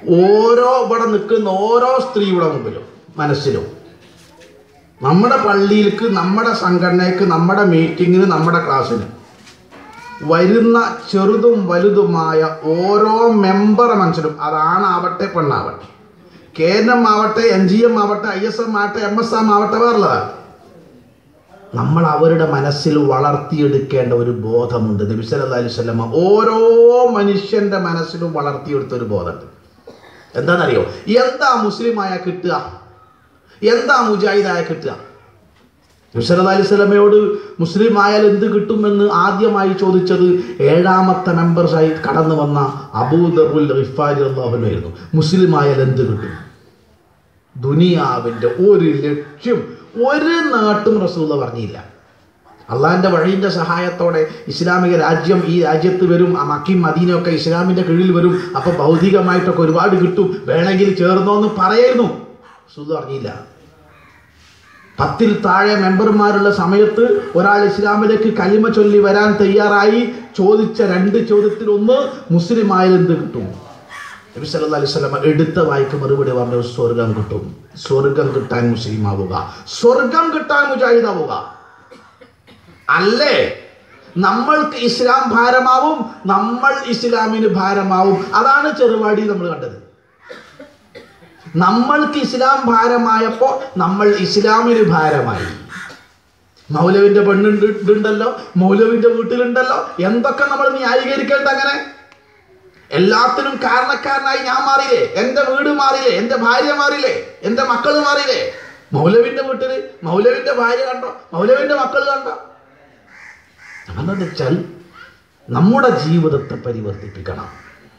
S1: ഓരോ ഇവിടെ നിൽക്കുന്ന ഓരോ സ്ത്രീയുടെ മുമ്പിലും മനസ്സിലും നമ്മുടെ പള്ളിയിലേക്ക് നമ്മുടെ സംഘടനയ്ക്ക് നമ്മുടെ മീറ്റിങ്ങിന് നമ്മുടെ ക്ലാസ്സിന് വരുന്ന ചെറുതും വലുതുമായ ഓരോ മെമ്പർ മനസ്സിലും അതാണാവട്ടെ പെണ്ണാവട്ടെ കെ എൻ എം ആവട്ടെ എൻ ജി എം ആവട്ടെ ഐ എസ് എം ആവട്ടെ എം എസ് എം ആവട്ടെ വേറുള്ളതാണ് നമ്മൾ അവരുടെ മനസ്സിൽ വളർത്തിയെടുക്കേണ്ട ഒരു ബോധമുണ്ട് നബി സല്ലല്ലാഹു അലൈഹി വസല്ലമ ഓരോ മനുഷ്യന്റെ മനസ്സിലും വളർത്തിയെടുത്ത ഒരു ബോധമുണ്ട് എന്താണെന്നറിയോ എന്താ മുസ്ലിമായ കിട്ടുക എന്താ മുജാഹിദായ കിട്ടുക നബി സല്ലല്ലാഹു അലൈഹി വസല്ലമയോട് മുസ്ലിം ആയാൽ എന്ത് കിട്ടുമെന്ന് ആദ്യമായി ചോദിച്ചത് ഏഴാമത്തെ മെമ്പർസായി കടന്നു വന്ന അബൂദറുൽ റിഫാരി അള്ളാഹുനായിരുന്നു മുസ്ലിം ആയാൽ എന്ത് കിട്ടും ദുനിയാവിൻ്റെ ഒരു ലക്ഷ്യം ഒരു നാട്ടും റസൂല പറഞ്ഞില്ല അള്ളാഹിൻ്റെ വഴീൻ്റെ സഹായത്തോടെ ഇസ്ലാമിക രാജ്യം ഈ രാജ്യത്ത് വരും ആ മക്കിയും മദീനയൊക്കെ ഇസ്ലാമിൻ്റെ കീഴിൽ വരും അപ്പോൾ ഭൗതികമായിട്ടൊക്കെ ഒരുപാട് കിട്ടും വേണമെങ്കിൽ ചേർന്നോ എന്ന് പറയായിരുന്നു റസൂൽ പറഞ്ഞില്ല പത്തിൽ താഴെ മെമ്പർമാരുള്ള സമയത്ത് ഒരാൾ ഇസ്ലാമിലേക്ക് കലിമ ചൊല്ലി വരാൻ തയ്യാറായി ചോദിച്ച രണ്ട് ചോദ്യത്തിൽ ഒന്ന് മുസ്ലിം ആയാൽ എന്ത് കിട്ടും നബി സല്ലല്ലാഹു അലൈഹി വസല്ലം എടുത്ത വായിക്ക് മറുപടി പറഞ്ഞു സ്വർഗം കിട്ടും സ്വർഗം കിട്ടാൻ മുസ്ലിം ആവുക സ്വർഗം കിട്ടാൻ മുജാഹിദ് ആവുക അല്ലേ നമ്മൾക്ക് ഇസ്ലാം ഭാരമാവും നമ്മൾ ഇസ്ലാമിന് ഭാരമാവും അതാണ് ചെറുവാടി നമ്മൾ കണ്ടത് നമ്മൾക്ക് ഇസ്ലാം ഭാരമായപ്പോൾ നമ്മൾ ഇസ്ലാമിന് ഭാരമായി മൗലവിന്റെ പെണ്ണുണ്ട് ഉണ്ടല്ലോ മൗലവിന്റെ വീട്ടിലുണ്ടല്ലോ എന്തൊക്കെ നമ്മൾ ന്യായീകരിക്കേണ്ട അങ്ങനെ എല്ലാത്തിനും കാരണക്കാരനായി ഞാൻ മാറിയില്ലേ എൻ്റെ വീട് മാറിയില്ലേ എൻ്റെ ഭാര്യ മാറിയില്ലേ എൻ്റെ മക്കൾ മാറിയില്ലേ മൗലവിന്റെ വീട്ടിൽ മൗലവിന്റെ ഭാര്യ കണ്ടോ മൗലവിന്റെ മക്കൾ കണ്ടോ എന്താണെന്ന് വെച്ചാൽ നമ്മുടെ ജീവിതത്തെ പരിവർത്തിപ്പിക്കണം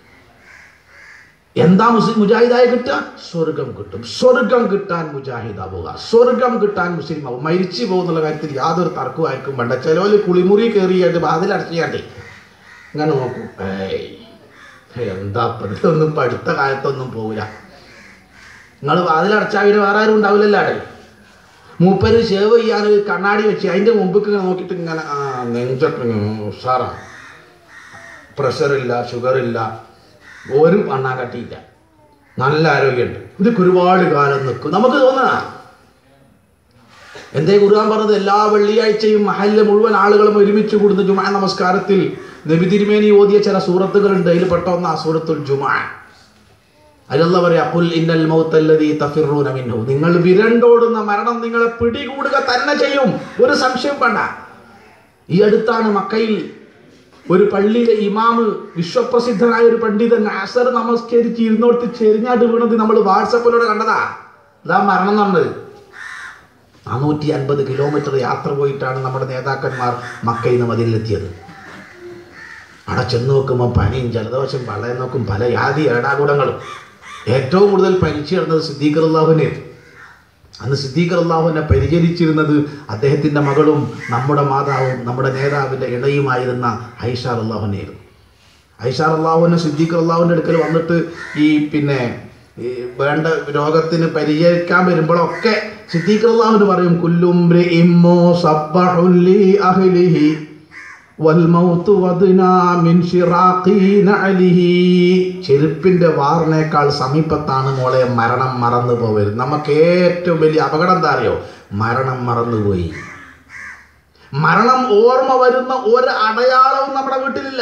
S1: എന്താ മുസ്ലിം മുജാഹിദായ കിട്ടുക സ്വർഗം കിട്ടും സ്വർഗം കിട്ടാൻ മുജാഹിദാവുക സ്വർഗം കിട്ടാൻ മുസ്ലിം ആവും മരിച്ചു പോകുന്നുള്ള കാര്യത്തിൽ യാതൊരു തർക്കമായിരിക്കും വേണ്ട ചിലവര് കുളിമുറി കയറിയായിട്ട് വാതിലടച്ചിയാണ്ടേ ഇങ്ങനെ നോക്കും ഏയ് എന്താ ഇതൊന്നും ഇപ്പം അടുത്ത കാലത്തൊന്നും പോവില്ല നിങ്ങൾ വാതിലടച്ചാൽ പിന്നെ വേറെ ആരും ഉണ്ടാവില്ലല്ലോ അവിടെ മൂപ്പര് ഷേവ് ചെയ്യാൻ ഒരു കണ്ണാടി വെച്ച് അതിൻ്റെ മുമ്പ് ഇങ്ങനെ നോക്കിയിട്ട് ഇങ്ങനെ ആ നെഞ്ചൊക്കെ ഇങ്ങനെ ഉഷാറാണ് പ്രഷറില്ല ഷുഗറില്ല ഒരു കട്ടിയില്ല നല്ല ആരോഗ്യമുണ്ട് ഇതൊക്കെ ഒരുപാട് കാലം നിൽക്കും നമുക്ക് തോന്നണ എന്തേ ഖുർആൻ പറഞ്ഞത് എല്ലാ വെള്ളിയാഴ്ചയും മഹലിലെ മുഴുവൻ ആളുകളും ഒരുമിച്ച് കൂടുന്ന ജുമാ നമസ്കാരത്തിൽ നബി തിരുമേനി ഓതിയ ചില സൂറത്തുകളുണ്ട് അതിൽ പെട്ട ഒന്ന് ആ സൂറത്തുൽ ജുമാ അതിലുള്ള പറയാ കുൽ ഇന്നൽ മൗത്തല്ലദീ തഫിറൂന മിൻഹു നിങ്ങൾ വിരണ്ടോടുന്ന മരണം നിങ്ങളെ പിടികൂടുക തന്നെ ചെയ്യും ഒരു സംശയം വേണ്ട ഈ അടുത്താണ് മക്കയിൽ ഒരു പള്ളിയിലെ ഇമാമ് വിശ്വപ്രസിദ്ധനായ ഒരു പണ്ഡിതൻ അസർ നമസ്കരിച്ച് ഇരുന്നോട്ട് ചെരിഞ്ഞാട്ട് വീണത് നമ്മൾ വാട്സപ്പിലൂടെ കണ്ടതാ ഇതാ മരണം നടന്നത് നാനൂറ്റി അൻപത് കിലോമീറ്റർ യാത്ര പോയിട്ടാണ് നമ്മുടെ നേതാക്കന്മാർ മക്കയിൽ നിന്ന് മതിലെത്തിയത് അവിടെ ചെന്ന് നോക്കുമ്പോൾ പനിയും ജലദോഷം വളരെ നോക്കും പല യാതി ഏടാകൂടങ്ങളും ഏറ്റവും കൂടുതൽ പനിച്ചു കിടന്നത് സിദ്ദീഖർ അള്ളാഹുവിനെ അന്ന് സിദ്ദീഖർ അള്ളാഹുവിനെ പരിചരിച്ചിരുന്നത് അദ്ദേഹത്തിൻ്റെ മകളും നമ്മുടെ മാതാവും നമ്മുടെ നേതാവിൻ്റെ ഇണയുമായിരുന്ന ഐഷാർ അള്ളാഹുനായിരുന്നു ഐഷാർ അള്ളാഹുവിനെ സിദ്ദീഖർ അള്ളാഹുവിൻ്റെ അടുക്കൽ വന്നിട്ട് ഈ പിന്നെ ഈ വേണ്ട രോഗത്തിന് പരിചരിക്കാൻ വരുമ്പോഴൊക്കെ സിദ്ദീഖർ അള്ളാഹുവിന് പറയും കുല്ലുംബ്രി ഇമ്മോ സബ്ബഹുല്ലി അഹ്ലിഹി വൽമൗത്തു വദ്നാ മിൻ ശിറാഖി നഅലിഹി ചെരുപ്പിൻ്റെ വാറിനേക്കാൾ സമീപത്താണ് മോളെ മരണം മറന്നു പോവരുത് നമുക്ക് ഏറ്റവും വലിയ അപകടം എന്താ അറിയോ മരണം മറന്നുപോയി മരണം ഓർമ്മ വരുന്ന ഒരു അടയാളവും നമ്മുടെ വീട്ടിലില്ല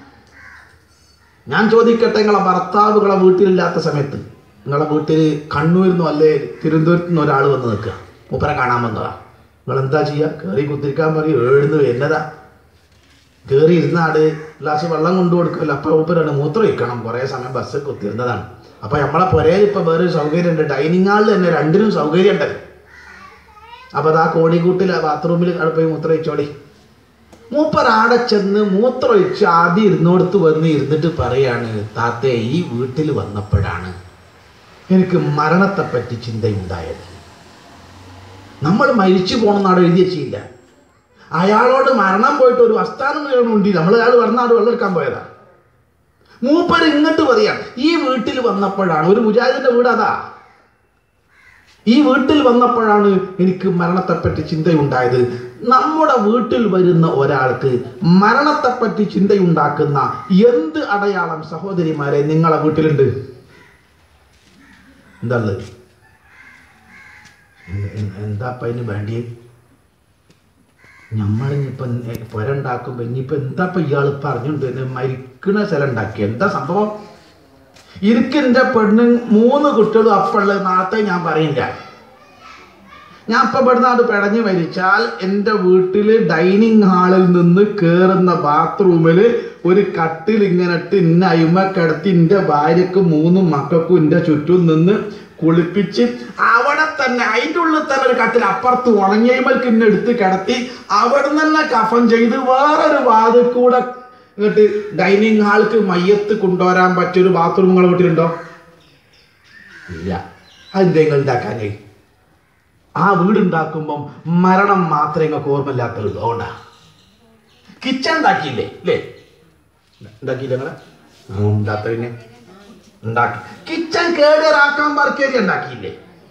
S1: ഞാൻ ചോദിക്കട്ടെ നിങ്ങളെ ഭർത്താവുകളെ വീട്ടിലില്ലാത്ത സമയത്ത് നിങ്ങളെ വീട്ടിൽ കണ്ണൂരിൽ നിന്നോ അല്ലേ തിരുവനന്തപുരത്ത് നിന്ന് ഒരാൾ വന്ന് നിൽക്കുക മൂപ്പരെ കാണാൻ വന്നതാ നിങ്ങൾ എന്താ ചെയ്യുക കയറി കുത്തിരിക്കാൻ പറയും എഴുന്ന് വരുന്നതാ കയറി ഇരുന്നാട് ഗ്ലാസ് വെള്ളം കൊണ്ടു കൊടുക്കില്ല അപ്പം മൂപ്പരാണ് മൂത്രം ഒഴിക്കണം കുറേ സമയം ബസ് കുത്തിരുന്നതാണ് അപ്പം നമ്മളെ പുരയിൽ ഇപ്പം വേറെ സൗകര്യം ഉണ്ട് ഡൈനിങ് ഹാളിൽ തന്നെ രണ്ടിനും സൗകര്യം ഉണ്ട് അപ്പം അത് ആ കോടിക്കൂട്ടിൽ ബാത്റൂമിൽ അവിടെ പോയി മൂത്രം ഒഴിച്ചോടി മൂപ്പർ ആടെ ചെന്ന് മൂത്രമൊഴിച്ച് ആദ്യം ഇരുന്നോടത്ത് വന്ന് ഇരുന്നിട്ട് പറയാണ് താത്തേ ഈ വീട്ടിൽ വന്നപ്പോഴാണ് എനിക്ക് മരണത്തെപ്പറ്റി ചിന്തയുണ്ടായത് നമ്മൾ മരിച്ചു പോകണമെന്നാണ് എഴുതി വെച്ചില്ല അയാളോട് മരണം പോയിട്ട് ഒരു അസ്ഥാനം ഉണ്ട് നമ്മൾ അയാൾ പറഞ്ഞാട് വെള്ളം എടുക്കാൻ പോയതാ മൂപ്പർ ഇങ്ങോട്ട് പറയാം ഈ വീട്ടിൽ വന്നപ്പോഴാണ് ഒരു മുജാഹിദിന്റെ വീട് അതാ ഈ വീട്ടിൽ വന്നപ്പോഴാണ് എനിക്ക് മരണത്തെപ്പറ്റി ചിന്തയുണ്ടായത് നമ്മുടെ വീട്ടിൽ വരുന്ന ഒരാൾക്ക് മരണത്തെപ്പറ്റി ചിന്തയുണ്ടാക്കുന്ന എന്ത് അടയാളം സഹോദരിമാരെ നിങ്ങളെ വീട്ടിലുണ്ട് എന്താ ഉള്ളത് എന്താ അപ്പം അതിന് വേണ്ടി നമ്മളിനിപ്പം പുര ഉണ്ടാക്കുമ്പോൾ ഇനിയിപ്പോൾ എന്താ ഇപ്പം ഇയാൾ പറഞ്ഞുകൊണ്ട് തന്നെ മരിക്കണ സ്ഥലം ഉണ്ടാക്കി എന്താ സംഭവം എനിക്ക് എൻ്റെ പെണ്ണ് മൂന്ന് കുട്ടികളും അപ്പുള്ളത് നാളത്തെ ഞാൻ പറയില്ല ഞാൻ ഇപ്പം ഇവിടുന്ന് അത് പിടഞ്ഞ് മരിച്ചാൽ എൻ്റെ വീട്ടിൽ ഡൈനിങ് ഹാളിൽ നിന്ന് കയറുന്ന ബാത്റൂമിൽ ഒരു കട്ടിൽ ഇങ്ങനെ ഇട്ട് ഇന്ന അയിമ കിടത്തി എൻ്റെ ഭാര്യക്ക് മൂന്നും മക്കൾക്കും എൻ്റെ ചുറ്റും നിന്ന് കുളിപ്പിച്ച് അവിടെ തന്നെ അതിൻ്റെ ഉള്ളിൽ തന്നെ ഒരു കട്ടിൽ അപ്പുറത്ത് ഉണങ്ങിയമ്മൾക്ക് ഇന്നെ എടുത്ത് കിടത്തി അവിടെ തന്നെ കഫൻ ചെയ്ത് വേറൊരു വാതിൽ കൂടെ എന്നിട്ട് ഡൈനിങ് ഹാൾക്ക് മയ്യത്ത് കൊണ്ടുവരാൻ പറ്റിയൊരു ബാത്റൂം നിങ്ങളെ വീട്ടിലുണ്ടോ ഇല്ല അതെന്തെങ്കിലും ഉണ്ടാക്കാനേ ആ വീടുണ്ടാക്കുമ്പം മരണം മാത്രമേ നിങ്ങൾക്ക് ഓർമ്മയില്ലാത്തുള്ളൂ അതുകൊണ്ടാ കിച്ചൺ ഉണ്ടാക്കിയില്ലേ അല്ലേ ഉണ്ടാക്കിയില്ല നിങ്ങളെ ഉണ്ടാത്ത പിന്നെ ഉണ്ടാക്കി കിച്ചൺ കേടേറാക്കാൻ വർക്കേരിയ ഉണ്ടാക്കിയില്ലേ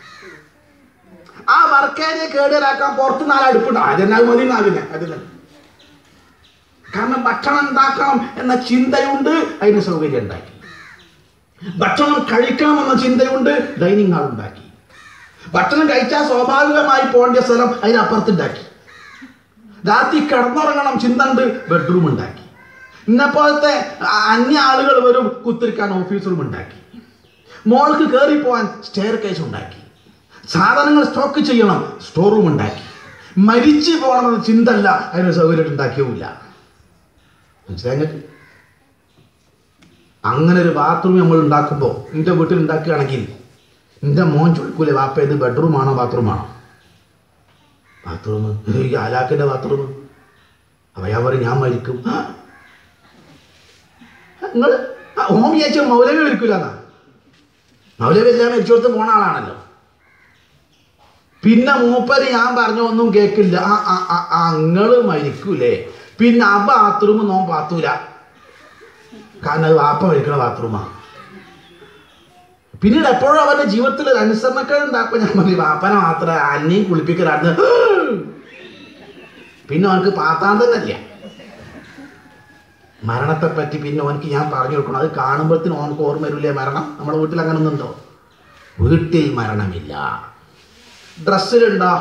S1: ആ വർക്കേരിയ കേടേറാക്കാൻ പുറത്ത് നാല് അടുപ്പുണ്ട് അതെന്നെ അത് മതി നാലിനെ അതിനെ കാരണം ഭക്ഷണം ഉണ്ടാക്കണം എന്ന ചിന്തയുണ്ട് അതിന് സൗകര്യം ഉണ്ടാക്കി ഭക്ഷണം കഴിക്കണം എന്ന ചിന്തയുണ്ട് ഡൈനിങ് ഹാൾ ഉണ്ടാക്കി ഭക്ഷണം കഴിച്ചാൽ സ്വാഭാവികമായി പോകേണ്ട സ്ഥലം അതിനപ്പുറത്തുണ്ടാക്കി രാത്രി കിടന്നുറങ്ങണം ചിന്ത ഉണ്ട് ബെഡ്റൂം ഉണ്ടാക്കി ഇന്നെപ്പോലത്തെ അന്യ ആളുകൾ വരും കുത്തിരിക്കാൻ ഓഫീസ് റൂം ഉണ്ടാക്കി മോൾക്ക് കയറി പോകാൻ സ്റ്റെയർ കേസ് ഉണ്ടാക്കി സാധനങ്ങൾ സ്റ്റോക്ക് ചെയ്യണം സ്റ്റോർ റൂം ഉണ്ടാക്കി മരിച്ചു പോകണമെന്ന ചിന്തല്ല അതിന് സൗകര്യം ഉണ്ടാക്കിയുമില്ല മനസ്സിലായി അങ്ങനെ ഒരു ബാത്റൂം നമ്മൾ ഉണ്ടാക്കുമ്പോൾ എൻ്റെ വീട്ടിൽ ഉണ്ടാക്കുകയാണെങ്കിൽ എൻ്റെ മോൻ ചോദിക്കൂലേ വാപ്പ ഇത് ബെഡ്റൂമാണോ ബാത്റൂമാണോ ബാത്റൂം ഈ ആലാക്കിൻ്റെ ബാത്റൂം അപ്പം ഞാൻ പറയും ഞാൻ മരിക്കും നിങ്ങൾ ഓം വിചാരിച്ച മൗലവി മരിക്കൂല എന്നാ മൗലവി എല്ലാം മരിച്ചോടത്ത് പോണ ആളാണല്ലോ പിന്നെ മൂപ്പര് ഞാൻ പറഞ്ഞ ഒന്നും കേൾക്കില്ല ആ ആ ആ ആ അങ്ങള് മരിക്കൂലേ പിന്നെ ആ ബാത്റൂം നോൻ പാത്തൂല കാരണം അത് വാപ്പ മരിക്കണ ബാത്റൂമാണ് പിന്നീട് എപ്പോഴും അവരുടെ ജീവിതത്തിൽ ഒരു അനുസരണക്കേട് ഉണ്ടാക്കുമ്പോൾ ഞാൻ പറഞ്ഞു വാപ്പനെ മാത്രമേ അന്നയും കുളിപ്പിക്കലായിരുന്നു പിന്നെ അവനക്ക് പാത്താൻ തന്നെ ഇല്ല മരണത്തെ പറ്റി പിന്നെ അവനക്ക് ഞാൻ പറഞ്ഞു കൊടുക്കണം അത് കാണുമ്പോഴത്തേനും അവനക്ക് ഓർമ്മ വരില്ലേ മരണം നമ്മുടെ വീട്ടിൽ അങ്ങനെ ഒന്നുണ്ടോ വീട്ടിൽ മരണമില്ല ഡ്രസ്സിലുണ്ടോ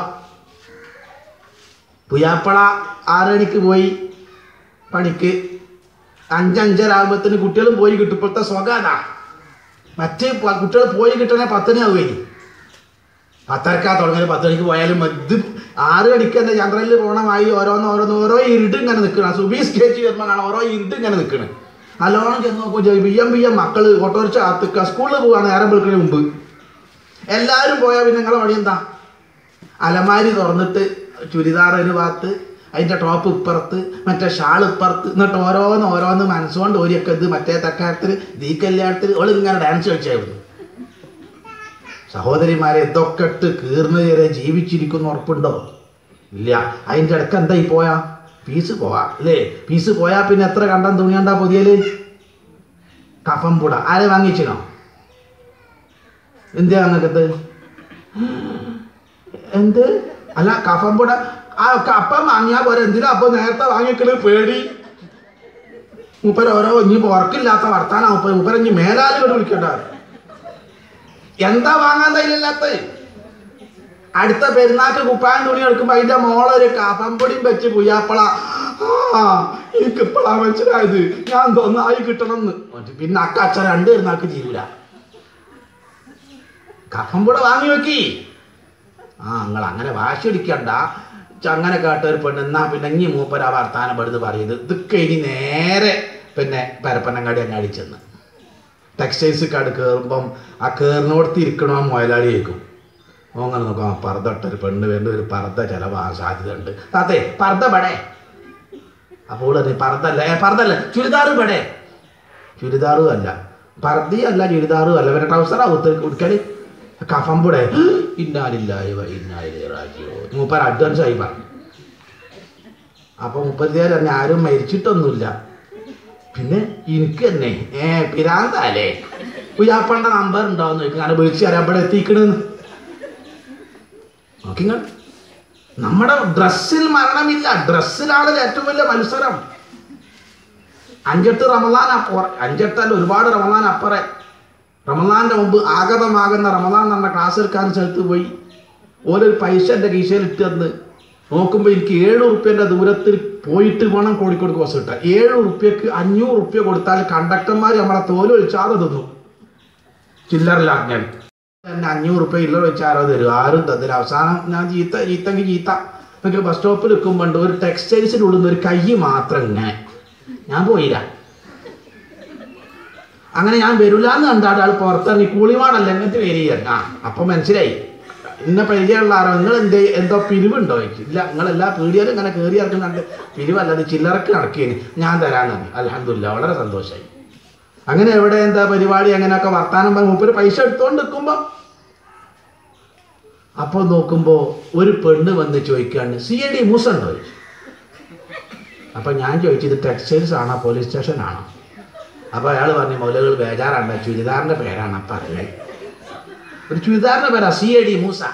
S1: പുയാപ്പള ആറണിക്ക് പോയി പണിക്ക് അഞ്ചഞ്ചരാകുമ്പത്തിന് കുട്ടികളും പോയി കിട്ടും ഇപ്പോഴത്തെ സ്വകാതാ മറ്റ് പ- കുട്ടികൾ പോയി കിട്ടണേ പത്തണി ആവുകയും പത്തരക്കാ തുടങ്ങിയത് പത്ത് മണിക്ക് പോയാലും ഇത് ആറ് മണിക്ക് തന്നെ ചന്ദ്രനിൽ പോകണമായി ഓരോന്ന് ഓരോന്ന് ഓരോ ഇരുട്ട് ഇങ്ങനെ നിൽക്കണം സുബി സ്കേച്ച് വരുമ്പോൾ കാണാം ഓരോ ഇരുട്ട് ഇങ്ങനെ നിൽക്കണം നല്ലോണം ചെന്ന് നോക്കും ബിയ്യം ബിയ്യം മക്കൾ ഓട്ടോറിച്ച് ആത്തുക്ക സ്കൂളിൽ പോവാണ് നേരം വെളുക്കുന്നതിന് മുമ്പ് എല്ലാവരും പോയാൽ പിന്നെ നിങ്ങളെ വഴി എന്താ അലമാരി തുറന്നിട്ട് ചുരിദാർ ഒരു ഭാഗത്ത് അതിൻ്റെ ടോപ്പ് ഇപ്പുറത്ത് മറ്റേ ഷാൾ ഇപ്പുറത്ത് എന്നിട്ട് ഓരോന്ന് ഓരോന്ന് മനസ്സുകൊണ്ട് ഓരിയൊക്കെ ഇത് മറ്റേ തക്കാലത്തിൽ ദീ കല്യാണത്തിൽ ഓൾ ഇങ്ങനെ ഡാൻസ് കളിച്ചായിരുന്നു സഹോദരിമാരെ ഇതൊക്കെ ഇട്ട് കീർന്ന് ചേരെ ജീവിച്ചിരിക്കുന്ന ഉറപ്പുണ്ടോ ഇല്ല അതിൻ്റെ ഇടയ്ക്ക് എന്തായി പോയാ പീസ് പോവാ അല്ലേ പീസ് പോയാ പിന്നെ എത്ര കണ്ടം തുണിയണ്ടാ പുതിയല് കഫം പൂട ആരെ വാങ്ങിച്ചിനോ എന്തിയാ അങ്ങക്കത്ത് എന്ത് അല്ല കഫം പൂട ആ കപ്പം വാങ്ങിയാ പോരെ എന്തിനാ അപ്പൊ നേരത്തെ വാങ്ങിക്കല് പേടി മൂപ്പര് ഓരോ ഇനി ഉറക്കില്ലാത്ത വർത്താനാ മൂപ്പര് മൂപ്പര് ഇനി മേലാലുകൾ വിളിക്കണ്ട എന്താ വാങ്ങാൻ തയ്യില്ലാത്ത അടുത്ത പെരുന്നാക്ക് കുപ്പായം തുണി എടുക്കുമ്പോ അതിന്റെ മോളൊരു കഫംപൊടിയും വെച്ച് പുയ്യാപ്പള ആ എനിക്ക് ഇപ്പളാ മനസ്സിലായത് ഞാൻ തോന്നായി കിട്ടണമെന്ന് പിന്നെ അക്ക അച്ഛൻ രണ്ട് പെരുന്നാക്ക് ചെയ്യൂല കഫംപുട വാങ്ങി വെക്കി ആ നിങ്ങൾ അങ്ങനെ വാശി അടിക്കണ്ട ഇജ്ജ് അങ്ങനെ കേട്ട ഒരു പെണ്ണ് എന്നാ പിന്നെ ഇനി മൂപ്പര വർത്താനം പെടുത്ത് പറയുന്നത് ഇതൊക്കെ ഇനി നേരെ പിന്നെ പരപ്പനങ്ങാടി അങ്ങാടി ചെന്ന് ടെക്സ്റ്റൈൽസ് കാർഡ് കയറുമ്പം ആ കയറിനോടത്ത് ഇരിക്കണോ മുതലാളി കേൾക്കും അങ്ങനെ നോക്കാം ആ പർദ്ദ ഇട്ട ഒരു പെണ്ണ് വേണ്ട ഒരു പർദ്ദ ചിലവാൻ സാധ്യതയുണ്ട് താത്തേ പർദ്ദ പടേ അപ്പോൾ നീ പർദ്ദല്ല ഏ പർദ്ദല്ല ചുരിദാറ് പടേ ചുരിദാറും അല്ല പർദ്ദയും അല്ല ചുരിദാറും അല്ല പിന്നെ ട്രൗസറാ ഉത്ത ഉടുക്കല് കഫമ്പുടെ ഇന്നാലില്ലായ ഇന്നാലി റാജിയോ മൂപ്പർ അഡ്വാൻസ് ആയി പറഞ്ഞു അപ്പൊ മുപ്പത്തിയാറ് പറഞ്ഞ ആരും മരിച്ചിട്ടൊന്നുമില്ല പിന്നെ എനിക്ക് തന്നെ ഏ പിരാന്താലേ പുയ്യാപ്പണ്ട നമ്പർ ഉണ്ടോന്ന് ചോദിക്കും കാരണം വിളിച്ച് തരാൻ ഇവിടെ എത്തിക്കണെന്ന് നോക്കിങ്ങൾ നമ്മുടെ ഡ്രസ്സിൽ മരണമില്ല ഡ്രസ്സിലാണ് ഏറ്റവും വലിയ മത്സരം അഞ്ചെട്ട് റമദാൻ അപ്പുറ അഞ്ചെട്ടല്ല ഒരുപാട് റമദാൻ അപ്പുറേ റമദാൻ്റെ മുമ്പ് ആഗതമാകുന്ന റമദാൻ എന്ന ക്ലാസ് എടുക്കാൻ സ്ഥലത്ത് പോയി ഓരൊരു പൈസ എൻ്റെ കീശയിൽ ഇട്ട് തന്ന് നോക്കുമ്പോൾ എനിക്ക് ഏഴ് ഉറുപ്പ്യൻ്റെ ദൂരത്തിൽ പോയിട്ട് വേണം കോഴിക്കോട് ബസ് കിട്ടാൻ ഏഴ് ഉറുപ്പ്യക്ക് അഞ്ഞൂറ് ഉറുപ്പ്യ കൊടുത്താൽ കണ്ടക്ടർമാർ നമ്മളെ തോലൊഴിച്ചാതെ തിന്നു ചില്ലറിലാക്കാൻ തന്നെ അഞ്ഞൂറ് ഉറുപ്പ്യ ഇല്ല വെച്ചാരോ തരും ആരും തന്നില്ല അവസാനം ഞാൻ ചീത്ത ചീത്തെങ്കിൽ ചീത്ത എന്നൊക്കെ ബസ് സ്റ്റോപ്പിൽ നിൽക്കുമ്പോൾ ഒരു ടെക്സ്റ്റൈൽസിൻ്റെ ഉള്ളിൽ നിന്ന് ഒരു കൈ മാത്രം ഇങ്ങനെ ഞാൻ പോയില്ല അങ്ങനെ ഞാൻ വരില്ലാന്ന് കണ്ടാട് ആൾ പുറത്തിറങ്ങി കൂളിമാടല്ല എങ്ങനത്തെ വരിക ആ അപ്പം മനസ്സിലായി ഇന്നെ പരിചയമുള്ള ആരോ നിങ്ങൾ എന്തേ എന്തോ പിരിവുണ്ടോ ചോദിച്ചു ഇല്ല നിങ്ങളെല്ലാ പീടിയാലും ഇങ്ങനെ കയറി ഇറക്കുന്നുണ്ട് പിരിവല്ലാതെ ചില്ലറക്ക് നടക്കിയതിന് ഞാൻ തരാന്ന് പറഞ്ഞു അലഹമില്ല വളരെ സന്തോഷമായി അങ്ങനെ എവിടെ എന്താ പരിപാടി അങ്ങനെയൊക്കെ വർത്താനം പറഞ്ഞ് മൂപ്പര് പൈസ എടുത്തോണ്ട് നിൽക്കുമ്പോൾ അപ്പോൾ നോക്കുമ്പോൾ ഒരു പെണ്ണ് വന്ന് ചോദിക്കുകയാണ് സി ഐ ഡി മൂസ ഉണ്ടോ ചോദിച്ചു അപ്പം ഞാൻ ചോദിച്ചു ഇത് ടെക്സ്റ്റൈൽസ് ആണോ പോലീസ് സ്റ്റേഷൻ ആണോ അപ്പോൾ അയാൾ പറഞ്ഞു മൗലകൾ ബേജാറാണ് ചുരിദാറിൻ്റെ പേരാണ് പറഞ്ഞത് ഒരു ചുരിദാറിൻ്റെ പേരാ സി ഐ ഡി മൂസ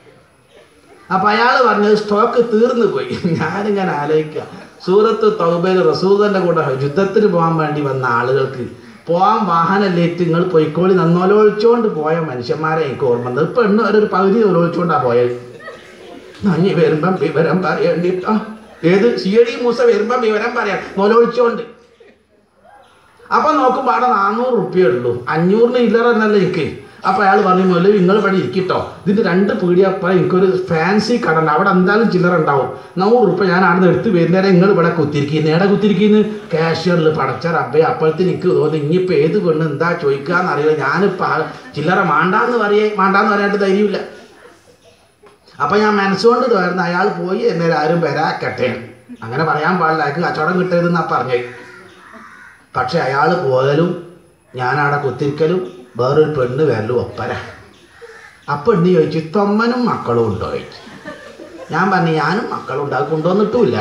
S1: അപ്പം അയാൾ പറഞ്ഞത് സ്റ്റോക്ക് തീർന്നു പോയി ഞാനിങ്ങനെ ആലോചിക്കുക സൂറത്ത് തൗബയിൽ റസൂദൻ്റെ കൂടെ യുദ്ധത്തിന് പോകാൻ വേണ്ടി വന്ന ആളുകൾക്ക് പോകാൻ വാഹനല്ലേറ്റ് നിങ്ങൾ പൊയ്ക്കോളി നന്നോലോളിച്ചുകൊണ്ട് പോയ മനുഷ്യന്മാരെ എനിക്ക് ഓർമ്മ വന്നത് ഇപ്പം എണ്ണ ഒരു പകുതി ഒലോളിച്ചുകൊണ്ടാണ് പോയത് നഞ്ഞി വരുമ്പം വിവരം പറയണ്ടിട്ടോ ഏത് സി ഐ ഡി മൂസ വരുമ്പം വിവരം പറയാം നൊലോളിച്ചോണ്ട് അപ്പൊ നോക്കുമ്പോൾ അവിടെ നാനൂറ് റുപ്യ ഉള്ളൂ അഞ്ഞൂറിന് ഇല്ലറ എന്നല്ല എനിക്ക് അപ്പൊ അയാൾ പറഞ്ഞു പോലെ നിങ്ങൾ ഇവിടെ ഇരിക്കട്ടോ ഇതിന്റെ രണ്ട് പീടിയപ്പുറം എനിക്കൊരു ഫാൻസി കട ഉണ്ട് അവിടെ എന്തായാലും ചില്ലറ ഉണ്ടാവും നൂറ് റുപ്യ ഞാൻ അവിടെ നിന്ന് എടുത്ത് വരുന്നേരം നിങ്ങൾ ഇവിടെ കുത്തിരിക്കുന്നു എവിടെ കുത്തിരിക്കുന്നു കാഷ്യറിൽ പടച്ച റബ്ബെ അപ്പോഴത്തേന് എനിക്ക് തോന്നി ഇനിയിപ്പോൾ ഏത് പെണ്ണ് എന്താ ചോദിക്കാന്ന് അറിയില്ല ഞാനിപ്പോൾ ആ ചില്ലറ മാണ്ടാന്ന് പറയേ മാണ്ടാന്ന് പറയാനായിട്ട് ധൈര്യമില്ല അപ്പൊ ഞാൻ മനസ്സുകൊണ്ട് തോന്നുന്നു അയാൾ പോയി എന്നേരം ആരും വരാക്കട്ടെ അങ്ങനെ പറയാൻ പാടില്ല അയാൾക്ക് കച്ചവടം കിട്ടരുതെന്നാ പറഞ്ഞത് പക്ഷെ അയാൾ പോകലും ഞാനവിടെ കുത്തിരിക്കലും വേറൊരു പെണ്ണ് വരലും ഒപ്പര ആ പെണ്ണ് ചോദിച്ചു തൊമ്മനും മക്കളും ഉണ്ടോ ചോദിച്ചു ഞാൻ പറഞ്ഞു ഞാനും മക്കളും ഉണ്ട് അത് കൊണ്ടുവന്നിട്ടുമില്ല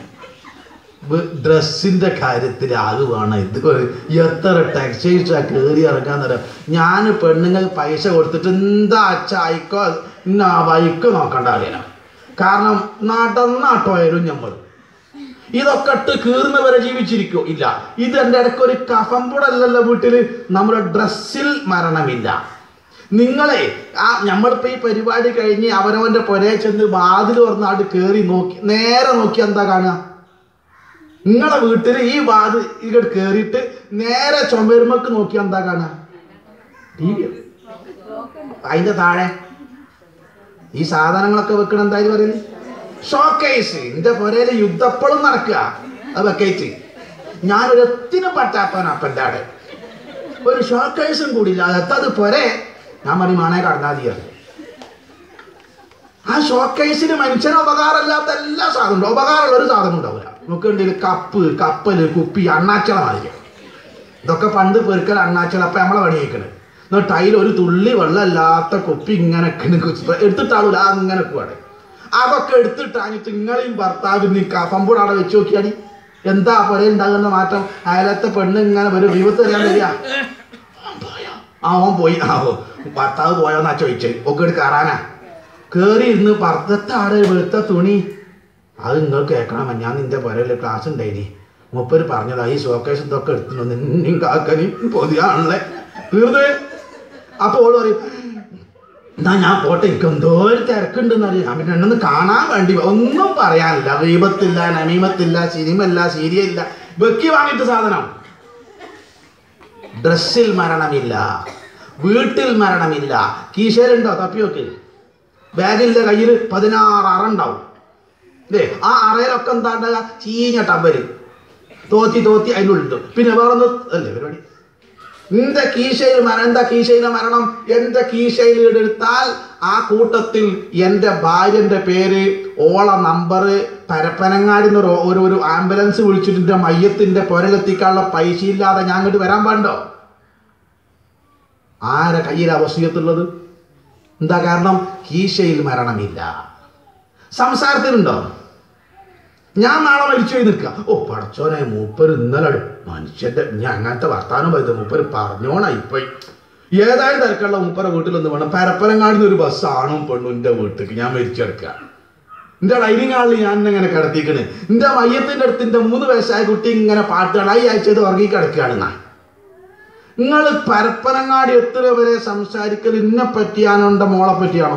S1: ഡ്രസ്സിൻ്റെ കാര്യത്തിൽ ആകെ വേണം ഇത് ഒരു- എത്ര ടെക്സ്റ്റൈൽസാ കയറി ഇറങ്ങാൻ നേരം ഞാൻ പെണ്ണുങ്ങൾ പൈസ കൊടുത്തിട്ട് എന്താ അച്ഛ അയക്കോ ഇന്ന ആ വൈക്കോ നോക്കണ്ട അറിയണം കാരണം നടന്നാട്ടോയാലും നമ്മൾ ഇതൊക്കെ ഇട്ട് കീറുന്നവരെ ജീവിച്ചിരിക്കോ ഇല്ല ഇത് എൻ്റെ ഇടയ്ക്ക് ഒരു കഫമ്പുടല്ലല്ലോ വീട്ടിൽ നമ്മുടെ ഡ്രസ്സിൽ മരണമില്ല നിങ്ങളെ ആ നമ്മളിപ്പോൾ ഈ പരിപാടി കഴിഞ്ഞ് അവനവൻ്റെ പുരയെ ചെന്ന് വാതിൽ തുറന്നാട് കയറി നോക്കി നേരെ നോക്കി എന്താ കാണുക നിങ്ങളെ വീട്ടിൽ ഈ വാതിൽ ഇങ്ങോട്ട് കയറിയിട്ട് നേരെ ചുമരുമക്ക് നോക്കി എന്താ കാണുക ടി വി അതിൻ്റെ താഴെ ഈ സാധനങ്ങളൊക്കെ വെക്കണം എന്തായാലും പറയുന്നത് ഷോക്കേസ് എന്റെ പുരയില് യുദ്ധപ്പോഴും നടക്കുക അത് വെക്കേറ്റ് ഞാനൊരു എത്തിനും പറ്റാത്തവൻ അപ്പൻ്റെ ആടെ ഒരു ഷോക്കേസും കൂടിയില്ല അതെത്തത് പോരെ ഞാൻ പറയും മാണേ കടന്നാൽ മതിയാണ് ആ ഷോക്കേസിന് മനുഷ്യന് ഉപകാരമില്ലാത്ത എല്ലാ സാധനവും ഉപകാരമുള്ള ഒരു സാധനം ഉണ്ടാവില്ല നമുക്ക് ഉണ്ടെങ്കിൽ കപ്പ് കപ്പല് കുപ്പി അണ്ണാച്ചള മാതിരി ഇതൊക്കെ പണ്ട് പെരുക്കൽ അണ്ണാച്ചള അപ്പം നമ്മളെ പണി കഴിക്കണത് എന്നിട്ട് അതിൽ ഒരു തുള്ളി വെള്ളമില്ലാത്ത കുപ്പി ഇങ്ങനെ എടുത്തിട്ടാളൂല അങ്ങനെ പോവാണ് അതൊക്കെ എടുത്തിട്ടാഞ്ഞിട്ട് നിങ്ങളെയും ഭർത്താവിനെയും കഫമ്പൂടെ അവിടെ വെച്ച് നോക്കിയാടി എന്താ പോലെ ഉണ്ടാകുന്ന മാറ്റം അയലത്തെ പെണ്ണ് ഇങ്ങനെ ഒരു വിപത്ത് തരാൻ വരിക അവൻ പോയോ? ആ ഓൻ പോയി ആ ഓ ഭർത്താവ് പോയോന്നാ ചോദിച്ചത് ഒക്കെ എടുത്ത് കയറാനാ കയറി ഇരുന്ന് ഭർത്തത്താടെ വെളുത്ത തുണി അത് നിങ്ങൾ കേൾക്കണം ഞാൻ നിന്റെ പുരയിലെ ക്ലാസ് ഉണ്ടായിനി മൂപ്പര് പറഞ്ഞതാ ഈ ഷോക്കേസ് ഇതൊക്കെ എടുത്തിട്ട് നിന്നും കാക്കനും പൊതിയാണല്ലേ തീർന്ന് അപ്പോൾ ഓള് പറയും എന്നാ ഞാൻ പോട്ടെ എനിക്ക് എന്തോ ഒരു തിരക്കുണ്ടെന്ന് അറിയാം ഞാൻ പിന്നെ എന്നെ കാണാൻ വേണ്ടി ഒന്നും പറയാനില്ല റീബത്തില്ല നമീമത്തില്ല സിനിമല്ല സീരിയല്ല വെക്കി വാങ്ങിയിട്ട് സാധനം ഡ്രസ്സിൽ മരണമില്ല വീട്ടിൽ മരണമില്ല കീശയിലുണ്ടോ തപ്പിയൊക്കെ ബാഗിൻ്റെ കയ്യിൽ പതിനാറ് അറ ഉണ്ടാവും അല്ലേ ആ അറയിലൊക്കെ എന്താ ഉണ്ടാകുക ചീഞ്ഞ ടവല് തോത്തി തോത്തി അതിനുള്ളിട്ട് പിന്നെ വേറൊന്ന് അല്ലേ പരിപാടി നിന്റെ കീശയിൽ മരണം എന്താ കീശയിലെ മരണം എൻ്റെ കീശയിൽ എടുത്താൽ ആ കൂട്ടത്തിൽ എൻ്റെ ഭാര്യൻ്റെ പേര് ഓള നമ്പർ പരപ്പനങ്ങാടിന്ന് ഒരു ഒരു ഒരു ആംബുലൻസ് വിളിച്ചിട്ട് എൻ്റെ മയ്യത്തിൻ്റെ പുരലെത്തിക്കാനുള്ള പൈസ ഇല്ലാതെ ഞാൻ അങ്ങോട്ട് വരാൻ പാടുണ്ടോ ആരെ കയ്യിലാ വസീയത്തുള്ളത് എന്താ കാരണം കീശയിൽ മരണമില്ല സംസാരത്തിലുണ്ടോ ഞാൻ നാളെ മരിച്ചു പോയി നിൽക്കുക ഓ പടച്ചോനെ മൂപ്പര് ഇന്നലെ മനുഷ്യന്റെ ഞാൻ അങ്ങനത്തെ വർത്താനം പറയുന്നത് മൂപ്പര് പറഞ്ഞോണ ഇപ്പൊ ഏതായാലും തിരക്കുള്ള മൂപ്പര വീട്ടിലൊന്ന് വേണം പരപ്പനങ്ങാടിന്ന് ഒരു ബസ് ആണും പെണ്ണും എൻ്റെ വീട്ടിലേക്ക് ഞാൻ മരിച്ചെടുക്കുക എൻ്റെ ഡൈനിങ് ഹാളിൽ ഞാൻ ഇങ്ങനെ കിടത്തിക്കണ് എൻ്റെ മയ്യത്തിൻ്റെ അടുത്ത് എൻ്റെ മൂന്ന് വയസ്സായ കുട്ടി ഇങ്ങനെ പാട്ടുകൾ ഈ ആഴ്ച ഉറങ്ങി കിടക്കുകയാണ് ഞാൻ നിങ്ങൾ പരപ്പനങ്ങാടി എത്ര വരെ സംസാരിക്കൽ ഇന്നെ പറ്റിയാണോ എൻ്റെ മോളെ പറ്റിയാണോ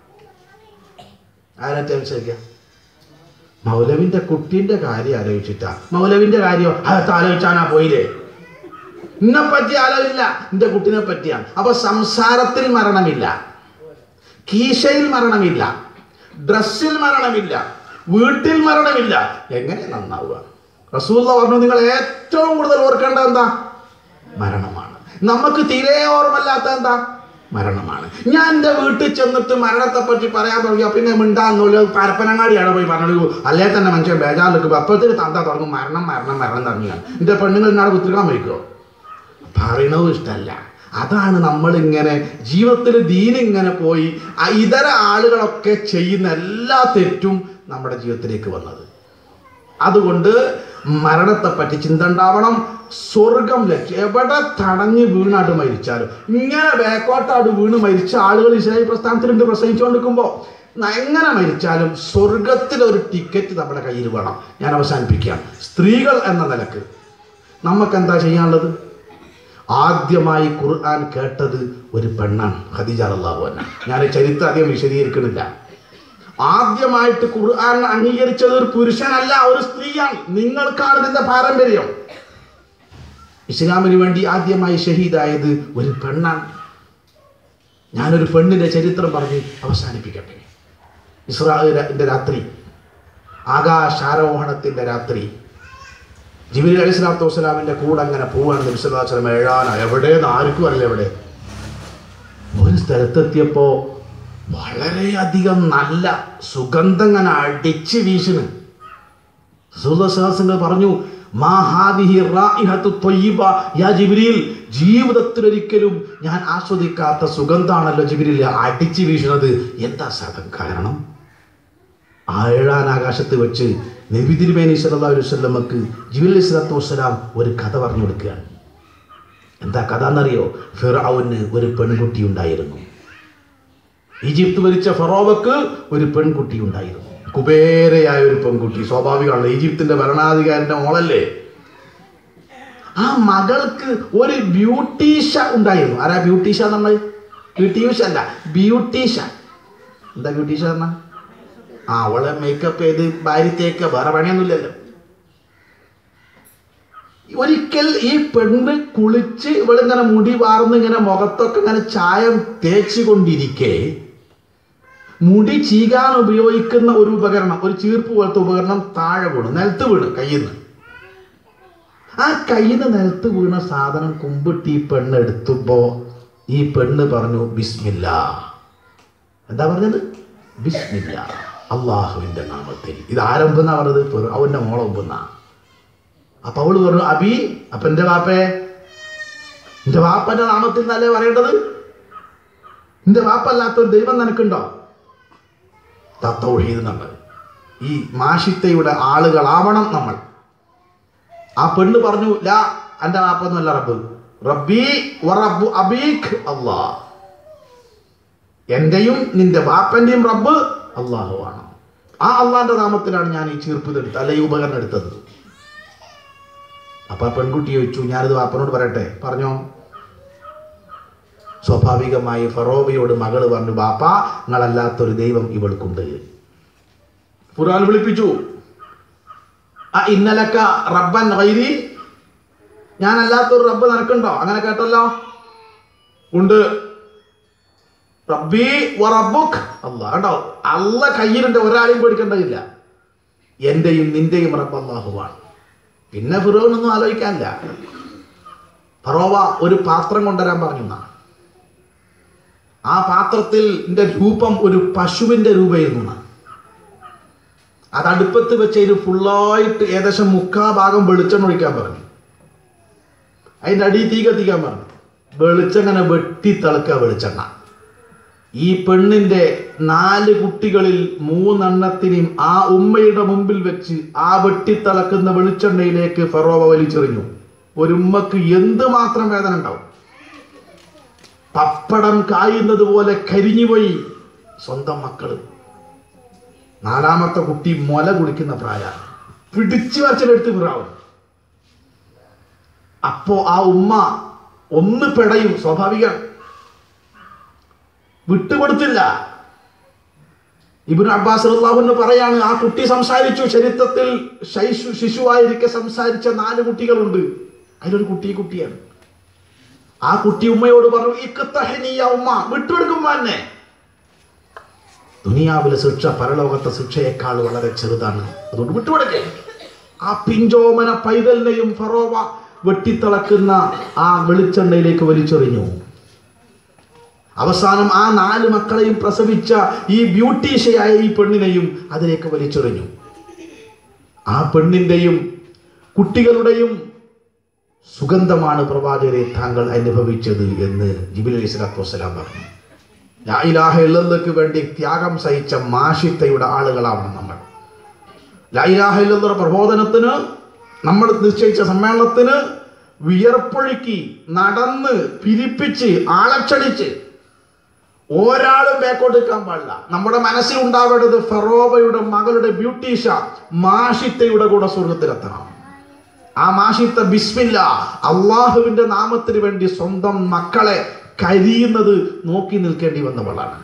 S1: ആരത്തെ സംസാരിക്കുക മൗലവിന്റെ കുട്ടീന്റെ കാര്യം ആലോചിച്ചിട്ടാ മൗലവിന്റെ കാര്യം അകത്ത് ആലോചിച്ചാനാ പോയില്ലേ എന്നെ പറ്റി ആലോചില്ല എന്റെ കുട്ടിനെ പറ്റിയാണ് അപ്പൊ സംസാരത്തിൽ മരണമില്ല കീശയിൽ മരണമില്ല ഡ്രസ്സിൽ മരണമില്ല വീട്ടിൽ മരണമില്ല എങ്ങനെ നന്നാവുക റസൂല്ല പറഞ്ഞു നിങ്ങൾ ഏറ്റവും കൂടുതൽ ഓർക്കേണ്ടത് എന്താ മരണമാണ് നമുക്ക് തീരെ ഓർമ്മല്ലാത്ത എന്താ മരണമാണ് ഞാൻ എൻ്റെ വീട്ടിൽ ചെന്നിട്ട് മരണത്തെ പറ്റി പറയാൻ തുടങ്ങിയ പിന്നെ മിണ്ടാന്നുള്ള പരപ്പനങ്ങാടിയാണ് പോയി പറഞ്ഞു അല്ലേ തന്നെ മനുഷ്യൻ ബേജാറിലേക്ക് അപ്പോഴത്തേക്ക് തന്താ തുടങ്ങും മരണം മരണം മരണം തുടങ്ങിയാണ് എൻ്റെ പെണ്ണുങ്ങൾ ഇന്നാളെ കുത്തിരിക്കാൻ വയ്ക്കുമോ പറയണതും ഇഷ്ടമല്ല അതാണ് നമ്മളിങ്ങനെ ജീവിതത്തിൽ ദീനിങ്ങനെ പോയി ആ ഇതര ആളുകളൊക്കെ ചെയ്യുന്ന എല്ലാ തെറ്റും നമ്മുടെ ജീവിതത്തിലേക്ക് വന്നത് അതുകൊണ്ട് മരണത്തെപ്പറ്റി ചിന്ത ഉണ്ടാവണം സ്വർഗം ലക്ഷ്യം എവിടെ തടഞ്ഞ് വീണാട്ട് മരിച്ചാലും ഇങ്ങനെ ബാക്കോട്ടാട് വീണ് മരിച്ച ആളുകൾ ഇസ്രായേൽ പ്രസ്ഥാനത്തിലുണ്ട് പ്രസംഗിച്ചുകൊണ്ടിരിക്കുമ്പോൾ എങ്ങനെ മരിച്ചാലും സ്വർഗത്തിൽ ഒരു ടിക്കറ്റ് നമ്മുടെ കയ്യിൽ വേണം ഞാൻ അവസാനിപ്പിക്കാം സ്ത്രീകൾ എന്ന നിലക്ക് നമുക്ക് എന്താ ചെയ്യാനുള്ളത് ആദ്യമായി ഖുർആൻ കേട്ടത് ഒരു പെണ്ണാണ് ഖദീജ അള്ളാഹു അന്ന ഞാൻ ഈ ചരിത്രം അധികം വിശദീകരിക്കുന്നില്ല ആദ്യമായിട്ട് ഖുർആൻ അംഗീകരിച്ചത് ഒരു പുരുഷനല്ല ഒരു സ്ത്രീയാണ് നിങ്ങൾക്കാണ് ഇതിന്റെ പാരമ്പര്യം ഇസ്ലാമിന് വേണ്ടി ആദ്യമായി ഷഹീദായത് ഒരു പെണ്ണാണ് ഞാനൊരു പെണ്ണിന്റെ ചരിത്രം പറഞ്ഞ് അവസാനിപ്പിക്കട്ടെ ഇസ്രായേലിന്റെ രാത്രി ആകാശാരോഹണത്തിന്റെ രാത്രി ജിബിലി അലി സ്വലാത്തു വസ്സലാമിന്റെ കൂടെ അങ്ങനെ പോവാണ് നബിസ്വലാസ്ലം എഴാന എവിടെയെന്ന് ആർക്കും അറിയില്ല എവിടെ ഒരു സ്ഥലത്തെത്തിയപ്പോ വളരെയധികം നല്ല സുഗന്ധം ഇങ്ങനെ അടിച്ച് വീശുന്നു സുഹൃദാസിങ്ങൾ പറഞ്ഞു മാ ഹാദിഹി റായിഹത്തു ത്വയ്യിബ യാ ജിബ്രീൽ ജീവിതത്തിലൊരിക്കലും ഞാൻ ആസ്വദിക്കാത്ത സുഗന്ധാണല്ലോ ജിബ്രീൽ അടിച്ച് വീശുന്നത് എന്താ സാധനം കാരണം ആ ഏഴാൻ ആകാശത്ത് വെച്ച് നബി തിരുമേനി സല്ലല്ലാഹു അലൈഹി വസല്ലമക്ക് ജിബിലി സ്വലാത്തു വസ്സലാം ഒരു കഥ പറഞ്ഞു കൊടുക്കുകയാണ് എന്താ കഥ എന്നറിയോ ഫിറൌന് ഒരു പെൺകുട്ടി ഉണ്ടായിരുന്നു ഈജിപ്ത് ഭരിച്ച ഫറോവക്ക് ഒരു പെൺകുട്ടി ഉണ്ടായിരുന്നു കുബേരയായ ഒരു പെൺകുട്ടി സ്വാഭാവികമാണ് ഈജിപ്തിന്റെ ഭരണാധികാരിന്റെ മോളല്ലേ ആ മകൾക്ക് ഒരു ബ്യൂട്ടീഷ ഉണ്ടായിരുന്നു ആരാ ബ്യൂട്ടീഷ നമ്മൾ ബ്യൂട്ടീഷ അല്ല ബ്യൂട്ടീഷ എന്താ ബ്യൂട്ടീഷ പറഞ്ഞ ആ അവളെ മേക്കപ്പ് ചെയ്ത് ഭാര്യ തേക്ക വേറെ പണിയൊന്നുമില്ലല്ലോ ഒരിക്കൽ ഈ പെണ്ണ് കുളിച്ച് ഇവളിങ്ങനെ മുടി വാർന്ന് ഇങ്ങനെ മുഖത്തൊക്കെ ഇങ്ങനെ ചായം തേച്ച് കൊണ്ടിരിക്കെ മുടി ചീകാൻ ഉപയോഗിക്കുന്ന ഒരു ഉപകരണം ഒരു ചീർപ്പ് പോലത്തെ ഉപകരണം താഴെ വീണു നിലത്ത് വീണ് കയ്യിൽ നിന്ന് ആ കയ്യിൽ നിന്ന് നിലത്ത് വീണ സാധനം കുമ്പിട്ട് ഈ പെണ്ണ് എടുത്തുമ്പോ ഈ പെണ്ണ് പറഞ്ഞു ബിസ്മില്ല എന്താ പറഞ്ഞത് ബിസ്മില്ല അള്ളാഹുവിന്റെ നാമത്തിൽ ഇത് ആരംഭെന്നാ പറഞ്ഞത് അവന്റെ മോളെ മുമ്പെന്നാ അപ്പൊ അവള് പറഞ്ഞു അബി അപ്പൊ എന്റെ വാപ്പേ എന്റെ വാപ്പന്റെ നാമത്തിൽ എന്നല്ലേ പറയേണ്ടത് എന്റെ വാപ്പല്ലാത്തൊരു ദൈവം നിനക്കുണ്ടോ തത്തൗഹീദ് നമ്മൾ ഈ മാഷിത്തയുടെ ആളുകളാവണം നമ്മൾ ആ പെണ്ണ് പറഞ്ഞു ലാ എൻ്റെ വാപ്പൊന്നുമല്ല റബ്ബ് റബ്ബി വറബ്ബു അബീഖ് അല്ലാ എന്റെയും നിന്റെ വാപ്പന്റെയും റബ്ബ് അള്ളാഹുവാണ് ആ അള്ളാന്റെ നാമത്തിലാണ് ഞാൻ ഈ ചീർപ്പ് എടുത്തത് അല്ലെ ഈ ഉപകരണം എടുത്തത് അപ്പൊ ആ പെൺകുട്ടി ചോദിച്ചു ഞാനിത് വാപ്പനോട് പറയട്ടെ പറഞ്ഞോ സ്വാഭാവികമായി ഫറോബയോട് മകള് പറഞ്ഞു ബാപ്പ നിങ്ങളല്ലാത്തൊരു ദൈവം ഇവൾക്കുണ്ട് ഖുർആൻ വിളിപ്പിച്ചു ആ ഇന്നലക്ക റബ്ബൻ വൈരി ഞാനല്ലാത്തൊരു റബ്ബ് നിനക്കുണ്ടോ അങ്ങനെ കേട്ടല്ലോ ഉണ്ട് റബ്ബി വറബുക്ക് അല്ല കേട്ടോ അല്ല കയ്യിലുണ്ട് ഒരാളെയും പേടിക്കേണ്ടതില്ല എന്റെയും നിന്റെയും റബ്ബ് അള്ളാഹുവാണ് പിന്നെ ഫിറോനൊന്നും ആലോചിക്കാനില്ല ഫറോവ ഒരു പാത്രം കൊണ്ടുവരാൻ പറഞ്ഞു എന്നാ. ആ പാത്രത്തിൽ ന്റെ രൂപം ഒരു പശുവിന്റെ രൂപമായിരുന്നു എന്നാ. അത് അടുപ്പത്ത് വെച്ച് ഇത് ഫുള്ളായിട്ട് ഏകദേശം മുക്കാ ഭാഗം വെളിച്ചെണ്ണ ഒഴിക്കാൻ പറഞ്ഞു അതിൻ്റെ അടിയിൽ തീ കത്തിക്കാൻ പറഞ്ഞു വെളിച്ചെണ്ണ വെട്ടി തിളക്കുക വെളിച്ചെണ്ണ ഈ പെണ്ണിന്റെ നാല് കുട്ടികളിൽ മൂന്നെണ്ണത്തിനെയും ആ ഉമ്മയുടെ മുമ്പിൽ വെച്ച് ആ വെട്ടിത്തിളക്കുന്ന വെളിച്ചെണ്ണയിലേക്ക് ഫറോവ വലിച്ചെറിഞ്ഞു ഒരു ഉമ്മക്ക് എന്തുമാത്രം വേദന ഉണ്ടാവും പപ്പടം കായുന്നത് പോലെ കരിഞ്ഞുപോയി സ്വന്തം മക്കള് നാലാമത്തെ കുട്ടി മുല കുടിക്കുന്ന പ്രായമാണ് പിടിച്ചു വച്ചെടുത്ത് വിറാവും അപ്പോ ആ ഉമ്മ ഒന്ന് പെടയും സ്വാഭാവികം വിട്ടുകൊടുത്തില്ല ഇബിൻ അബ്ബാസ് അള്ളാഹുന്ന് പറയാണ് ആ കുട്ടി സംസാരിച്ചു ചരിത്രത്തിൽ ശൈശു ശിശുവായിരിക്കെ സംസാരിച്ച നാല് കുട്ടികളുണ്ട് അതിലൊരു കുട്ടി ഈ കുട്ടിയാണ് ആ കുട്ടി ഉമ്മയോട് പറഞ്ഞു ഇക്കത്തഹനിയ ഉമ്മ വിട്ടുകൊടുക്കുമ്പോ തന്നെ ദുനിയാവിലെ ശിക്ഷ പരലോകത്തെ ശിക്ഷയേക്കാൾ വളരെ ചെറുതാണ് അതുകൊണ്ട് വിട്ടുകൊടുക്കേ ആ പിഞ്ചോമന പൈതലിനെയും ഫറോവ വെട്ടിത്തിളക്കുന്ന ആ വെളിച്ചെണ്ണയിലേക്ക് വലിച്ചെറിഞ്ഞു അവസാനം ആ നാല് മക്കളെയും പ്രസവിച്ച ഈ ബ്യൂട്ടീഷ്യയായ ഈ പെണ്ണിനെയും അതിലേക്ക് വലിച്ചെറിഞ്ഞു ആ പെണ്ണിൻ്റെയും കുട്ടികളുടെയും സുഗന്ധമാണ് പ്രവാചകരെ താങ്കൾ അനുഭവിച്ചത് എന്ന് ജിബിൽ അലി സ്വലാത്തു വസ്സലാം പറഞ്ഞു ലാ ഇലാഹ ഇല്ലല്ലക്ക് വേണ്ടി ത്യാഗം സഹിച്ച മാഷിത്തയുടെ ആളുകളാവണം നമ്മൾ ലാ ഇലാഹ ഇല്ലല്ലയുടെ പ്രബോധനത്തിന് നമ്മൾ നിശ്ചയിച്ച സമ്മേളനത്തിന് വിയർപ്പൊഴുക്കി നടന്ന് പിരിപ്പിച്ച് ആളക്ഷണിച്ച് ഒരാളും ബാക്കോട്ട് നിൽക്കാൻ പാടില്ല നമ്മുടെ മനസ്സിൽ ഉണ്ടാവേണ്ടത് ഫെറോബയുടെ മകളുടെ ബ്യൂട്ടീഷ മാഷിത്തയുടെ കൂടെ സ്വർഗത്തിലെത്തണം ആ മാഷിത്ത ബിസ്മില്ല അള്ളാഹുവിന്റെ നാമത്തിന് വേണ്ടി സ്വന്തം മക്കളെ കരിയുന്നത് നോക്കി നിൽക്കേണ്ടി വന്നവളാണ്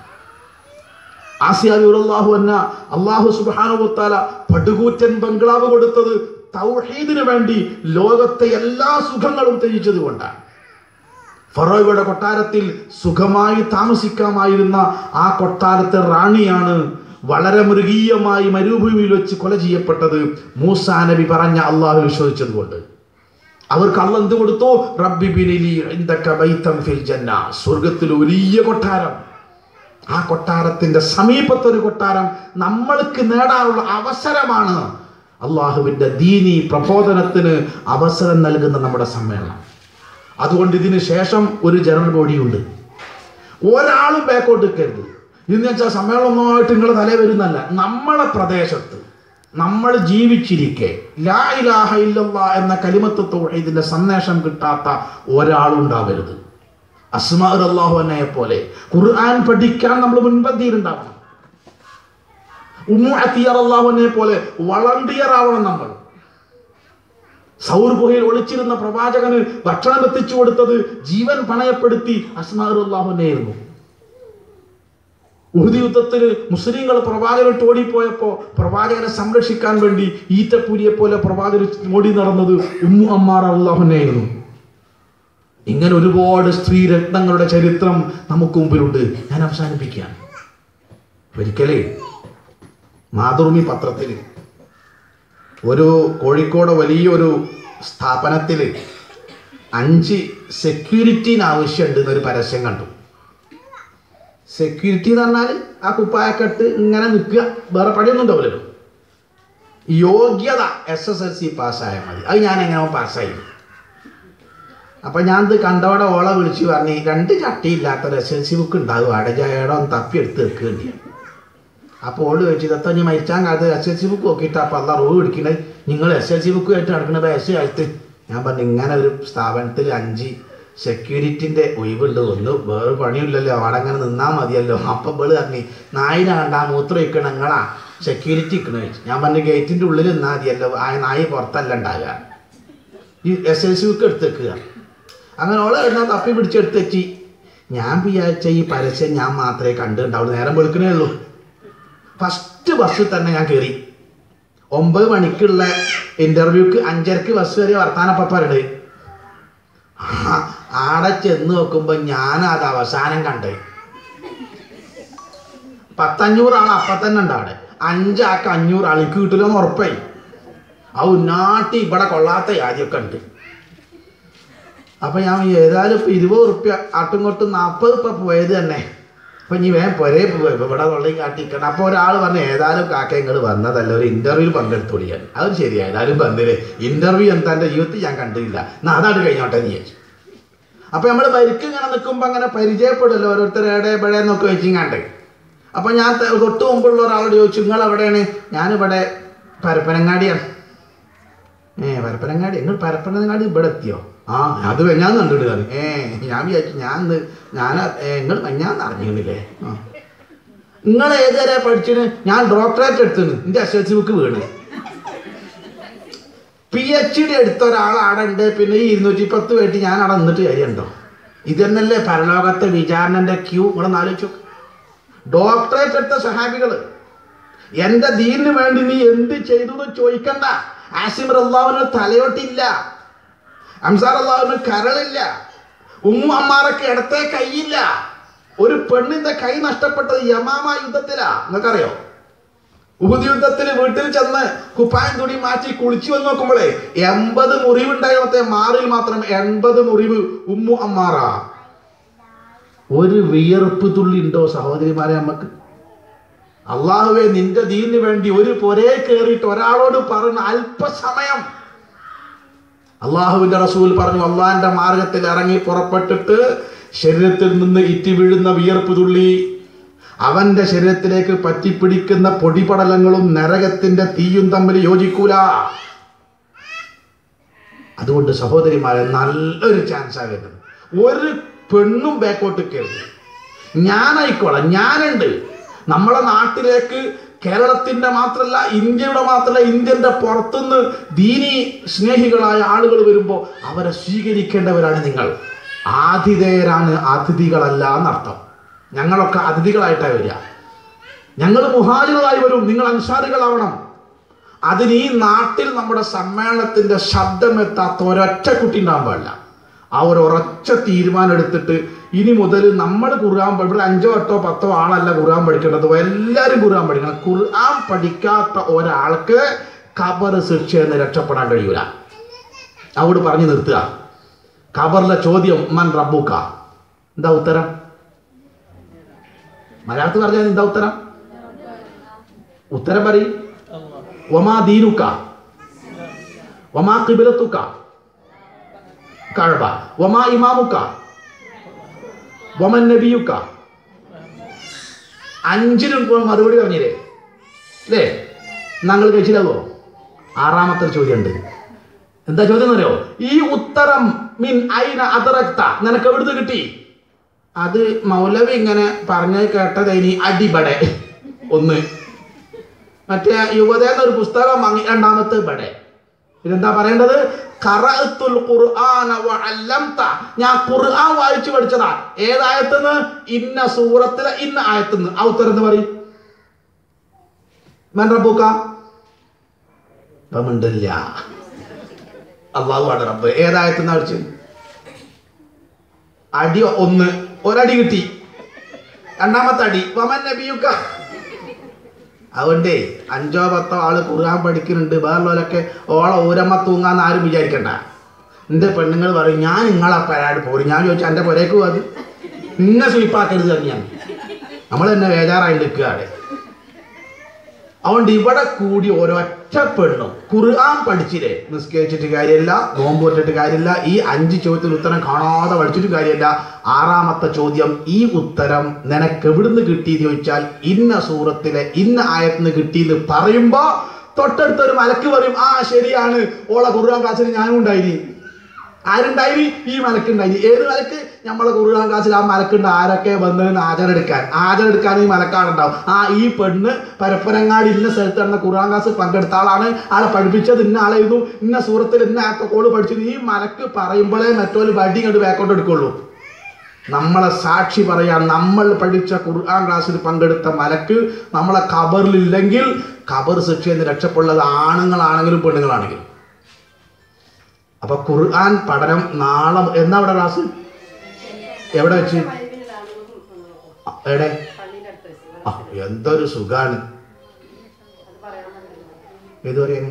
S1: ആസിയാഹു എന്ന അള്ളാഹു സുബാനുത്താല പടുകൂറ്റൻ ബംഗ്ലാവ് കൊടുത്തത് തൗഹീദിന് വേണ്ടി ലോകത്തെ എല്ലാ സുഖങ്ങളും ത്യജിച്ചത് കൊണ്ടാണ് ഫറോയുടെ കൊട്ടാരത്തിൽ സുഖമായി താമസിക്കാമായിരുന്ന ആ കൊട്ടാരത്തെ റാണിയാണ് വളരെ മൃഗീയമായി മരുഭൂമിയിൽ വെച്ച് കൊല ചെയ്യപ്പെട്ടത് മൂസാ നബി പറഞ്ഞ അള്ളാഹു വിശ്വസിച്ചത് കൊണ്ട് അവർക്ക് അള്ള എന്ത് കൊടുത്തു റബ്ബി ബിനിലി ഇൻദക ബൈതം ഫിൽ ജന്ന സ്വർഗത്തിൽ ഒരു വലിയ കൊട്ടാരം ആ കൊട്ടാരത്തിന്റെ സമീപത്തൊരു കൊട്ടാരം നമ്മൾക്ക് നേടാനുള്ള അവസരമാണ് അള്ളാഹുവിന്റെ ദീനി പ്രബോധനത്തിന് അവസരം നൽകുന്ന നമ്മുടെ സമ്മേളനം അതുകൊണ്ട് ഇതിന് ശേഷം ഒരു ജനറൽ ബോഡിയുണ്ട് ഒരാളും ബാക്കോട്ട് നിൽക്കരുത് ഇന്ന് വെച്ചാൽ സമ്മേളനമായിട്ട് നിങ്ങളുടെ തലേ വരുന്നല്ല നമ്മളെ പ്രദേശത്ത് നമ്മൾ ജീവിച്ചിരിക്കെ ലാ ഇലാഹ ഇല്ലല്ലാ എന്ന കലിമത്ത് തൗഹീദിന്റെ സന്ദേശം കിട്ടാത്ത ഒരാളുണ്ടാവരുത് അസ്മാർ അള്ളാഹുനെ പോലെ ഖുർആൻ പഠിക്കാൻ നമ്മൾ മുൻപന്തിയിലുണ്ടാവണം ഉമ്മു അത്തിയർ അള്ളാഹുനെ പോലെ വളണ്ടിയർ ആവണം നമ്മൾ സൗർ ഗുഹയിൽ ഒളിച്ചിരുന്ന പ്രവാചകന് ഭക്ഷണം എത്തിച്ചു കൊടുത്തത് ജീവൻ പണയപ്പെടുത്തി അസ്മാർ അള്ളാഹുനെയായിരുന്നു ഉഹുദ് യുദ്ധത്തിൽ മുസ്ലിങ്ങൾ പ്രവാചകൻ ഓടിപ്പോയപ്പോ പ്രവാചകനെ സംരക്ഷിക്കാൻ വേണ്ടി ഈറ്റപ്പൂരിയെ പോലെ പ്രവാചകൻ ഓടി നടന്നത് ഉമ്മു അമ്മാർ അള്ളാഹുനായിരുന്നു ഇങ്ങനെ ഒരുപാട് സ്ത്രീ രത്നങ്ങളുടെ ചരിത്രം നമുക്ക് മുമ്പിലുണ്ട് ഞാൻ അവസാനിപ്പിക്കുകയാണ് ഒരിക്കലേ മാതൃഭൂമി പത്രത്തിൽ ഒരു കോഴിക്കോട് വലിയൊരു സ്ഥാപനത്തിൽ അഞ്ച് സെക്യൂരിറ്റീന് ആവശ്യമുണ്ട് എന്നൊരു പരസ്യം കണ്ടു സെക്യൂരിറ്റി എന്ന് പറഞ്ഞാൽ ആ കുപ്പായൊക്കെ ഇട്ട് ഇങ്ങനെ നിൽക്കുക വേറെ പണിയൊന്നും ഉണ്ടാവില്ലല്ലോ യോഗ്യത എസ് എസ് എൽ സി പാസ്സായാൽ മതി അത് ഞാൻ എങ്ങനെ പാസ്സായി അപ്പം ഞാൻ ഇത് കണ്ടവിടെ ഓളെ വിളിച്ച് പറഞ്ഞ് രണ്ട് ചട്ടിയില്ലാത്തൊരു എസ് എൽ സി ബുക്ക് ഉണ്ടാകും അടജായയുടെ ഒന്ന് തപ്പി എടുത്ത് വെക്കേണ്ടി അപ്പോൾ ഓള് ചോദിച്ചു ഇതത്ത ഞാൻ മരിച്ചാൻ കാലത്ത് എസ് എൽ സി ബുക്ക് നോക്കിയിട്ട് അപ്പം അല്ല റോവ് പിടിക്കണത് നിങ്ങൾ എസ് എൽ സി ബുക്ക് ആയിട്ട് നടക്കുന്നത് എസ് കാലത്ത് ഞാൻ പറഞ്ഞു ഇങ്ങനെ ഒരു സ്ഥാപനത്തിൽ അഞ്ച് സെക്യൂരിറ്റിൻ്റെ ഒഴിവുണ്ട് ഒന്ന് വേറെ പണിയില്ലല്ലോ അവിടെ അങ്ങനെ നിന്നാൽ മതിയല്ലോ അപ്പം ഇവള് പറഞ്ഞു നായിന കണ്ട മൂത്രം ഇരിക്കണ നിങ്ങളാ സെക്യൂരിറ്റി ഇരിക്കണ ചോദിച്ചു ഞാൻ പറഞ്ഞു ഗേറ്റിൻ്റെ ഉള്ളിൽ നിന്നാൽ മതിയല്ലോ ആ നായി പുറത്തല്ല ഉണ്ടാകുക ഈ എസ് എൽ സി ബുക്ക് എടുത്തേക്കുക അങ്ങനെ ഓളെ എന്നാൽ തപ്പി പിടിച്ചെടുത്തെച്ചി ഞാൻ വിചാരിച്ച ഈ പരസ്യം ഞാൻ മാത്രമേ കണ്ടിട്ടുണ്ടാവുള്ളൂ നേരം വെളുക്കണേ ഉള്ളൂ ഫസ്റ്റ് ബസ്സിൽ തന്നെ ഞാൻ കയറി ഒമ്പത് മണിക്കുള്ള ഇന്റർവ്യൂക്ക് അഞ്ചരക്ക് ബസ് വരെ വർത്താനപ്പറണ്ട് ആടെ ചെന്ന് നോക്കുമ്പോൾ ഞാനത് അവസാനം കണ്ടേ പത്തഞ്ഞൂറ് ആൾ അപ്പം തന്നെ ഉണ്ട് അവിടെ അഞ്ചാൾക്ക് അഞ്ഞൂറ് ആൾ എനിക്ക് കിട്ടില്ലെന്ന് ഉറപ്പായി ആ ഉന്നാട്ടി ഇവിടെ കൊള്ളാത്ത ആദ്യമൊക്കെ ഉണ്ട് അപ്പൊ ഞാൻ ഏതായാലും ഇപ്പൊ ഇരുപത് റുപ്യ ആട്ടും കൊട്ടും നാൽപ്പത് ഇപ്പൊ പോയത് തന്നെ അപ്പൊ ഇനി വേഗം പൊരേ പോയി ഇവിടെ തൊള്ളയും കാട്ടിക്കണം അപ്പൊ ഒരാൾ പറഞ്ഞു ഏതായാലും കാക്ക നിങ്ങൾ വന്നതല്ല ഒരു ഇന്റർവ്യൂവിൽ പങ്കെടുത്തോളിയാൻ അത് ശരിയാ ഏതായാലും വന്നില്ലേ ഇന്റർവ്യൂ എന്താ എൻ്റെ ജീവിതത്തിൽ ഞാൻ കണ്ടില്ല എന്നാ അതാണ് കഴിഞ്ഞോട്ടെ എന്ന് വിചാരിച്ചു അപ്പൊ നമ്മൾ വരിക്ക് ഇങ്ങനെ നിൽക്കുമ്പോൾ അങ്ങനെ പരിചയപ്പെടുമല്ലോ ഓരോരുത്തർ എവിടെ എവിടെ എന്നൊക്കെ വെച്ചിങ്ങാണ്ട് അപ്പൊ ഞാൻ ത- തൊട്ട് മുമ്പുള്ള ഒരാളോട് ചോദിച്ചു നിങ്ങൾ എവിടെയാണ് ഞാനിവിടെ പരപ്പനങ്ങാടിയാണ് ഏ പരപ്പനങ്ങാടി നിങ്ങൾ പരപ്പനങ്ങാടി ഇവിടെ എത്തിയോ ആ അത് ഞാൻ കണ്ടിട്ട് കയറി ഏ ഞാൻ വിചാരിച്ചു ഞാൻ ഇന്ന് ഞാൻ നിങ്ങൾ ഞാൻ അറിഞ്ഞിരുന്നില്ലേ ആ നിങ്ങൾ ഏതുവരെ പഠിച്ചിന് ഞാൻ ഡോക്ടറേറ്റ് എടുത്തിന് എൻ്റെ എസ് എൽ സി ബുക്ക് വീണ് പി എച്ച് ഡി എടുത്ത ഒരാളാടെ ഉണ്ട് പിന്നെ ഈ ഇരുന്നൂറ്റി പത്ത് വേണ്ടി ഞാൻ അവിടെ നിന്നിട്ട് കാര്യമുണ്ടോ ഇതെന്നല്ലേ പരലോകത്തെ വിചാരണൻ്റെ ക്യൂ ഇവിടെ ആലോചിച്ചു ഡോക്ടറേറ്റ് എടുത്ത സഹാബികൾ എൻ്റെ ദീനിന് വേണ്ടി നീ എന്ത് ചെയ്തു എന്ന് ചോദിക്കണ്ട ആസിമർ അള്ളാഹുവിന് തലയോട്ടില്ല അംസാർ അള്ളാഹുവിന് കരളില്ല ഉമ്മു അമ്മാറൊക്കെ ഇടത്തെ കൈയില്ല ഒരു പെണ്ണിന്റെ കൈ നഷ്ടപ്പെട്ടത് യമാമ യുദ്ധത്തിലാ നിങ്ങൾക്കറിയോ ഉഹുദ് യുദ്ധത്തിൽ വീട്ടിൽ ചെന്ന് കുപ്പായം തുണി മാറ്റി കുളിച്ചു വന്ന് നോക്കുമ്പോഴേ എൺപത് മുറിവുണ്ടായിരുന്നത്തെ മാറിൽ മാത്രം എൺപത് മുറിവ് ഉമ്മു അമ്മാറ ഒരു വിയർപ്പ് തുള്ളി ഉണ്ടോ സഹോദരിമാരെ നമുക്ക് അള്ളാഹുവെ നിന്റെ ദീനിന് വേണ്ടി ഒരു പൊരേ കയറിയിട്ട് ഒരാളോട് പറഞ്ഞ അല്പസമയം അള്ളാഹുവിന്റെ റസൂൽ പറഞ്ഞു അള്ളാഹിന്റെ മാർഗത്തിൽ ഇറങ്ങി പുറപ്പെട്ടിട്ട് ശരീരത്തിൽ നിന്ന് ഇറ്റി വീഴുന്ന വിയർപ്പ് തുള്ളി അവന്റെ ശരീരത്തിലേക്ക് പറ്റിപ്പിടിക്കുന്ന പൊടിപടലങ്ങളും നരകത്തിന്റെ തീയും തമ്മിൽ യോജിക്കൂല അതുകൊണ്ട് സഹോദരിമാരെ നല്ലൊരു ചാൻസ് ആകരുത് ഒരു പെണ്ണും ബാക്കോട്ട് കയറി ഞാനായിക്കോളാം ഞാനുണ്ട് നമ്മളെ നാട്ടിലേക്ക് കേരളത്തിന്റെ മാത്രമല്ല ഇന്ത്യയുടെ മാത്രമല്ല ഇന്ത്യന്റെ പുറത്തുനിന്ന് ദീനി സ്നേഹികളായ ആളുകൾ വരുമ്പോൾ അവരെ സ്വീകരിക്കേണ്ടവരാണ് നിങ്ങൾ ആതിഥേയരാണ് അതിഥികളല്ല എന്നർത്ഥം ഞങ്ങളൊക്കെ അതിഥികളായിട്ടാണ് വരിക ഞങ്ങൾ മുഹാജികളായി വരും നിങ്ങൾ അൻസാരികളാവണം അതിന് ഈ നാട്ടിൽ നമ്മുടെ സമ്മേളനത്തിന്റെ ശബ്ദമെത്താത്ത ഒരൊറ്റ കുട്ടി ഉണ്ടാകാൻ പാടില്ല ആ ഒരു ഉറച്ച തീരുമാനം എടുത്തിട്ട് ഇനി മുതൽ നമ്മൾ ഖുർആൻ പഠി- ഇവിടെ അഞ്ചോ എട്ടോ പത്തോ ആളല്ല ഖുർആൻ പഠിക്കേണ്ടത് എല്ലാവരും ഖുർആൻ പഠിക്കണം ഖുർആൻ പഠിക്കാത്ത ഒരാൾക്ക് ഖബർ ശിക്ഷ എന്ന് രക്ഷപ്പെടാൻ കഴിയൂല അവിടെ പറഞ്ഞു നിർത്തുക ഖബറിലെ ചോദ്യം മൻ റബ്ബുക്ക എന്താ ഉത്തരം മലയാളത്തിൽ പറഞ്ഞാൽ എന്താ ഉത്തരം ഉത്തരം പറയും വമാ ദീനുക്ക വമാ കിബിലത്തുക്ക കഴബ വമാ ഇമാമുക്ക വമൻ നബിയുക്ക അഞ്ചിനും ഇപ്പോൾ മറുപടി പറഞ്ഞില്ലേ അല്ലേ ഞങ്ങൾ കഴിച്ചില്ലാവോ ആറാമത്തെ ചോദ്യം ഉണ്ട് എന്താ ചോദ്യം എന്നറിയോ ഈ ഉത്തരം മീൻ ഐന അതറക്ത നിനക്ക് എവിടുന്ന് കിട്ടി അത് മൗലവി ഇങ്ങനെ പറഞ്ഞ് കേട്ടത് ഇനി അടിപടെ ഒന്ന് മറ്റേ യുവത എന്നൊരു പുസ്തകം വാങ്ങി രണ്ടാമത്തെ ബടെ ഇതെന്താ പറയേണ്ടത് ഖറഅത്തുൽ ഖുർആന വഅല്ലംത ഞാൻ ഖുർആൻ വായിച്ചു പഠിച്ചതാ ഏതായത്തുനിന്ന് ഇന്ന സൂറത്തിലെ ഇന്ന ആയത്തുനിന്ന് ആ ഉത്തരം എന്ന് പറയും മൻ റബ്ബുക മിണ്ടില്ല അള്ളാഹു ആണ് റബ്ബ് ഏതായത്തുനിന്ന് പഠിച്ചു അടി ഒന്ന് ഒരടി കിട്ടി രണ്ടാമത്തെ അടി വമൻ നബിയുക്ക അതുകൊണ്ടേ അഞ്ചോ പത്തോ ആള് ഖുർആൻ പഠിക്കുന്നുണ്ട് വേറുള്ളവരൊക്കെ ഓളെ ഊരമ്മ തൂങ്ങാന്ന് ആരും വിചാരിക്കണ്ട എൻ്റെ പെണ്ണുങ്ങൾ പറയും ഞാൻ നിങ്ങളെ പരാട് പോരും ഞാൻ ചോദിച്ചു എൻ്റെ പുരേക്ക് പോയത് ഇന്നെ സ്വീപ്പാക്കരുത് തന്നെയാണ് നമ്മൾ തന്നെ ബേജാറായി നിൽക്കുകയാണ് അതുകൊണ്ട് ഇവിടെ കൂടി ഒരൊറ്റ പെണ്ണും ഖുർആൻ പഠിച്ചില്ലേ നിസ്കരിച്ചിട്ട് കാര്യമില്ല നോമ്പ് വെച്ചിട്ട് കാര്യമില്ല ഈ അഞ്ച് ചോദ്യത്തിന് ഉത്തരം കാണാതെ പഠിച്ചിട്ട് കാര്യമില്ല ആറാമത്തെ ചോദ്യം ഈ ഉത്തരം നിനക്ക് എവിടുന്ന് കിട്ടിയെന്ന് ചോദിച്ചാൽ ഇന്ന സൂറത്തിലെ ഇന്ന ആയത്തിന് കിട്ടിയെന്ന് പറയുമ്പോ തൊട്ടടുത്തൊരു മലക്ക് പറയും ആ ശരിയാണ് ഓളെ ഖുർആൻ ക്ലാസ്സിൽ ഞാനും ഉണ്ടായിനി ആരുണ്ടായി ഈ മലക്കുണ്ടായി ഏത് മലക്ക് നമ്മളെ ഖുർആൻ ക്ലാസ്സിൽ ആ മലക്കുണ്ട് ആരൊക്കെ വന്നതെന്ന് ആചരെടുക്കാൻ ആചരെടുക്കാൻ ഈ മലക്കാടുണ്ടാവും ആ ഈ പെണ്ണ് പരപ്പനങ്ങാടി ഇന്ന സ്ഥലത്ത് നടന്ന ഖുർആൻ ക്ലാസ് പങ്കെടുത്ത ആളാണ് ആളെ പഠിപ്പിച്ചത് ഇന്ന ആളായിരുന്നു ഇന്ന സൂറത്തിൽ ഇന്ന ആക്കോള് പഠിച്ചത് ഈ മലക്ക് പറയുമ്പോഴേ മറ്റൊരു വടി ഇങ്ങോട്ട് ബാക്കോട്ട് എടുക്കുള്ളൂ നമ്മളെ സാക്ഷി പറയാൻ നമ്മൾ പഠിച്ച ഖുർആൻ ക്ലാസ്സിൽ പങ്കെടുത്ത മലക്ക് നമ്മളെ ഖബറിലില്ലെങ്കിൽ ഖബർ ശിക്ഷയിൽ നിന്ന് രക്ഷപ്പെടുന്നത് ആണുങ്ങളാണെങ്കിലും പെണ്ണുങ്ങളാണെങ്കിലും അപ്പൊ ഖുർആൻ പഠനം നാളെ എന്നാ അവിടെ ക്ലാസ് എവിടെ വെച്ച് ആ, എവിടെ ആ എന്തൊരു സുഖാണ് ഏത് പറയാന്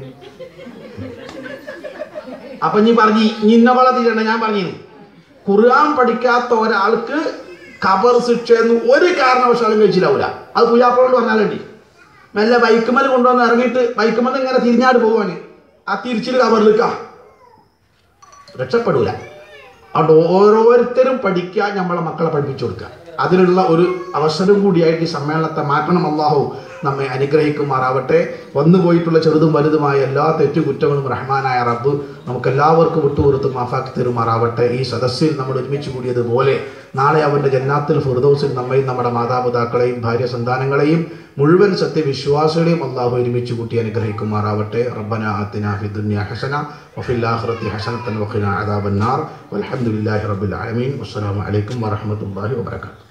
S1: അപ്പൊ നീ പറഞ്ഞു നീ ഇന്ന പോലെ തീരണ്ട ഞാൻ പറഞ്ഞു ഖുർആൻ പഠിക്കാത്ത ഒരാൾക്ക് ഖബർ ശിക്ഷ എന്ന് ഒരു കാരണവശാലും കഴിച്ചില്ലാവൂല അത് പുയ്യാപ്പളോട് പറഞ്ഞാലുണ്ട് മെല്ലെ ബൈക്കുമൽ കൊണ്ടുവന്ന് ഇറങ്ങിയിട്ട് ബൈക്കുമൽ ഇങ്ങനെ തിരിഞ്ഞാട് പോവാന് ആ തിരിച്ചിൽ ഖബറിലേക്കാ രക്ഷപ്പെടൂല അതുകൊണ്ട് ഓരോരുത്തരും പഠിക്കാൻ നമ്മളെ മക്കളെ പഠിപ്പിച്ചു കൊടുക്കുക അതിനുള്ള ഒരു അവസരം കൂടിയായിട്ട് ഈ സമ്മേളനത്തെ മാറ്റണം അള്ളാഹു നമ്മെ അനുഗ്രഹിക്കുമാറാവട്ടെ വന്നു പോയിട്ടുള്ള ചെറുതും വലുതുമായ എല്ലാ തെറ്റുകുറ്റങ്ങളും റഹ്മാനായ റബ്ബ് നമുക്ക് എല്ലാവർക്കും വിട്ടുകൊടുത്ത് മാഫാക്കി തരുമാറാവട്ടെ ഈ സദസ്സിൽ നമ്മൾ ഒരുമിച്ച് കൂടിയതുപോലെ നാളെ അവൻ്റെ ജന്നാത്തിൽ ഫുർദൗസിൽ നമ്മയും നമ്മുടെ മാതാപിതാക്കളെയും ഭാര്യ സന്താനങ്ങളെയും മുഴുവൻ സത്യവിശ്വാസികളെയും അള്ളാഹു ഒരുമിച്ച് കൂട്ടി അനുഗ്രഹിക്കുമാറാവട്ടെ റബ്ബന ആത്തിന ഫി ദുനിയ ഹസന വഫിൽ ആഖിറതി ഹസനത്തൻ വഖിന അദാബന്നാർ വൽഹംദുലില്ലാഹി റബ്ബിൽ ആലമീൻ വസ്സലാമു അലൈക്കും വറഹ്മത്തുള്ളാഹി വബറകാതുഹു